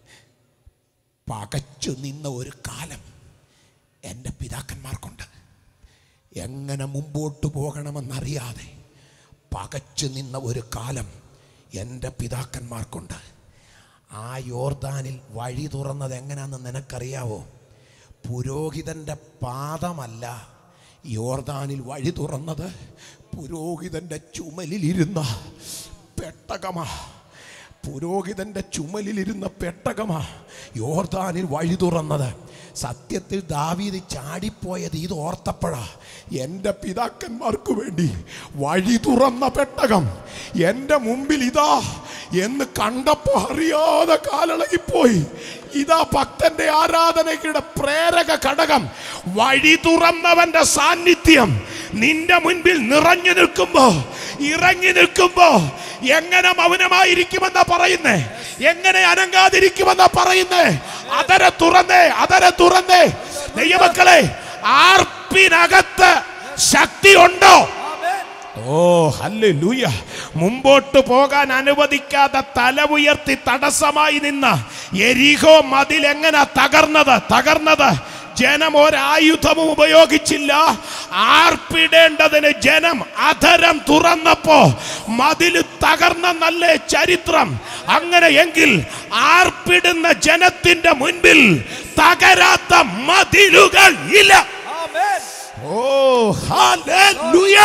പകച്ചു നിന്ന ഒരു കാലം എൻ്റെ പിതാക്കന്മാർക്കുണ്ട് എങ്ങനെ മുമ്പോട്ട് പോകണമെന്നറിയാതെ പകച്ചു നിന്ന ഒരു കാലം എൻ്റെ പിതാക്കന്മാർക്കുണ്ട് ആ യോർദാനിൽ വഴി തുറന്നത് എങ്ങനെയാണെന്ന് നിനക്കറിയാവോ പുരോഹിതൻ്റെ പാദമല്ല യോർദാനിൽ വഴി തുറന്നത് പുരോഹിതൻ്റെ ചുമലിലിരുന്ന പെട്ടകമാ പുരോഹിതന്റെ ചുമലിലിരുന്ന പെട്ടകമാ യോർദാനിൽ വഴി തുറന്നത് സത്യത്തിൽ ദാവീദ് ചാടിപ്പോയത് ഇത് ഓർത്തപ്പോഴാ എൻ്റെ പിതാക്കന്മാർക്ക് വേണ്ടി വഴി തുറന്ന പെട്ടകം എൻ്റെ മുമ്പിൽ ഇതാ എന്ന് കണ്ടപ്പോൾ അറിയാതെ കാലളകിപ്പോയി ഇതാ ഭക്തന്റെ ആരാധനയ്ക്കുടെ പ്രേരക ഘടകം വഴി തുറന്നവന്റെ സാന്നിധ്യം നിന്റെ മുൻപിൽ നിറഞ്ഞു നിൽക്കുമ്പോ ഇറങ്ങി നിൽക്കുമ്പോ എങ്ങനെ മൗനമായിരിക്കുമെന്നാ പറയുന്നേ എങ്ങനെ അനങ്ങാതിരിക്കുമെന്നാ പറയുന്നേ അതര തുറന്നേ അതര തുറന്നേ ദൈവമക്കളെ ആർപ്പിനകത്ത് ശക്തി ഉണ്ടോ ഓ ഹല്ലേലൂയ മുമ്പോട്ട് പോകാൻ അനുവദിക്കാതെ തല ഉയർത്തി തടസ്സമായി നിന്ന എരിഹോ മതിൽ എങ്ങനെ തകർന്നത് തകർന്നത് ജനം ഒരായുധവും ഉപയോഗിച്ചില്ല ആർപ്പിടേണ്ടതിന് ജനം അധരം തുറന്നപ്പോ മതിൽ തകർന്ന നല്ല ചരിത്രം അങ്ങനെ എങ്കിൽ ആർപ്പിടുന്ന ജനത്തിന്റെ മുൻപിൽ തകരാത്ത മതിലുകൾ ഇല്ല Amen. ഓ ഹല്ലേലൂയ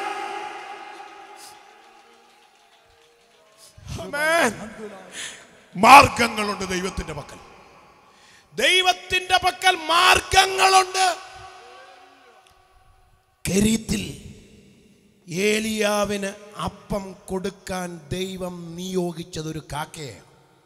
ആമേൻ. മാർഗങ്ങളുണ്ട് ദൈവത്തിന്റെ പക്കൽ ദൈവത്തിന്റെ പക്കൽ മാർഗങ്ങളുണ്ട് കെരീത്തിൽ ഏലിയാവിന് അപ്പം കൊടുക്കാൻ ദൈവം നിയോഗിച്ചതൊരു കാക്കയാണ്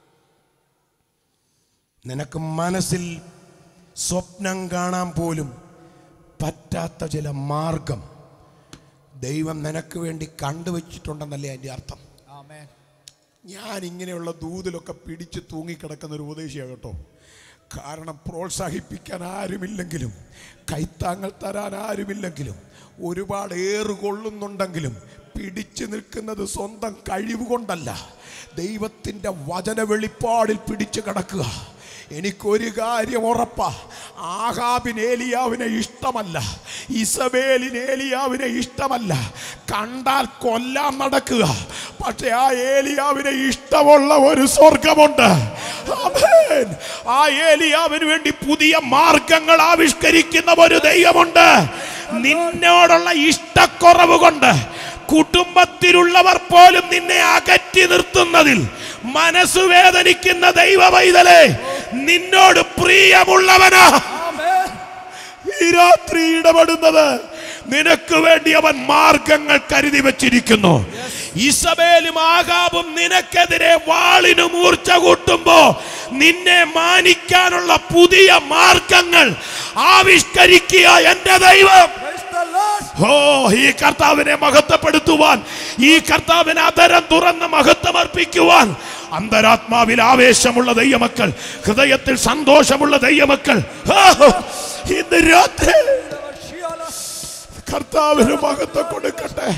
നിനക്ക് മനസ്സിൽ സ്വപ്നം കാണാൻ പോലും പറ്റാത്ത ചില മാർഗം ദൈവം നിനക്ക് വേണ്ടി കണ്ടുവച്ചിട്ടുണ്ടെന്നല്ലേ അതിൻ്റെ അർത്ഥം Amen. ഞാൻ ഇങ്ങനെയുള്ള ദൂതിലൊക്കെ പിടിച്ച് തൂങ്ങിക്കിടക്കുന്ന ഒരു ഉപദേശിയാണ് കേട്ടോ കാരണം പ്രോത്സാഹിപ്പിക്കാൻ ആരുമില്ലെങ്കിലും കൈത്താങ്ങൾ തരാൻ ആരുമില്ലെങ്കിലും ഒരുപാട് ഏറ് കൊള്ളുന്നുണ്ടെങ്കിലും പിടിച്ചു നിൽക്കുന്നത് സ്വന്തം കഴിവ് കൊണ്ടല്ല ദൈവത്തിൻ്റെ വചന വെളിപ്പാടിൽ പിടിച്ചു കിടക്കുക എനിക്കൊരു കാര്യം ഉറപ്പാ ആഹാബിന് ഏലിയാവിനെ ഇഷ്ടമല്ല ഇസബേലിന് ഏലിയാവിനെ ഇഷ്ടമല്ല കണ്ടാൽ കൊല്ലാൻ നടക്കുക പക്ഷെ ആ ഏലിയാവിനെ ഇഷ്ടമുള്ള ഒരു സ്വർഗമുണ്ട് ആമേൻ. ആ ഏലിയാവിന് വേണ്ടി പുതിയ മാർഗങ്ങൾ ആവിഷ്കരിക്കുന്ന ഒരു ദൈവമുണ്ട് നിന്നോടുള്ള ഇഷ്ടക്കുറവ് കൊണ്ട് കുടുംബത്തിലുള്ളവർ പോലും നിന്നെ അകറ്റി നിർത്തുന്നതിൽ മനസ്സ് വേദനിക്കുന്ന ദൈവ പൈതലേ നിന്നോട് പ്രിയമുള്ളവനാ Amen. ഈ രാത്രി ഇടപെടുന്നത് നിനക്ക് വേണ്ടി അവൻ മാർഗങ്ങൾ കരുതി വച്ചിരിക്കുന്നു ഇസബേലും ആകാബും നിനക്കെതിരെ വാളിന് മൂർച്ച കൂട്ടുമ്പോ നിന്നെ മാനിക്കാനുള്ള പുതിയ മാർഗങ്ങൾ ആവിഷ്കരിക്കുക എന്റെ ദൈവം Praise the Lord. ഓ ഈ കർത്താവിനെ മഹത്വപ്പെടുത്തുവാൻ ഈ കർത്താവിനെ അതരം തുറന്ന് മഹത്വമർപ്പിക്കുവാൻ അന്തരാത്മാവിൽ ആവേശമുള്ള ദൈവമക്കൾ ഹൃദയത്തിൽ സന്തോഷമുള്ള ദൈവമക്കൾ ആ, ഇന്ന് രാത്രി Shiala. കർത്താവിന് മഹത്വം കൊടുക്കട്ടെ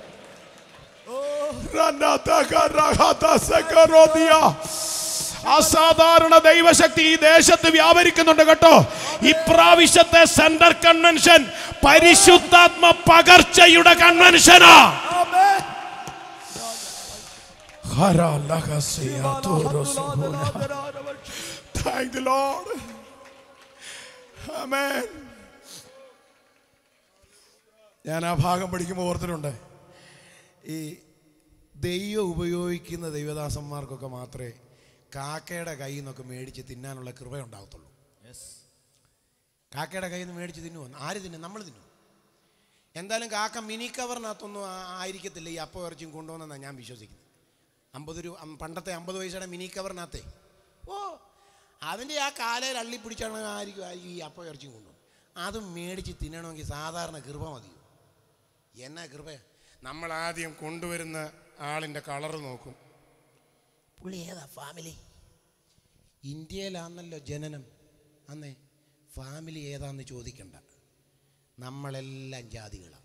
റനതകരഹതസകരോദിയ. അസാധാരണ ദൈവശക്തി ഈ ദേശത്ത് വ്യാപരിക്കുന്നുണ്ട് കേട്ടോ ഇപ്രാവശ്യത്തെ സെന്റർ കൺവെൻഷൻ പരിശുദ്ധാത്മ പകർച്ചയുടെ കൺവെൻഷനാ Amen. Thank the Lord. Amen. ഞാൻ ആ ഭാഗം പഠിക്കുമ്പോൾ ഓർത്തിട്ടുണ്ട് ഈ ദൈവം ഉപയോഗിക്കുന്ന ദൈവദാസന്മാർക്കൊക്കെ മാത്രമേ കാക്കയുടെ കയ്യിൽ നിന്നൊക്കെ മേടിച്ച് തിന്നാനുള്ള കൃപ ഉണ്ടാകത്തുള്ളൂ കാക്കയുടെ കയ്യിൽ നിന്ന് മേടിച്ച് തിന്നുമോ ആര് തിന്നും നമ്മൾ തിന്നും എന്തായാലും കാക്ക മിനി കവറിനകത്തൊന്നും ആ- ആയിരിക്കത്തില്ല ഈ അപ്പം ഇറച്ചിയും കൊണ്ടുവന്നെന്നാണ് ഞാൻ വിശ്വസിക്കുന്നത് അമ്പത് രൂപ അം- പണ്ടത്തെ അമ്പത് പൈസയുടെ മിനി കവറിനകത്തെ ഓ അതിൻ്റെ ആ കാലയിൽ അള്ളി പിടിച്ചാണ് ആയിരിക്കും ആയിരിക്കും ഈ അപ്പം ഇറച്ചിയും കൊണ്ടുവന്നത് അത് മേടിച്ച് തിന്നണമെങ്കിൽ സാധാരണ കൃപ മതിയോ എന്നാ കൃപ നമ്മൾ ആദ്യം കൊണ്ടുവരുന്ന ആളിൻ്റെ കളറ് നോക്കും പുള്ളി ഏതാ ഫാമിലി ഇന്ത്യയിലാണല്ലോ ജനനം അന്നേ ഫാമിലി ഏതാന്ന് ചോദിക്കണ്ട നമ്മളെല്ലാം ജാതികളാണ്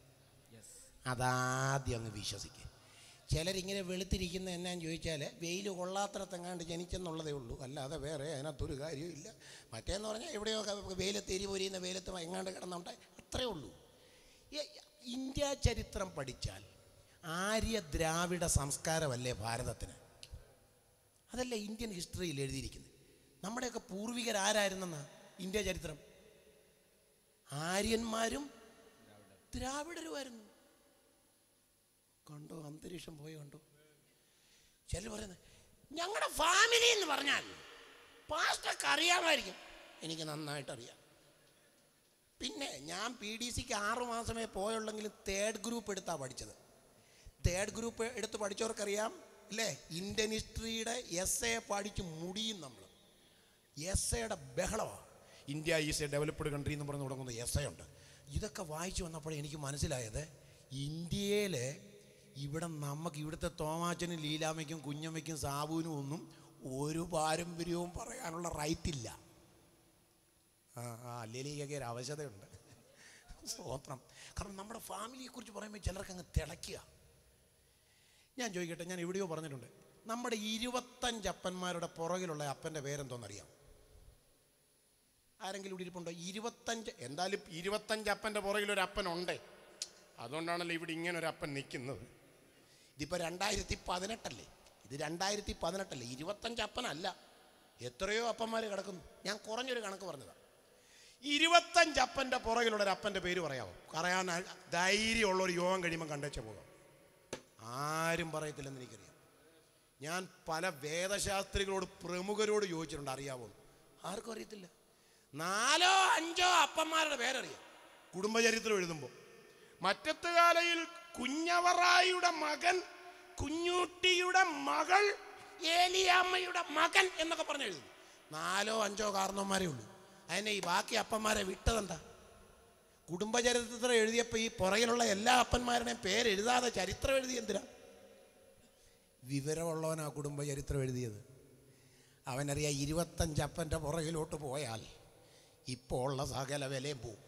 അതാദ്യം അങ്ങ് വിശ്വസിക്കുക ചിലരിങ്ങനെ വെളുത്തിരിക്കുന്ന എന്നാന്ന് ചോദിച്ചാൽ വെയിൽ കൊള്ളാത്തടത്തെങ്ങാണ്ട് ജനിച്ചെന്നുള്ളതേ ഉള്ളൂ അല്ലാതെ വേറെ അതിനകത്തൊരു കാര്യമില്ല മറ്റേന്ന് പറഞ്ഞാൽ എവിടെയോ ക- വെയിലത്ത് എരി പൊരിയുന്ന വെയിലത്ത് എങ്ങാണ്ട് കിടന്നുണ്ട് അത്രേ ഉള്ളൂ ഈ ഇന്ത്യ ചരിത്രം പഠിച്ചാൽ ആര്യ ദ്രാവിഡ സംസ്കാരമല്ലേ ഭാരതത്തിന് അതല്ലേ ഇന്ത്യൻ ഹിസ്റ്ററിയിൽ എഴുതിയിരിക്കുന്നത് നമ്മുടെയൊക്കെ പൂർവികരാരായിരുന്നെന്നാ ഇന്ത്യ ചരിത്രം ആര്യന്മാരും ദ്രാവിഡരുമായിരുന്നു കണ്ടോ അന്തരീക്ഷം പോയി കണ്ടോ ചിലർ പറയുന്നത് ഞങ്ങളുടെ ഫാമിലി എന്ന് പറഞ്ഞാൽ പാസ്റ്റർക്ക് അറിയാമായിരിക്കും എനിക്ക് നന്നായിട്ട് അറിയാം പിന്നെ ഞാൻ പി ഡി സിക്ക് ആറു മാസമേ പോയുള്ളെങ്കിലും തേർഡ് ഗ്രൂപ്പ് എടുത്താണ് പഠിച്ചത് തേർഡ് ഗ്രൂപ്പ് എടുത്ത് പഠിച്ചവർക്കറിയാം അല്ലേ ഇന്ത്യൻ ഹിസ്റ്ററിയുടെ എസ് എ പഠിച്ച് മുടിയും നമ്മൾ എസ് എയുടെ ബഹളമാണ് India is a developed country എന്ന് പറഞ്ഞ് തുടങ്ങുന്ന എസ് എ ഉണ്ട് ഇതൊക്കെ വായിച്ചു വന്നപ്പോഴേ എനിക്ക് മനസ്സിലായത് ഇന്ത്യയിൽ ഇവിടെ നമുക്ക് ഇവിടുത്തെ തോമാച്ചനും ലീലാമ്മയ്ക്കും കുഞ്ഞമ്മയ്ക്കും സാബുവിനും ഒന്നും ഒരു പാരമ്പര്യവും പറയാനുള്ള റൈറ്റ് ഇല്ല ആ ആ അല്ലെങ്കിൽ ഒരു ആവശ്യതയുണ്ട് സ്തോത്രം കാരണം നമ്മുടെ ഫാമിലിയെക്കുറിച്ച് പറയുമ്പോൾ ചിലർക്ക് അങ്ങ് തിളയ്ക്കുക ഞാൻ ചോദിക്കട്ടെ ഞാൻ എവിടെയോ പറഞ്ഞിട്ടുണ്ട് നമ്മുടെ ഇരുപത്തഞ്ച് അപ്പന്മാരുടെ പുറകിലുള്ള അപ്പൻ്റെ പേരെന്തോന്നറിയാം ആരെങ്കിലും ഇവിടെ ഇരിപ്പുണ്ടോ ഇരുപത്തഞ്ച് എന്തായാലും ഇരുപത്തഞ്ച് അപ്പൻ്റെ പുറകിൽ ഒരു അപ്പനുണ്ട് അതുകൊണ്ടാണല്ലോ ഇവിടെ ഇങ്ങനെ ഒരു അപ്പൻ നിൽക്കുന്നത് ഇതിപ്പോൾ രണ്ടായിരത്തി പതിനെട്ടല്ലേ ഇത് രണ്ടായിരത്തി പതിനെട്ടല്ലേ ഇരുപത്തഞ്ച് അപ്പനല്ല എത്രയോ അപ്പന്മാർ കിടക്കുന്നു ഞാൻ കുറഞ്ഞൊരു കണക്ക് പറഞ്ഞതാണ് ഇരുപത്തഞ്ച് അപ്പൻ്റെ പുറകിലുള്ള ഒരു അപ്പൻ്റെ പേര് പറയാമോ പറയാൻ ധൈര്യമുള്ള ഒരു യോഗം കഴിയുമ്പോൾ കണ്ടേച്ച പോകാം ആരും പറയത്തില്ലെന്ന് എനിക്കറിയാം ഞാൻ പല വേദശാസ്ത്രികളോട് പ്രമുഖരോട് ചോദിച്ചിട്ടുണ്ട് അറിയാവോ ആർക്കും അറിയത്തില്ല നാലോ അഞ്ചോ അപ്പന്മാരുടെ പേരറിയാം കുടുംബചരിത്രം എഴുതുമ്പോൾ മറ്റത്തുകാലയിൽ കുഞ്ഞവറായിയുടെ മകൻ കുഞ്ഞൂട്ടിയുടെ മകൾ ഏലിയാമ്മയുടെ മകൻ എന്നൊക്കെ പറഞ്ഞു എഴുതും നാലോ അഞ്ചോ കാരണവന്മാരേ ഉള്ളൂ അതിനെ ഈ ബാക്കി അപ്പന്മാരെ വിട്ടതെന്താ കുടുംബചരിത്രം എഴുതിയപ്പോൾ ഈ പുറകിലുള്ള എല്ലാ അപ്പന്മാരുടെയും പേരെഴുതാതെ ചരിത്രം എഴുതി എന്തിനാ വിവരമുള്ളവനാ കുടുംബചരിത്രം എഴുതിയത് അവനറിയാം ഇരുപത്തഞ്ച് അപ്പൻ്റെ പുറകിലോട്ട് പോയാൽ ഇപ്പോൾ ഉള്ള സകല വിലയും പോവും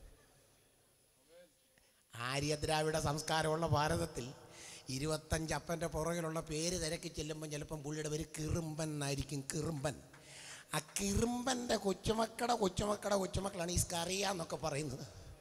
ആര്യദ്രാവിഡ സംസ്കാരമുള്ള ഭാരതത്തിൽ ഇരുപത്തഞ്ച് അപ്പൻ്റെ പുറകിലുള്ള പേര് തിരക്കി ചെല്ലുമ്പം ചിലപ്പം പുള്ളിയുടെ പേര് കിറുമ്പൻ എന്നായിരിക്കും കിറുമ്പൻ ആ കിറുമ്പൻ്റെ കൊച്ചുമക്കളുടെ കൊച്ചുമക്കളുടെ കൊച്ചുമക്കളാണ് ഈ സ്കറിയ എന്നൊക്കെ പറയുന്നത്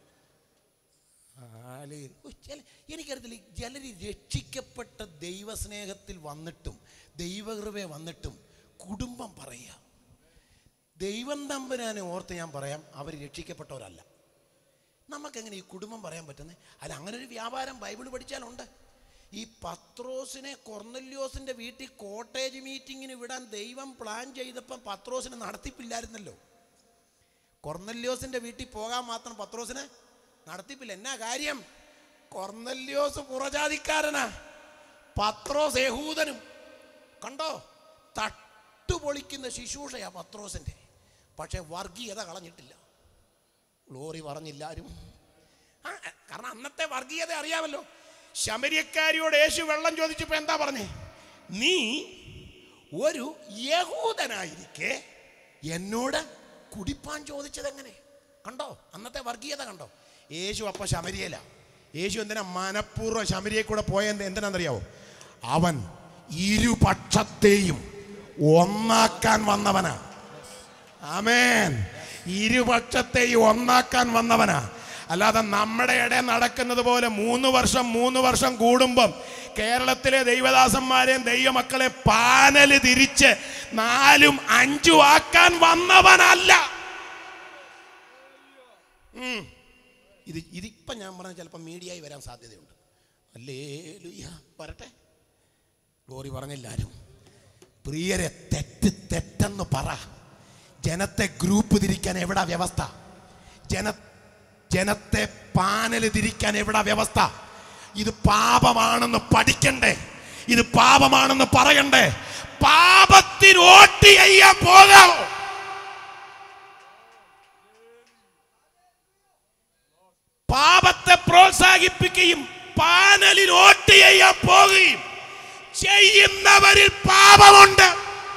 ആല് ഓ, ചില എനിക്കറിയത്തില്ല ഈ ചിലർ രക്ഷിക്കപ്പെട്ട ദൈവസ്നേഹത്തിൽ വന്നിട്ടും ദൈവകൃപ വന്നിട്ടും കുടുംബം പറയുക ദൈവം തമ്പുരാനെ ഓർത്ത് ഞാൻ പറയാം അവർ രക്ഷിക്കപ്പെട്ടവരല്ല നമുക്കെങ്ങനെ ഈ കുടുംബം പറയാൻ പറ്റുന്നത് അല്ല അങ്ങനെ ഒരു വ്യാപാരം ബൈബിൾ പഠിച്ചാലുണ്ട് ഈ പത്രോസിനെ കൊർന്നല്യോസിന്റെ വീട്ടിൽ കോട്ടേജ് മീറ്റിങ്ങിന് വിടാൻ ദൈവം പ്ലാൻ ചെയ്തപ്പം പത്രോസിന് നടത്തിപ്പില്ലായിരുന്നല്ലോ കൊർന്നല്യോസിന്റെ വീട്ടിൽ പോകാൻ മാത്രം പത്രോസിന് നടത്തിപ്പില്ല എന്നാ കാര്യം കൊർന്നല്യോസ് പുറജാതിക്കാരനാ പത്രോസ് യഹൂദനും കണ്ടോ തട്ടുപൊളിക്കുന്ന ശുശ്രൂഷയാ പത്രോസിന്റെ പക്ഷെ വർഗീയത കളഞ്ഞിട്ടില്ല ഗ്ലോറി പറഞ്ഞില്ലാരും ആ കാരണം അന്നത്തെ വർഗീയത അറിയാമല്ലോ ശമരിയക്കാരിയോട് യേശു വെള്ളം ചോദിച്ചപ്പോ എന്താ പറഞ്ഞേ നീ ഒരു യഹൂദനായിരിക്കെ എന്നോട് കുടിപ്പാൻ ചോദിച്ചത് എങ്ങനെ കണ്ടോ അന്നത്തെ വർഗീയത കണ്ടോ യേശു അപ്പൊ ശമരിയല യേശു എന്തിനാ മനഃപൂർവ്വം ശമരിയെ കൂടെ പോയത് എന്തിനാണെന്നറിയാവോ അവൻ ഇരുപക്ഷത്തെയും ഒന്നാക്കാൻ വന്നവനാ ആമേൻ ഇരുപക്ഷത്തെയും ഒന്നാക്കാൻ വന്നവനാ അല്ലാതെ നമ്മുടെ ഇടയിൽ നടക്കുന്നത് പോലെ മൂന്ന് വർഷം മൂന്ന് വർഷം കൂടുമ്പം കേരളത്തിലെ ദൈവദാസന്മാരെയും ദൈവമക്കളെ പാനല് തിരിച്ച് നാലും അഞ്ചും ആക്കാൻ വന്നവനല്ല ഉം. ഇത് ഇതിപ്പം ഞാൻ പറഞ്ഞ ചിലപ്പോൾ മീഡിയയിൽ വരാൻ സാധ്യതയുണ്ട് അല്ലേ ലുയ്യ വരട്ടെ ഗോറി പറഞ്ഞില്ലാരും പ്രിയരെ തെറ്റ് തെറ്റെന്ന് പറ ജനത്തെ ഗ്രൂപ്പ് തിരിക്കാൻ എവിടാ വ്യവസ്ഥ ജന ജനത്തെ പാനൽ തിരിക്കാൻ എവിടാ വ്യവസ്ഥ ഇത് പാപമാണെന്ന് പഠിക്കണ്ടേ ഇത് പാപമാണെന്ന് പറയണ്ടേ പാപത്തിന് വോട്ട് ചെയ്യാൻ പോകാമോ പാപത്തെ പ്രോത്സാഹിപ്പിക്കുകയും പാനലിൽ വോട്ട് ചെയ്യാൻ പോകുകയും ചെയ്യുന്നവരിൽ പാപമുണ്ട്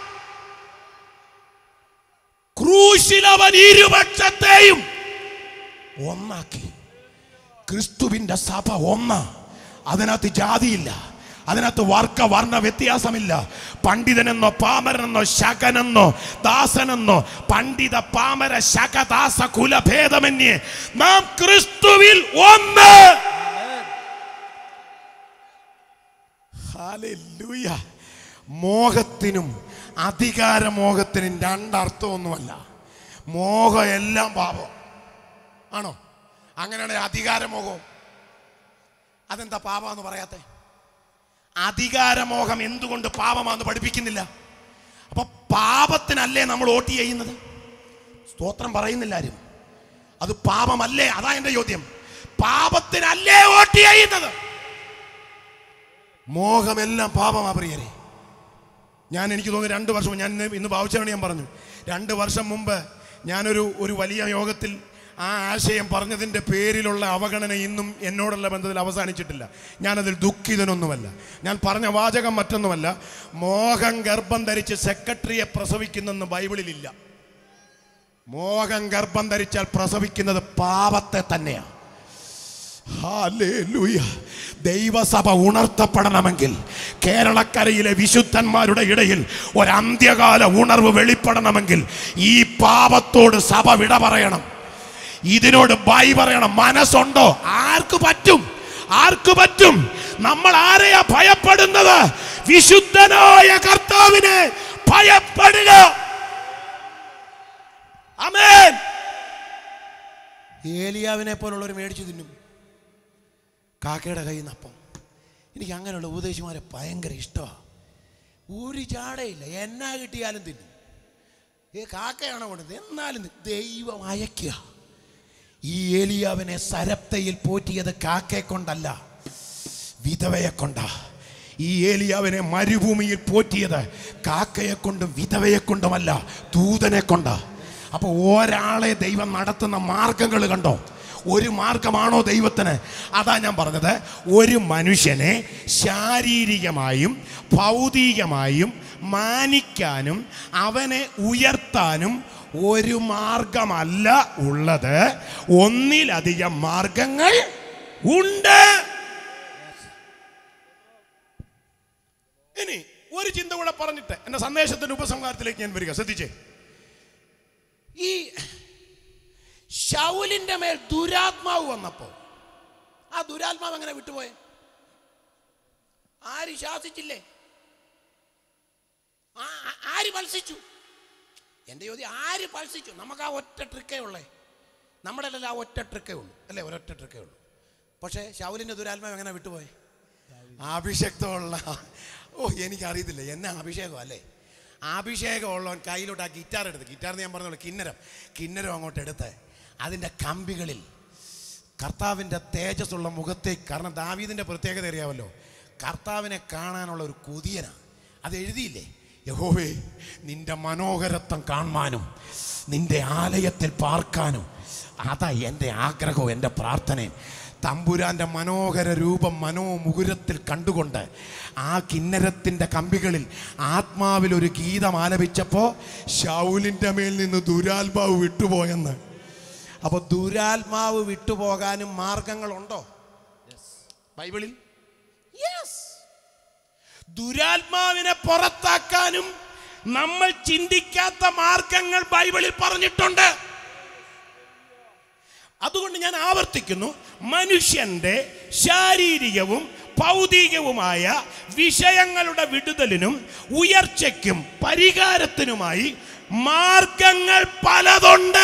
ക്രൂശിൽ അവൻ ഇരുപക്ഷത്തെയും ഒന്നാക്കി ക്രിസ്തുവിന്റെ സഭ ഒന്ന് അതിനകത്ത് ജാതിയില്ല അതിനകത്ത് വർഗ വർണ്ണ വ്യത്യാസമില്ല പണ്ഡിതനെന്നോ പാമരനെന്നോ ശകനെന്നോ ദാസനെന്നോ പണ്ഡിത പാമര ശകദാസ കുലഭേദമന്യേ നാം ക്രിസ്തുവിൽ ഒന്ന് ഹല്ലേലൂയ. മോഹത്തിനും അധികാരമോഹത്തിനും രണ്ടർത്ഥമൊന്നുമല്ല മോഹം എല്ലാം പാപം ആണോ അങ്ങനെയാണെങ്കിൽ അധികാരമോഹവും അതെന്താ പാപമെന്ന് പറയാത്തെ അധികാരമോഹം എന്തുകൊണ്ട് പാപമാണെന്ന് പഠിപ്പിക്കുന്നില്ല അപ്പൊ പാപത്തിനല്ലേ നമ്മൾ വോട്ട് ചെയ്യുന്നത് സ്തോത്രം പറയുന്നില്ല ആരും അത് പാപമല്ലേ അതാ എന്റെ ചോദ്യം പാപത്തിനല്ലേ വോട്ട് ചെയ്യുന്നത് മോഹമെല്ലാം പാപമാ പ്രിയരെ ഞാൻ എനിക്ക് തോന്നുന്നു രണ്ട് വർഷം ഞാൻ ഇന്ന് ഇന്ന് ഭാവിച്ചാണ് ഞാൻ പറഞ്ഞു രണ്ട് വർഷം മുമ്പ് ഞാനൊരു ഒരു വലിയ യോഗത്തിൽ ആ ആശയം പറഞ്ഞതിൻ്റെ പേരിലുള്ള അവഗണന ഇന്നും എന്നോടുള്ള ബന്ധത്തിൽ അവസാനിച്ചിട്ടില്ല ഞാനതിൽ ദുഃഖിതനൊന്നുമല്ല ഞാൻ പറഞ്ഞ വാചകം മറ്റൊന്നുമല്ല മോഹം ഗർഭം ധരിച്ച് സെക്രട്ടറിയെ പ്രസവിക്കുന്നെന്ന് ബൈബിളിലില്ല മോഹം ഗർഭം ധരിച്ചാൽ പ്രസവിക്കുന്നത് പാപത്തെ തന്നെയാണ് ഹാലേലൂയ. ദൈവസഭ ഉണർത്തപ്പെടണമെങ്കിൽ കേരളക്കരയിലെ വിശുദ്ധന്മാരുടെ ഇടയിൽ ഒരു അന്ത്യകാല ഉണർവ് വെളിപ്പെടണമെങ്കിൽ ഈ പാപത്തോട് സഭ വിട പറയണം ഇതിനോട് ബൈ പറയണം മനസ്സുണ്ടോ ആർക്ക് പറ്റും ആർക്ക് പറ്റും നമ്മൾ ആരെയാ ഭയപ്പെടുന്നത് വിശുദ്ധനായ കർത്താവിനെ ഭയപ്പെടുക അമേൻ ഏലിയാവിനെ പോലുള്ളവർ മേടിച്ചു തിന്നും കാക്കയുടെ കയ്യിൽ നിന്ന് അപ്പം എനിക്ക് അങ്ങനെയുള്ള ഉപദേശിമാരെ ഭയങ്കര ഇഷ്ടമാണ് ഒരു ചാടയില്ല എന്നാ കിട്ടിയാലും തിന്നും ഏ കാക്കയാണോ കൊണ്ടത് എന്നാലും തിന്നും. ദൈവം അയക്കുക ഈ ഏലിയാവിനെ സരപ്തയിൽ പോറ്റിയത് കാക്കയെ കൊണ്ടല്ല വിധവയെ കൊണ്ടാ ഈ ഏലിയാവിനെ മരുഭൂമിയിൽ പോറ്റിയത് കാക്കയെ കൊണ്ടും വിധവയെ കൊണ്ടുമല്ല ദൂതനെ കൊണ്ടാ അപ്പൊ ഒരാളെ ദൈവം നടത്തുന്ന മാർഗങ്ങൾ കണ്ടോ ഒരു മാർഗമാണോ ദൈവത്തിന് അതാ ഞാൻ പറഞ്ഞത് ഒരു മനുഷ്യനെ ശാരീരികമായും ഭൗതികമായും മാനിക്കാനും അവനെ ഉയർത്താനും ഒരു മാർഗമല്ല ഉള്ളത് ഒന്നിലധികം മാർഗങ്ങൾ ഉണ്ട് ഇനി ഒരു ചിന്ത കൂടെ പറഞ്ഞിട്ട് എന്റെ സന്ദേശത്തിന്റെ ഉപസംഹാരത്തിലേക്ക് ഞാൻ വരിക ശ്രദ്ധിച്ചേ ഈ ശൗലിന്റെ മേൽ ദുരാത്മാവ് വന്നപ്പോ ആ ദുരാത്മാവ് എങ്ങനെ വിട്ടുപോയെ ആര് ശാസിച്ചില്ലേ ആ- ആ- ആര് പൾസിച്ചു എൻ്റെ ചോദ്യം ആര് പൾസിച്ചു നമുക്ക് ആ ഒറ്റ ട്രിക്കേ ഉള്ളേ നമ്മുടെ ഇടയിൽ ആ ഒറ്റ ട്രിക്കേ ഉള്ളൂ അല്ലേ ഒരൊറ്റ ട്രിക്കേ ഉള്ളൂ പക്ഷേ ശൗലിൻ്റെ ദുരാത്മാവ് എങ്ങനെ വിട്ടുപോയി അഭിഷേകമുള്ള ഓ എനിക്കറിയത്തില്ല എന്നാ അഭിഷേകം അല്ലേ അഭിഷേകമുള്ളവൻ കയ്യിലോട്ട് ആ ഗിറ്റാർ എടുത്ത് ഗിറ്റാർ ഞാൻ പറഞ്ഞോളൂ കിന്നരം കിന്നരം അങ്ങോട്ട് എടുത്ത് അതിൻ്റെ കമ്പികളിൽ കർത്താവിൻ്റെ തേജസ്സുള്ള മുഖത്തേക്ക് കാരണം ദാവീദിൻ്റെ പ്രത്യേകത അറിയാമല്ലോ കർത്താവിനെ കാണാനുള്ള ഒരു കൊതിയനാണ് അത് എഴുതിയില്ലേ യഹോവേ നിന്റെ മനോഹരത്വം കാണുവാനും നിന്റെ ആലയത്തിൽ പാർക്കാനും അതാ എൻ്റെ ആഗ്രഹവും എൻ്റെ പ്രാർത്ഥനയും തമ്പുരാൻ്റെ മനോഹര രൂപം മനോമുകുരത്തിൽ കണ്ടുകൊണ്ട് ആ കിന്നരത്തിൻ്റെ കമ്പികളിൽ ആത്മാവിൽ ഒരു ഗീതം ആലപിച്ചപ്പോൾ ഷൗലിൻ്റെ മേൽ നിന്ന് ദുരാത്മാവ് വിട്ടുപോയെന്ന് അപ്പോൾ ദുരാത്മാവ് വിട്ടുപോകാനും മാർഗങ്ങളുണ്ടോ ബൈബിളിൽ യെസ് ദുരാത്മാവിനെ പുറത്താക്കാനും നമ്മൾ ചിന്തിക്കാത്ത മാർഗങ്ങൾ ബൈബിളിൽ പറഞ്ഞിട്ടുണ്ട് അതുകൊണ്ട് ഞാൻ ആവർത്തിക്കുന്നു മനുഷ്യന്റെ ശാരീരികവും ഭൗതികവുമായ വിഷയങ്ങളുടെ വിടുതലിനും ഉയർച്ചയ്ക്കും പരിഹാരത്തിനുമായി മാർഗങ്ങൾ പലതുണ്ട്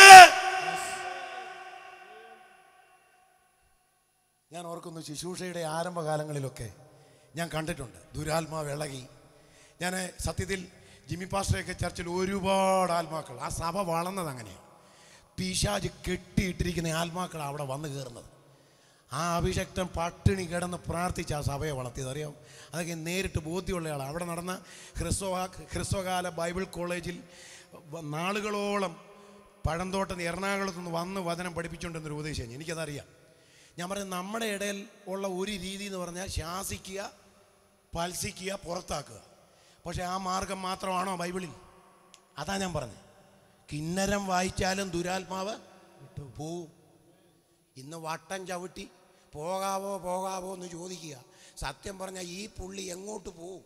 ഞാൻ ഓർക്കുന്നു ശുശ്രൂഷയുടെ ആരംഭകാലങ്ങളിലൊക്കെ ഞാൻ കണ്ടിട്ടുണ്ട് ദുരാത്മാവ് ഇളകി ഞാൻ സത്യത്തിൽ ജിമ്മി പാസ്റ്ററൊക്കെ ചർച്ചിൽ ഒരുപാട് ആത്മാക്കൾ ആ സഭ വളർന്നത് അങ്ങനെയാണ് പിശാജ് കെട്ടിയിട്ടിരിക്കുന്ന ആത്മാക്കൾ അവിടെ വന്നു കയറുന്നത് ആ അഭിഷക്തൻ പട്ടിണി കിടന്ന് പ്രാർത്ഥിച്ച് ആ സഭയെ വളർത്തിയത് അറിയാം അതൊക്കെ നേരിട്ട് ബോധ്യമുള്ള ആളാണ് അവിടെ നടന്ന ഹ്രസ്വ ഹ്രസ്വകാല ബൈബിൾ കോളേജിൽ വ- നാളുകളോളം പഴന്തോട്ടം എറണാകുളത്ത് നിന്ന് വന്ന് വചനം പഠിപ്പിച്ചുകൊണ്ടിരുന്നൊരു ഉപദേശം എനിക്കതറിയാം ഞാൻ പറയുന്നത് നമ്മുടെ ഇടയിൽ ഉള്ള ഒരു രീതി എന്ന് പറഞ്ഞാൽ ശാസിക്കുക പൽസിക്കുക പുറത്താക്കുക പക്ഷേ ആ മാർഗം മാത്രമാണോ ബൈബിളിൽ അതാ ഞാൻ പറഞ്ഞത് കിന്നരം വായിച്ചാലും ദുരാത്മാവ് പോവും ഇന്ന് വട്ടം ചവിട്ടി പോകാവോ പോകാവോ എന്ന് ചോദിക്കുക സത്യം പറഞ്ഞാൽ ഈ പുള്ളി എങ്ങോട്ട് പോവും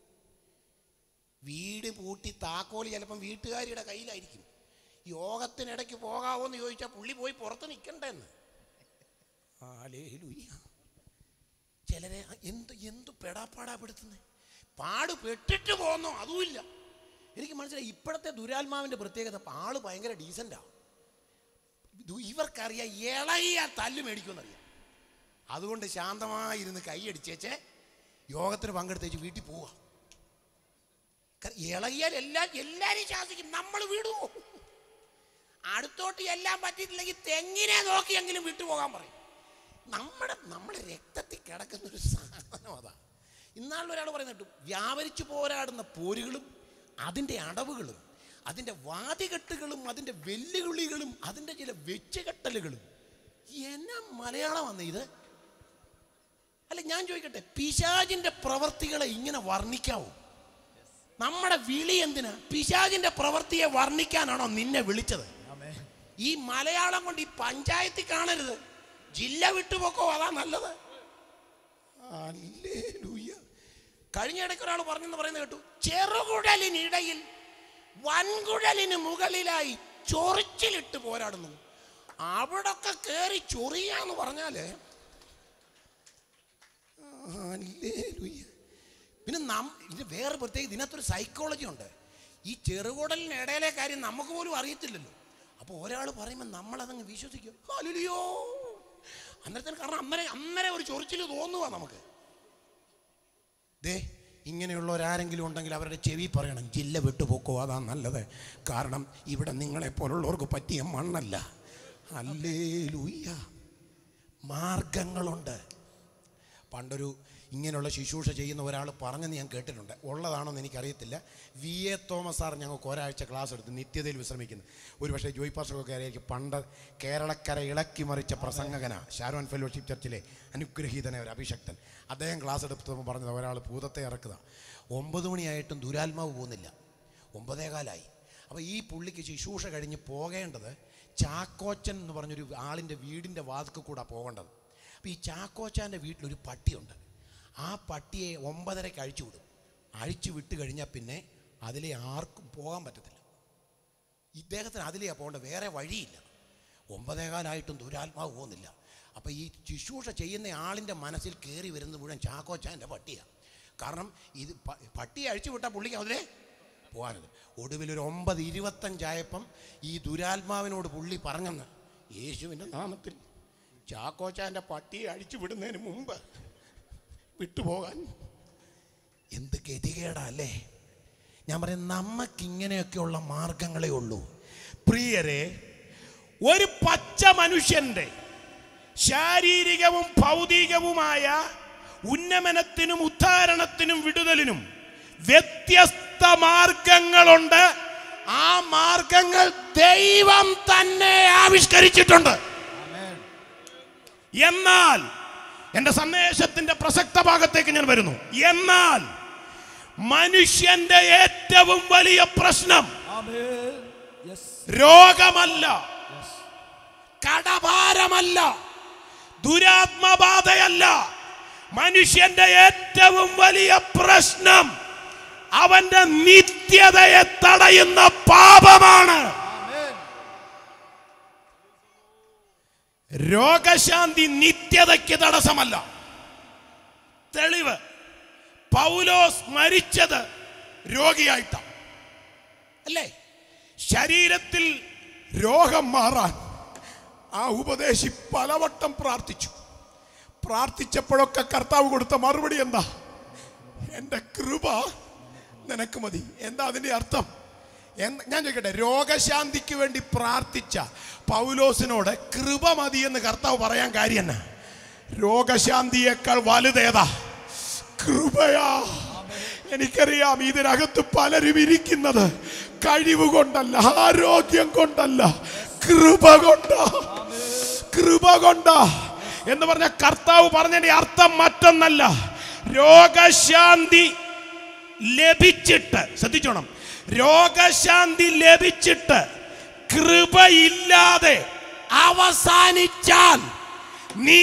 വീട് പൂട്ടി താക്കോല് ചിലപ്പം വീട്ടുകാരിയുടെ കയ്യിലായിരിക്കും യോഗത്തിനിടയ്ക്ക് പോകാവോ എന്ന് ചോദിച്ചാൽ പുള്ളി പോയി പുറത്ത് നിൽക്കണ്ടെന്ന് ഹല്ലേലൂയ. ചിലരെ എന്ത് എന്ത് പെടാപ്പാടാപ്പെടുത്തുന്നത് പാട് പെട്ടിട്ട് പോന്നോ അതുമില്ല എനിക്ക് മനസ്സിലായി ഇപ്പോഴത്തെ ദുരാത്മാവിൻ്റെ പ്രത്യേകത ആള് ഭയങ്കര ഡീസൻ്റാ ഇവർക്കറിയാം ഇളകിയ തല്ല് മേടിക്കുമെന്നറിയാം അതുകൊണ്ട് ശാന്തമായിരുന്ന് കൈയടിച്ചേച്ച് യോഗത്തിന് പങ്കെടുത്തേച്ച് വീട്ടിൽ പോവാ കാരണം ഇളകിയാൽ എല്ലാം എല്ലാരും ശാസിക്കും നമ്മൾ വിടുവോ അടുത്തോട്ട് എല്ലാം പറ്റിയിട്ടില്ലെങ്കിൽ തെങ്ങിനെ നോക്കിയെങ്കിലും വിട്ടുപോകാൻ പറയും നമ്മുടെ നമ്മുടെ രക്തത്തിൽ കിടക്കുന്ന ഒരു സാധനം അതാ ഇന്നാളിൽ ഒരാൾ പറയുന്നത് കേട്ടു വ്യാപരിച്ചു പോരാടുന്ന പോരുകളും അതിൻ്റെ അടവുകളും അതിൻ്റെ വാതികെട്ടുകളും അതിൻ്റെ വെല്ലുവിളികളും അതിൻ്റെ ചില വെച്ചുകെട്ടലുകളും എന്നാ മലയാളമാണ് ഇത് അല്ല ഞാൻ ചോദിക്കട്ടെ പിശാജിന്റെ പ്രവർത്തികളെ ഇങ്ങനെ വർണ്ണിക്കാവോ നമ്മുടെ വിളി എന്തിനാ പിശാജിന്റെ പ്രവൃത്തിയെ വർണ്ണിക്കാനാണോ നിന്നെ വിളിച്ചത് ഈ മലയാളം കൊണ്ട് ഈ പഞ്ചായത്തിൽ കാണരുത് ജില്ല വിട്ടുപോക്കോ അതാ നല്ലത് ഹല്ലേലൂയ. കഴിഞ്ഞ ഇടയ്ക്ക് ഒരാൾ പറഞ്ഞെന്ന് പറയുന്നത് കേട്ടു ചെറുകുഴലിനിടയിൽ വൻകുഴലിന് മുകളിലായി ചൊറിച്ചിലിട്ട് പോരാടുന്നു അവിടൊക്കെ കയറി ചൊറിയാന്ന് പറഞ്ഞാല് ഹല്ലേലൂയ. പിന്നെ നം ഇത് വേറെ പ്രത്യേകം ഇതിനകത്തൊരു സൈക്കോളജി ഉണ്ട് ഈ ചെറുകുടലിന് ഇടയിലെ കാര്യം നമുക്ക് പോലും അറിയത്തില്ലല്ലോ അപ്പോൾ ഒരാൾ പറയുമ്പോൾ നമ്മളതങ്ങ് വിശ്വസിക്കും ഹല്ലേലൂയോ അന്നേരത്തിന് കാരണം അന്നേരം അന്നേരം ഒരു ചൊറിച്ചിൽ തോന്നുക നമുക്ക് ദേ ഇങ്ങനെയുള്ളവരാരെങ്കിലും ഉണ്ടെങ്കിൽ അവരുടെ ചെവി പറയണം ജില്ല വിട്ടുപോക്കോ അതാ നല്ലത് കാരണം ഇവിടെ നിങ്ങളെപ്പോലുള്ളവർക്ക് പറ്റിയ മണ്ണല്ല അല്ലേലൂയ്യ മാർഗങ്ങളുണ്ട് പണ്ടൊരു ഇങ്ങനെയുള്ള ശുശ്രൂഷ ചെയ്യുന്ന ഒരാൾ പറഞ്ഞെന്ന് ഞാൻ കേട്ടിട്ടുണ്ട് ഉള്ളതാണോന്ന് എനിക്കറിയത്തില്ല വി എ തോമസ് സാർ ഞങ്ങൾക്ക് ഒരാഴ്ച ക്ലാസ് എടുത്ത് നിത്യതയിൽ വിശ്രമിക്കുന്നു ഒരു പക്ഷേ ജോയ് പാസ്റ്ററൊക്കെ അറിയായിരിക്കും പണ്ട് കേരളക്കര ഇളക്കി മറിച്ച പ്രസംഗകന ഷാരോൺ ഫെലോഷിപ്പ് ചർച്ചിലെ അനുഗ്രഹീതനെ ഒരു അഭിഷക്തൻ അദ്ദേഹം ക്ലാസ് എടുത്തപ്പോൾ പറഞ്ഞത് ഒരാൾ ഭൂതത്തെ ഇറക്കുക ഒമ്പത് മണിയായിട്ടും ദുരാത്മാവ് പോകുന്നില്ല ഒമ്പതേകാലായി അപ്പോൾ ഈ പുള്ളിക്ക് ശുശ്രൂഷ കഴിഞ്ഞ് പോകേണ്ടത് ചാക്കോച്ചൻ എന്ന് പറഞ്ഞൊരു ആളിൻ്റെ വീടിൻ്റെ വാതിക്ക് കൂടെ പോകേണ്ടത് അപ്പോൾ ഈ ചാക്കോച്ചാൻ്റെ വീട്ടിലൊരു പട്ടിയുണ്ട് ആ പട്ടിയെ ഒമ്പതരയ്ക്ക് അഴിച്ചു വിടും അഴിച്ചു വിട്ട് കഴിഞ്ഞാൽ പിന്നെ അതിലെ ആർക്കും പോകാൻ പറ്റത്തില്ല ഇദ്ദേഹത്തിന് അതിലെയാ പോകേണ്ട വേറെ വഴിയില്ല ഒമ്പതേകാലായിട്ടും ദുരാത്മാവ് പോകുന്നില്ല അപ്പോൾ ഈ ശുശ്രൂഷ ചെയ്യുന്ന ആളിൻ്റെ മനസ്സിൽ കയറി വരുന്നത് മുഴുവൻ ചാക്കോച്ചാൻ്റെ പട്ടിയാണ് കാരണം ഇത് പ- പട്ടിയെ അഴിച്ചു വിട്ടാൽ പുള്ളിക്ക് അതിലെ പോകാനത് ഒടുവിൽ ഒരു ഒമ്പത് ഇരുപത്തഞ്ചായപ്പം ഈ ദുരാത്മാവിനോട് പുള്ളി പറഞ്ഞെന്ന് യേശുവിൻ്റെ നാമത്തിൽ ചാക്കോച്ചാൻ്റെ പട്ടിയെ അഴിച്ചു വിടുന്നതിന് മുമ്പ് വിട്ടുപോകാൻ എന്ത് ഗതികേടാ അല്ലേ ഞാൻ പറയും നമുക്കിങ്ങനെയൊക്കെയുള്ള മാർഗങ്ങളേ ഉള്ളൂ പ്രിയരെ ഒരു പച്ച മനുഷ്യന്റെ ശാരീരികവും ഭൗതികവുമായ ഉന്നമനത്തിനും ഉദ്ധാരണത്തിനും വിടുതലിനും വ്യത്യസ്ത മാർഗങ്ങളുണ്ട് ആ മാർഗങ്ങൾ ദൈവം തന്നെ ആവിഷ്കരിച്ചിട്ടുണ്ട് എന്നാൽ എന്റെ സന്ദേശത്തിന്റെ പ്രസക്ത ഭാഗത്തേക്ക് ഞാൻ വരുന്നു എന്നാൽ മനുഷ്യന്റെ ഏറ്റവും വലിയ പ്രശ്നം Amen. Yes. രോഗമല്ല കടഭാരമല്ല ദുരാത്മബാധയല്ല മനുഷ്യന്റെ ഏറ്റവും വലിയ പ്രശ്നം അവന്റെ നിത്യതയെ തടയുന്ന പാപമാണ് Amen. രോഗശാന്തി നിത്യതയ്ക്ക് തടസ്സമല്ല തെളിവ് പൗലോസ് മരിച്ചത് രോഗിയായിട്ടാണ് അല്ലേ ശരീരത്തിൽ രോഗം മാറാൻ ആ ഉപദേശി പലവട്ടം പ്രാർത്ഥിച്ചു പ്രാർത്ഥിച്ചപ്പോഴൊക്കെ കർത്താവ് കൊടുത്ത മറുപടി എന്താ എൻ്റെ കൃപ നിനക്ക് മതി എന്താ അതിൻ്റെ അർത്ഥം എന്ത് ഞാൻ ചോദിക്കട്ടെ രോഗശാന്തിക്ക് വേണ്ടി പ്രാർത്ഥിച്ച പൗലോസിനോട് കൃപ മതി എന്ന് കർത്താവ് പറയാൻ കാര്യം എന്നാ രോഗശാന്തിയേക്കാൾ വലുതേതാ കൃപയാ എനിക്കറിയാം ഇതിനകത്ത് പലരും ഇരിക്കുന്നത് കഴിവ് കൊണ്ടല്ല ആരോഗ്യം കൊണ്ടല്ല കൃപ കൊണ്ടാ കൃപ കൊണ്ടാ എന്ന് പറഞ്ഞ കർത്താവ് പറഞ്ഞതിന്റെ അർത്ഥം മറ്റൊന്നല്ല രോഗശാന്തി ലഭിച്ചിട്ട് ശ്രദ്ധിച്ചോണം രോഗശാന്തി ലഭിച്ചിട്ട് കൃപയില്ലാതെ അവസാനിച്ചാൽ നീ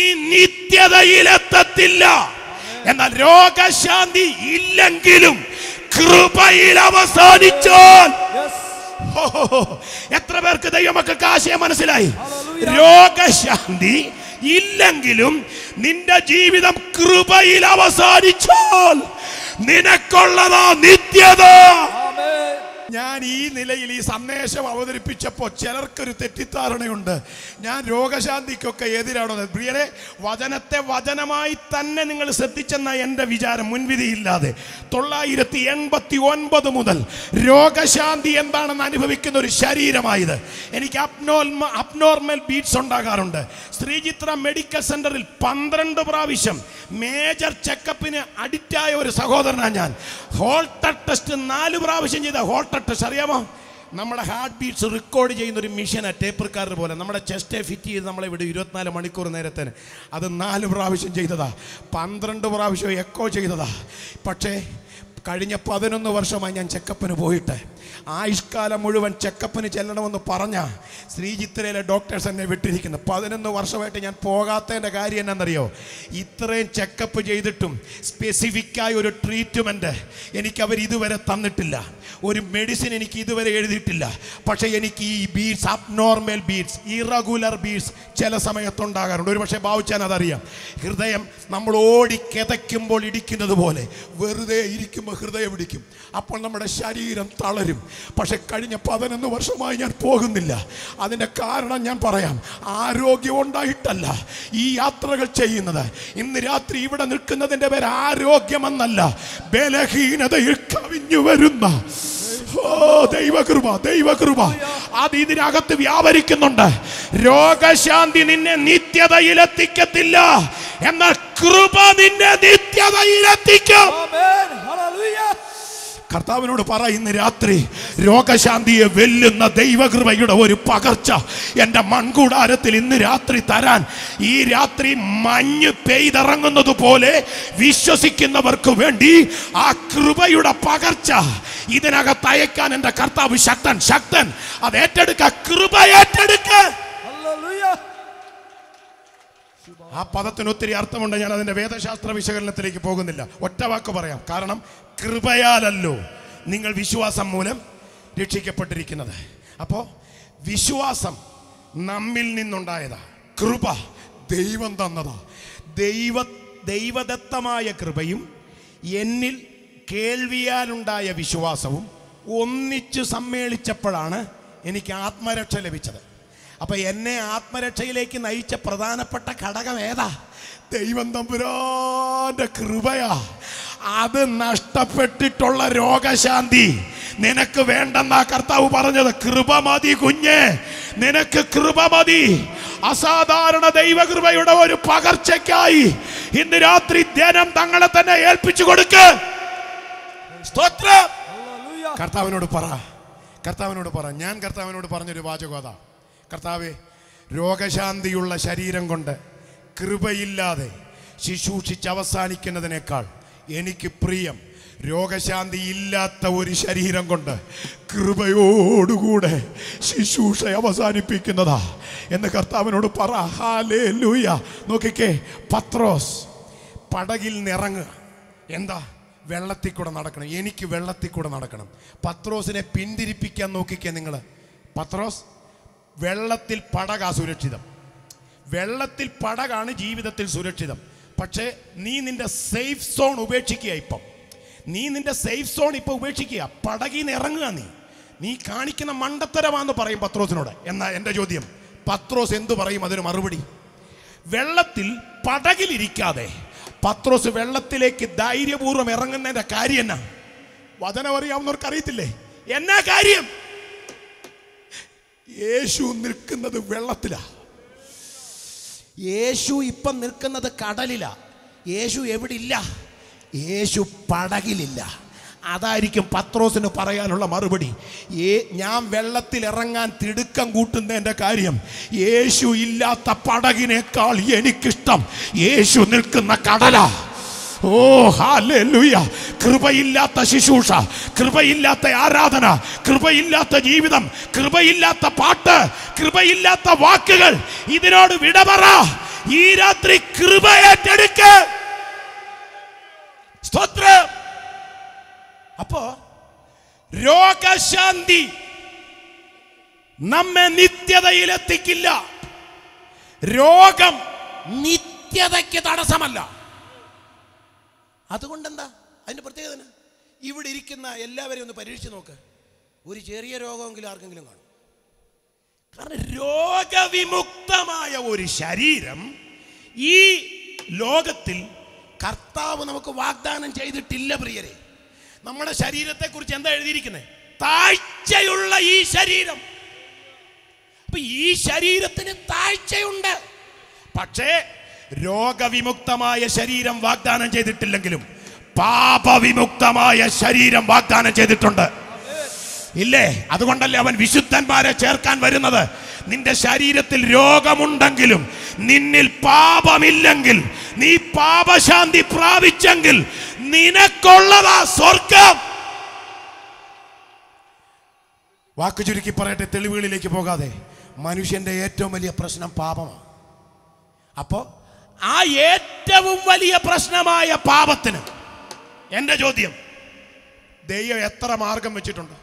നിത്യതയിലെത്തത്തില്ല എന്നാൽ രോഗശാന്തി ഇല്ലെങ്കിലും കൃപയിൽ അവസാനിച്ചാൽ Yes. ഹോ, ഹോ, ഹോ. എത്ര പേർക്ക് ദൈവമക്കൾക്ക് ആശയം മനസ്സിലായി Hallelujah. രോഗശാന്തി ഇല്ലെങ്കിലും നിന്റെ ജീവിതം കൃപയിൽ അവസാനിച്ചാൽ നിനക്കുള്ളതാ നിത്യത Amen. ഞാൻ ഈ നിലയിൽ ഈ സന്ദേശം അവതരിപ്പിച്ചപ്പോൾ ചിലർക്കൊരു തെറ്റിദ്ധാരണയുണ്ട് ഞാൻ രോഗശാന്തിക്കൊക്കെ എതിരാണെന്ന് പ്രിയരെ വചനത്തെ വചനമായി തന്നെ നിങ്ങൾ ശ്രദ്ധിച്ചെന്ന എൻ്റെ വിചാരം മുൻവിധിയില്ലാതെ തൊള്ളായിരത്തി എൺപത്തി ഒൻപത് മുതൽ രോഗശാന്തി എന്താണെന്ന് അനുഭവിക്കുന്ന ഒരു ശരീരമായത് എനിക്ക് അപ്നോർമ അപ്നോർമൽ ബീറ്റ്സ് ഉണ്ടാകാറുണ്ട് ശ്രീചിത്ര മെഡിക്കൽ സെന്ററിൽ പന്ത്രണ്ട് പ്രാവശ്യം മേജർ ചെക്കപ്പിന് അഡിക്റ്റായ ഒരു സഹോദരനാണ് ഞാൻ ഹോൾട്ടർ ടെസ്റ്റ് നാല് പ്രാവശ്യം ചെയ്ത ഹോൾട്ടർ ടെസ്റ്റ് അറിയാമോ നമ്മുടെ ഹാർട്ട് ബീറ്റ്സ് റെക്കോർഡ് ചെയ്യുന്ന ഒരു മിഷനാണ് ടേപ്പ് റെക്കാർഡർ പോലെ നമ്മുടെ ചെസ്റ്റെ ഫിറ്റ് ചെയ്ത് നമ്മളെ ഇവിടെ ഇരുപത്തിനാല് മണിക്കൂർ നേരത്തിന് അത് നാല് പ്രാവശ്യം ചെയ്തതാ പന്ത്രണ്ട് പ്രാവശ്യം എക്കോ ചെയ്തതാ പക്ഷേ കഴിഞ്ഞ പതിനൊന്ന് വർഷമായി ഞാൻ ചെക്കപ്പിന് പോയിട്ട് ആയുഷ്കാലം മുഴുവൻ ചെക്കപ്പിന് ചെല്ലണമെന്ന് പറഞ്ഞ ശ്രീചിത്രയിലെ ഡോക്ടേഴ്സ് എന്നെ വിട്ടിരിക്കുന്നു പതിനൊന്ന് വർഷമായിട്ട് ഞാൻ പോകാത്തതിൻ്റെ കാര്യം എന്നാണെന്നറിയോ ഇത്രയും ചെക്കപ്പ് ചെയ്തിട്ടും സ്പെസിഫിക്കായ ഒരു ട്രീറ്റ്മെൻറ്റ് എനിക്ക് അവർ ഇതുവരെ തന്നിട്ടില്ല ഒരു മെഡിസിൻ എനിക്ക് ഇതുവരെ എഴുതിയിട്ടില്ല പക്ഷേ എനിക്ക് ഈ beats abnormal beats irregular beats ചില സമയത്തുണ്ടാകാറുണ്ട് ഒരു പക്ഷേ ബാവുച്ചാൻ അതറിയാം ഹൃദയം നമ്മൾ ഓടി കിതയ്ക്കുമ്പോൾ ഇടിക്കുന്നത് പോലെ വെറുതെ ഇരിക്കുമ്പോൾ ഹൃദയം ഇടിക്കും അപ്പോൾ നമ്മുടെ ശരീരം തളരും പക്ഷെ കഴിഞ്ഞ പതിനൊന്ന് വർഷമായി ഞാൻ പോകുന്നില്ല അതിൻ്റെ കാരണം ഞാൻ പറയാം ആരോഗ്യം ഉണ്ടായിട്ടല്ല ഈ യാത്രകൾ ചെയ്യുന്നത് ഇന്ന് രാത്രി ഇവിടെ നിൽക്കുന്നതിൻ്റെ പേര് ആരോഗ്യമെന്നല്ല ബലഹീനതയിൽ കവിഞ്ഞു വരുന്ന ഓ ദൈവകൃപ ദൈവകൃപ അത് ഇതിനകത്ത് വ്യാപരിക്കുന്നുണ്ട് രോഗശാന്തി നിന്നെ നിത്യതയിലെത്തിക്കത്തില്ല എന്നാൽ കൃപ നിന്നെ നിത്യതയിലെത്തിക്കും Amen. Hallelujah. കർത്താവിനോട് പറ ഇന്ന് രാത്രി രോഗശാന്തിയെ വെല്ലുന്ന ദൈവകൃപയുടെ ഒരു പകർച്ച എൻ്റെ മൺകൂടാരത്തിൽ ഇന്ന് രാത്രി തരാൻ ഈ രാത്രി മഞ്ഞ് പെയ്തിറങ്ങുന്നത് പോലെ വിശ്വസിക്കുന്നവർക്ക് വേണ്ടി ആ കൃപയുടെ പകർച്ച ഇതിനകത്ത് അയക്കാൻ എൻ്റെ കർത്താവ് ശക്തൻ ശക്തൻ അത് ഏറ്റെടുക്ക കൃപ ഏറ്റെടുക്ക Hallelujah. ആ പദത്തിന് ഒത്തിരി അർത്ഥമുണ്ട് ഞാൻ അതിന്റെ വേദശാസ്ത്ര വിശകലനത്തിലേക്ക് പോകുന്നില്ല ഒറ്റ വാക്ക് പറയാം കാരണം കൃപയാലല്ലോ നിങ്ങൾ വിശ്വാസം മൂലം രക്ഷിക്കപ്പെട്ടിരിക്കുന്നത് അപ്പോ വിശ്വാസം നമ്മിൽ നിന്നുണ്ടായതാ കൃപ ദൈവം തന്നതാ ദൈവ ദൈവദത്തമായ കൃപയും എന്നിൽ കേൾവിയാലുണ്ടായ വിശ്വാസവും ഒന്നിച്ചു സമ്മേളിച്ചപ്പോഴാണ് എനിക്ക് ആത്മരക്ഷ ലഭിച്ചത് അപ്പൊ എന്നെ ആത്മരക്ഷയിലേക്ക് നയിച്ച പ്രധാനപ്പെട്ട ഘടകം ഏതാ ദൈവം തമ്പുരാന്റെ കൃപയാ അത് നഷ്ടപ്പെട്ടിട്ടുള്ള രോഗശാന്തി നിനക്ക് വേണ്ടെന്നാ കർത്താവ് പറഞ്ഞത് കൃപ മതി കുഞ്ഞ് നിനക്ക് കൃപ മതി അസാധാരണ ദൈവകൃപയുടെ ഒരു പകർച്ചയ്ക്കായി ഇന്ന് രാത്രി ധ്യാനം തങ്ങളെ തന്നെ ഏൽപ്പിച്ചു കൊടുക്ക് സ്തോത്രം Hallelujah. കർത്താവിനോട് പറ കർത്താവിനോട് പറ ഞാൻ കർത്താവിനോട് പറഞ്ഞൊരു വാചകം അതാ കർത്താവെ രോഗശാന്തിയുള്ള ശരീരം കൊണ്ട് കൃപയില്ലാതെ ശുശ്രൂഷിച്ച് അവസാനിക്കുന്നതിനേക്കാൾ എനിക്ക് പ്രിയം രോഗശാന്തി ഇല്ലാത്ത ഒരു ശരീരം കൊണ്ട് കൃപയോടുകൂടെ ശുശ്രൂഷ അവസാനിപ്പിക്കുന്നതാ എന്ന് കർത്താവിനോട് പറ ഹാലേ ലൂയ നോക്കിക്കേ പത്രോസ് പടകിൽ നിറങ്ങുക എന്താ വെള്ളത്തിൽ കൂടെ നടക്കണം എനിക്ക് വെള്ളത്തിൽ കൂടെ നടക്കണം പത്രോസിനെ പിന്തിരിപ്പിക്കാൻ നോക്കിക്കേ നിങ്ങൾ പത്രോസ് വെള്ളത്തിൽ പടകാ സുരക്ഷിതം വെള്ളത്തിൽ പടകാണ് ജീവിതത്തിൽ സുരക്ഷിതം പക്ഷേ നീ നിന്റെ സേഫ് സോൺ ഉപേക്ഷിക്കുക ഇപ്പം നീ നിന്റെ സേഫ് സോൺ ഇപ്പൊ ഉപേക്ഷിക്കുക പടകിൽ നിന്ന് ഇറങ്ങുക നീ നീ കാണിക്കുന്ന മണ്ടത്തരമാന്ന് പറയും പത്രോസിനോട് എന്നാ എൻ്റെ ചോദ്യം പത്രോസ് എന്തു പറയും അതിന് മറുപടി വെള്ളത്തിൽ പടകിലിരിക്കാതെ പത്രോസ് വെള്ളത്തിലേക്ക് ധൈര്യപൂർവ്വം ഇറങ്ങുന്നതിന്റെ കാര്യം എന്നാ വചനം അറിയാവുന്നവർക്ക് അറിയത്തില്ലേ എന്നാ കാര്യം യേശു നിൽക്കുന്നത് വെള്ളത്തിലാ യേശു ഇപ്പം നിൽക്കുന്നത് കടലിലാ യേശു എവിടെ ഇല്ല യേശു പടകിലില്ല അതായിരിക്കും പത്രോസിന് പറയാനുള്ള മറുപടി ഏ ഞാൻ വെള്ളത്തിൽ ഇറങ്ങാൻ തിടുക്കം കൂട്ടുന്നതിൻ്റെ കാര്യം യേശു ഇല്ലാത്ത പടകിനേക്കാൾ എനിക്കിഷ്ടം യേശു നിൽക്കുന്ന കടലാ ഓ ഹാലൂയ കൃപയില്ലാത്ത ശുശ്രൂഷ കൃപയില്ലാത്ത ആരാധന കൃപയില്ലാത്ത ജീവിതം കൃപയില്ലാത്ത പാട്ട് കൃപയില്ലാത്ത വാക്കുകൾ ഇതിനോട് വിട പറ ഈ രാത്രി കൃപ ഏറ്റെടുക്ക സ്തോത്രം അപ്പോ രോഗശാന്തി നമ്മെ നിത്യതയിലെത്തിക്കില്ല രോഗം നിത്യതയ്ക്ക് തടസ്സമല്ല അതുകൊണ്ടെന്താ അതിന്റെ പ്രത്യേകത എന്നാ? ഇവിടെ ഇരിക്കുന്ന എല്ലാവരെയും ഒന്ന് പരീക്ഷിച്ച് നോക്ക് ഒരു ചെറിയ രോഗമെങ്കിലും ആർക്കെങ്കിലും കാണും കാരണം രോഗവിമുക്തമായ ഒരു ശരീരം ഈ ലോകത്തിൽ കർത്താവ് നമുക്ക് വാഗ്ദാനം ചെയ്തിട്ടില്ല പ്രിയരെ നമ്മുടെ ശരീരത്തെക്കുറിച്ച് എന്താ എഴുതിയിരിക്കുന്നത് താഴ്ചയുള്ള ഈ ശരീരം അപ്പൊ ഈ ശരീരത്തിന് താഴ്ചയുണ്ട് പക്ഷേ രോഗവിമുക്തമായ ശരീരം വാഗ്ദാനം ചെയ്തിട്ടില്ലെങ്കിലും പാപവിമുക്തമായ ശരീരം വാഗ്ദാനം ചെയ്തിട്ടുണ്ട് ഇല്ലേ അതുകൊണ്ടല്ലേ അവൻ വിശുദ്ധന്മാരെ ചേർക്കാൻ വരുന്നത് നിന്റെ ശരീരത്തിൽ രോഗമുണ്ടെങ്കിലും നിന്നിൽ പാപമില്ലെങ്കിൽ നീ പാപശാന്തി പ്രാപിച്ചെങ്കിൽ നിനക്കുള്ളതാ സ്വർഗം വാക്കു ചുരുക്കി പറയട്ടെ തെളിവുകളിലേക്ക് പോകാതെ മനുഷ്യന്റെ ഏറ്റവും വലിയ പ്രശ്നം പാപമാണ് അപ്പോ ആ ഏറ്റവും വലിയ പ്രശ്നമായ പാപത്തിന് എന്റെ ചോദ്യം ദൈവം എത്ര മാർഗം വെച്ചിട്ടുണ്ട്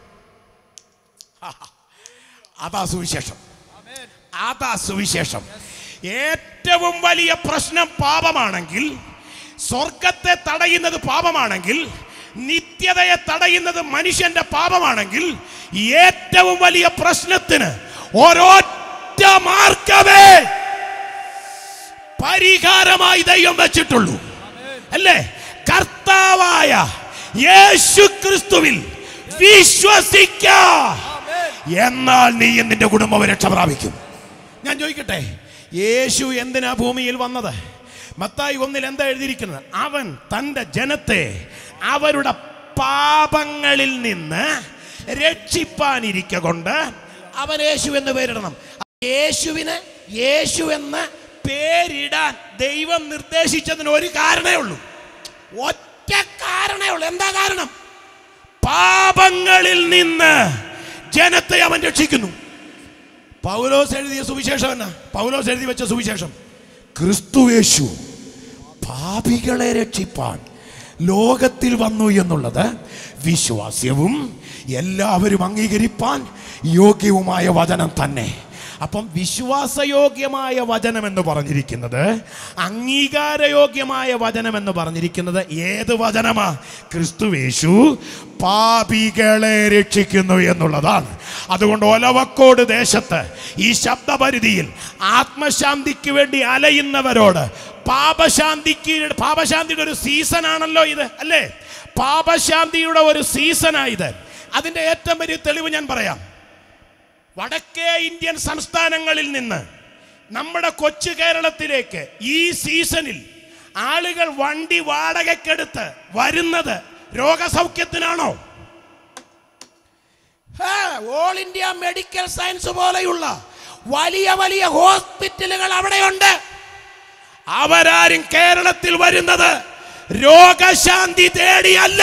അതാ സുവിശേഷം അതാ സുവിശേഷം ഏറ്റവും വലിയ പ്രശ്നം പാപമാണെങ്കിൽ സ്വർഗത്തെ തടയുന്നത് പാപമാണെങ്കിൽ നിത്യതയെ തടയുന്നത് മനുഷ്യന്റെ പാപമാണെങ്കിൽ ഏറ്റവും വലിയ പ്രശ്നത്തിന് ഒരൊറ്റ മാർഗമേ പരിഹാരമായി ദൈവം വെച്ചിട്ടുള്ളൂ അല്ലേ കർത്താവായ യേശു ക്രിസ്തുവിൽ വിശ്വസിക്ക Amen. എന്നാൽ നീ നിന്റെ കുടുംബം രക്ഷ പ്രാപിക്കും ഞാൻ ചോദിക്കട്ടെ യേശു എന്തിനാ ഭൂമിയിൽ വന്നത് മത്തായി ഒന്നിൽ എന്താ എഴുതിയിരിക്കുന്നത് അവൻ തൻ്റെ ജനത്തെ അവരുടെ പാപങ്ങളിൽ നിന്ന് രക്ഷിപ്പാനിരിക്ക കൊണ്ട് അവൻ യേശു എന്ന് പേരിടണം യേശുവിന് യേശു എന്ന് പേരിടാൻ ദൈവം നിർദ്ദേശിച്ചതിന് ഒരു കാരണമേ ഉള്ളൂ ഒറ്റ കാരണമേ ഉള്ളൂ എന്താ കാരണം പാപങ്ങളിൽ നിന്ന് ജനത്തെ അവൻ രക്ഷിക്കുന്നു പൗലോസ് എഴുതിയ സുവിശേഷം എന്നാ പൗലോസ് എഴുതി വെച്ച സുവിശേഷം ക്രിസ്തുവേശു പാപികളെ രക്ഷിപ്പാൻ ലോകത്തിൽ വന്നു എന്നുള്ളത് വിശ്വാസ്യവും എല്ലാവരും അംഗീകരിപ്പാൻ യോഗ്യവുമായ വചനം തന്നെ അപ്പം വിശ്വാസയോഗ്യമായ വചനം എന്ന് പറഞ്ഞിരിക്കുന്നത് അംഗീകാരയോഗ്യമായ വചനം എന്ന് പറഞ്ഞിരിക്കുന്നത് ഏത് വചനമാ ക്രിസ്തുവേശു പാപികളെ രക്ഷിക്കുന്നു എന്നുള്ളതാണ് അതുകൊണ്ട് ഒലവക്കോട് ദേശത്ത് ഈ ശബ്ദപരിധിയിൽ ആത്മശാന്തിക്ക് വേണ്ടി അലയുന്നവരോട് പാപശാന്തിക്ക് പാപശാന്തിയുടെ ഒരു സീസൺ ആണല്ലോ ഇത് അല്ലേ പാപശാന്തിയുടെ ഒരു സീസണായത് അതിന്റെ ഏറ്റവും വലിയ തെളിവ് ഞാൻ പറയാം വടക്കേ ഇന്ത്യൻ സംസ്ഥാനങ്ങളിൽ നിന്ന് നമ്മുടെ കൊച്ചു കേരളത്തിലേക്ക് ഈ സീസണിൽ ആളുകൾ വണ്ടി വാടകയ്ക്കെടുത്ത് വരുന്നത് രോഗസൗഖ്യത്തിനാണോ ഹാ, ഓൾ ഇന്ത്യ മെഡിക്കൽ സയൻസ് പോലെയുള്ള വലിയ വലിയ ഹോസ്പിറ്റലുകൾ അവിടെയുണ്ട് അവരാരും കേരളത്തിൽ വരുന്നത് രോഗശാന്തി തേടിയല്ല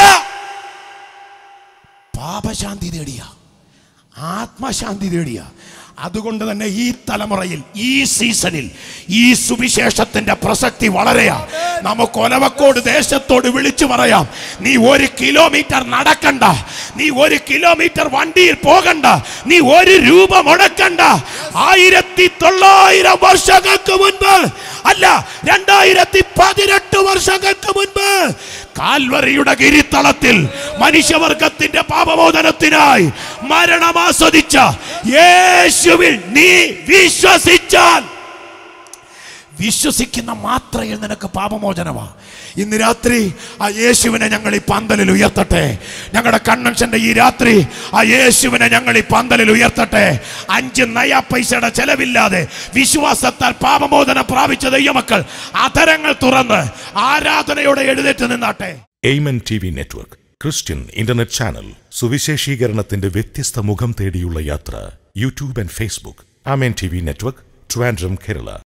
പാപശാന്തി തേടിയ ആത്മശാന്തി തേടിയ അതുകൊണ്ട് തന്നെ ഈ തലമുറയിൽ ഈ സീസണിൽ ഈ സുവിശേഷത്തിന്റെ പ്രസക്തി വളരെയാ നമുക്ക് ഒലവക്കോട് ദേശത്തോട് വിളിച്ചു പറയാം നീ ഒരു കിലോമീറ്റർ നടക്കണ്ട നീ ഒരു കിലോമീറ്റർ വണ്ടിയിൽ പോകണ്ട നീ ഒരു രൂപ മുടക്കണ്ട ആയിരത്തി തൊള്ളായിരം വർഷങ്ങൾക്ക് മുൻപ് അല്ല രണ്ടായിരത്തി പതിനെട്ട് വർഷങ്ങൾക്ക് മുൻപ് കാൽവറിയുടെ ഗിരിത്തളത്തിൽ മനുഷ്യവർഗത്തിന്റെ പാപമോചനത്തിനായി മരണം ആസ്വദിച്ച യേശുവിൽ നീ വിശ്വസിച്ചാൽ വിശ്വസിക്കുന്ന മാത്രയിൽ നിനക്ക് പാപമോചനമാ ഇന്ന് രാത്രി ആ യേശുവിനെ ഞങ്ങൾ ഈ പന്തലിൽ ഉയർത്തട്ടെ ഞങ്ങളുടെ കൺവെൻഷന്റെ ഈ രാത്രി ആ യേശുവിനെ ഞങ്ങൾ ഈ പന്തലിൽ ഉയർത്തട്ടെ അഞ്ച് നയ പൈസയുടെ ചെലവില്ലാതെ വിശ്വാസത്താൽ പാപമോചനം പ്രാപിച്ച ദൈവമക്കൾ അധരങ്ങൾ തുറന്ന് ആരാധനയോടെ എഴുന്നേറ്റ് നിന്നാട്ടെ Amen T V network Christian internet channel സുവിശേഷീകരണത്തിന്റെ വ്യത്യസ്ത മുഖം തേടിയുള്ള യാത്ര YouTube and Facebook Amen T V network Trivandrum Kerala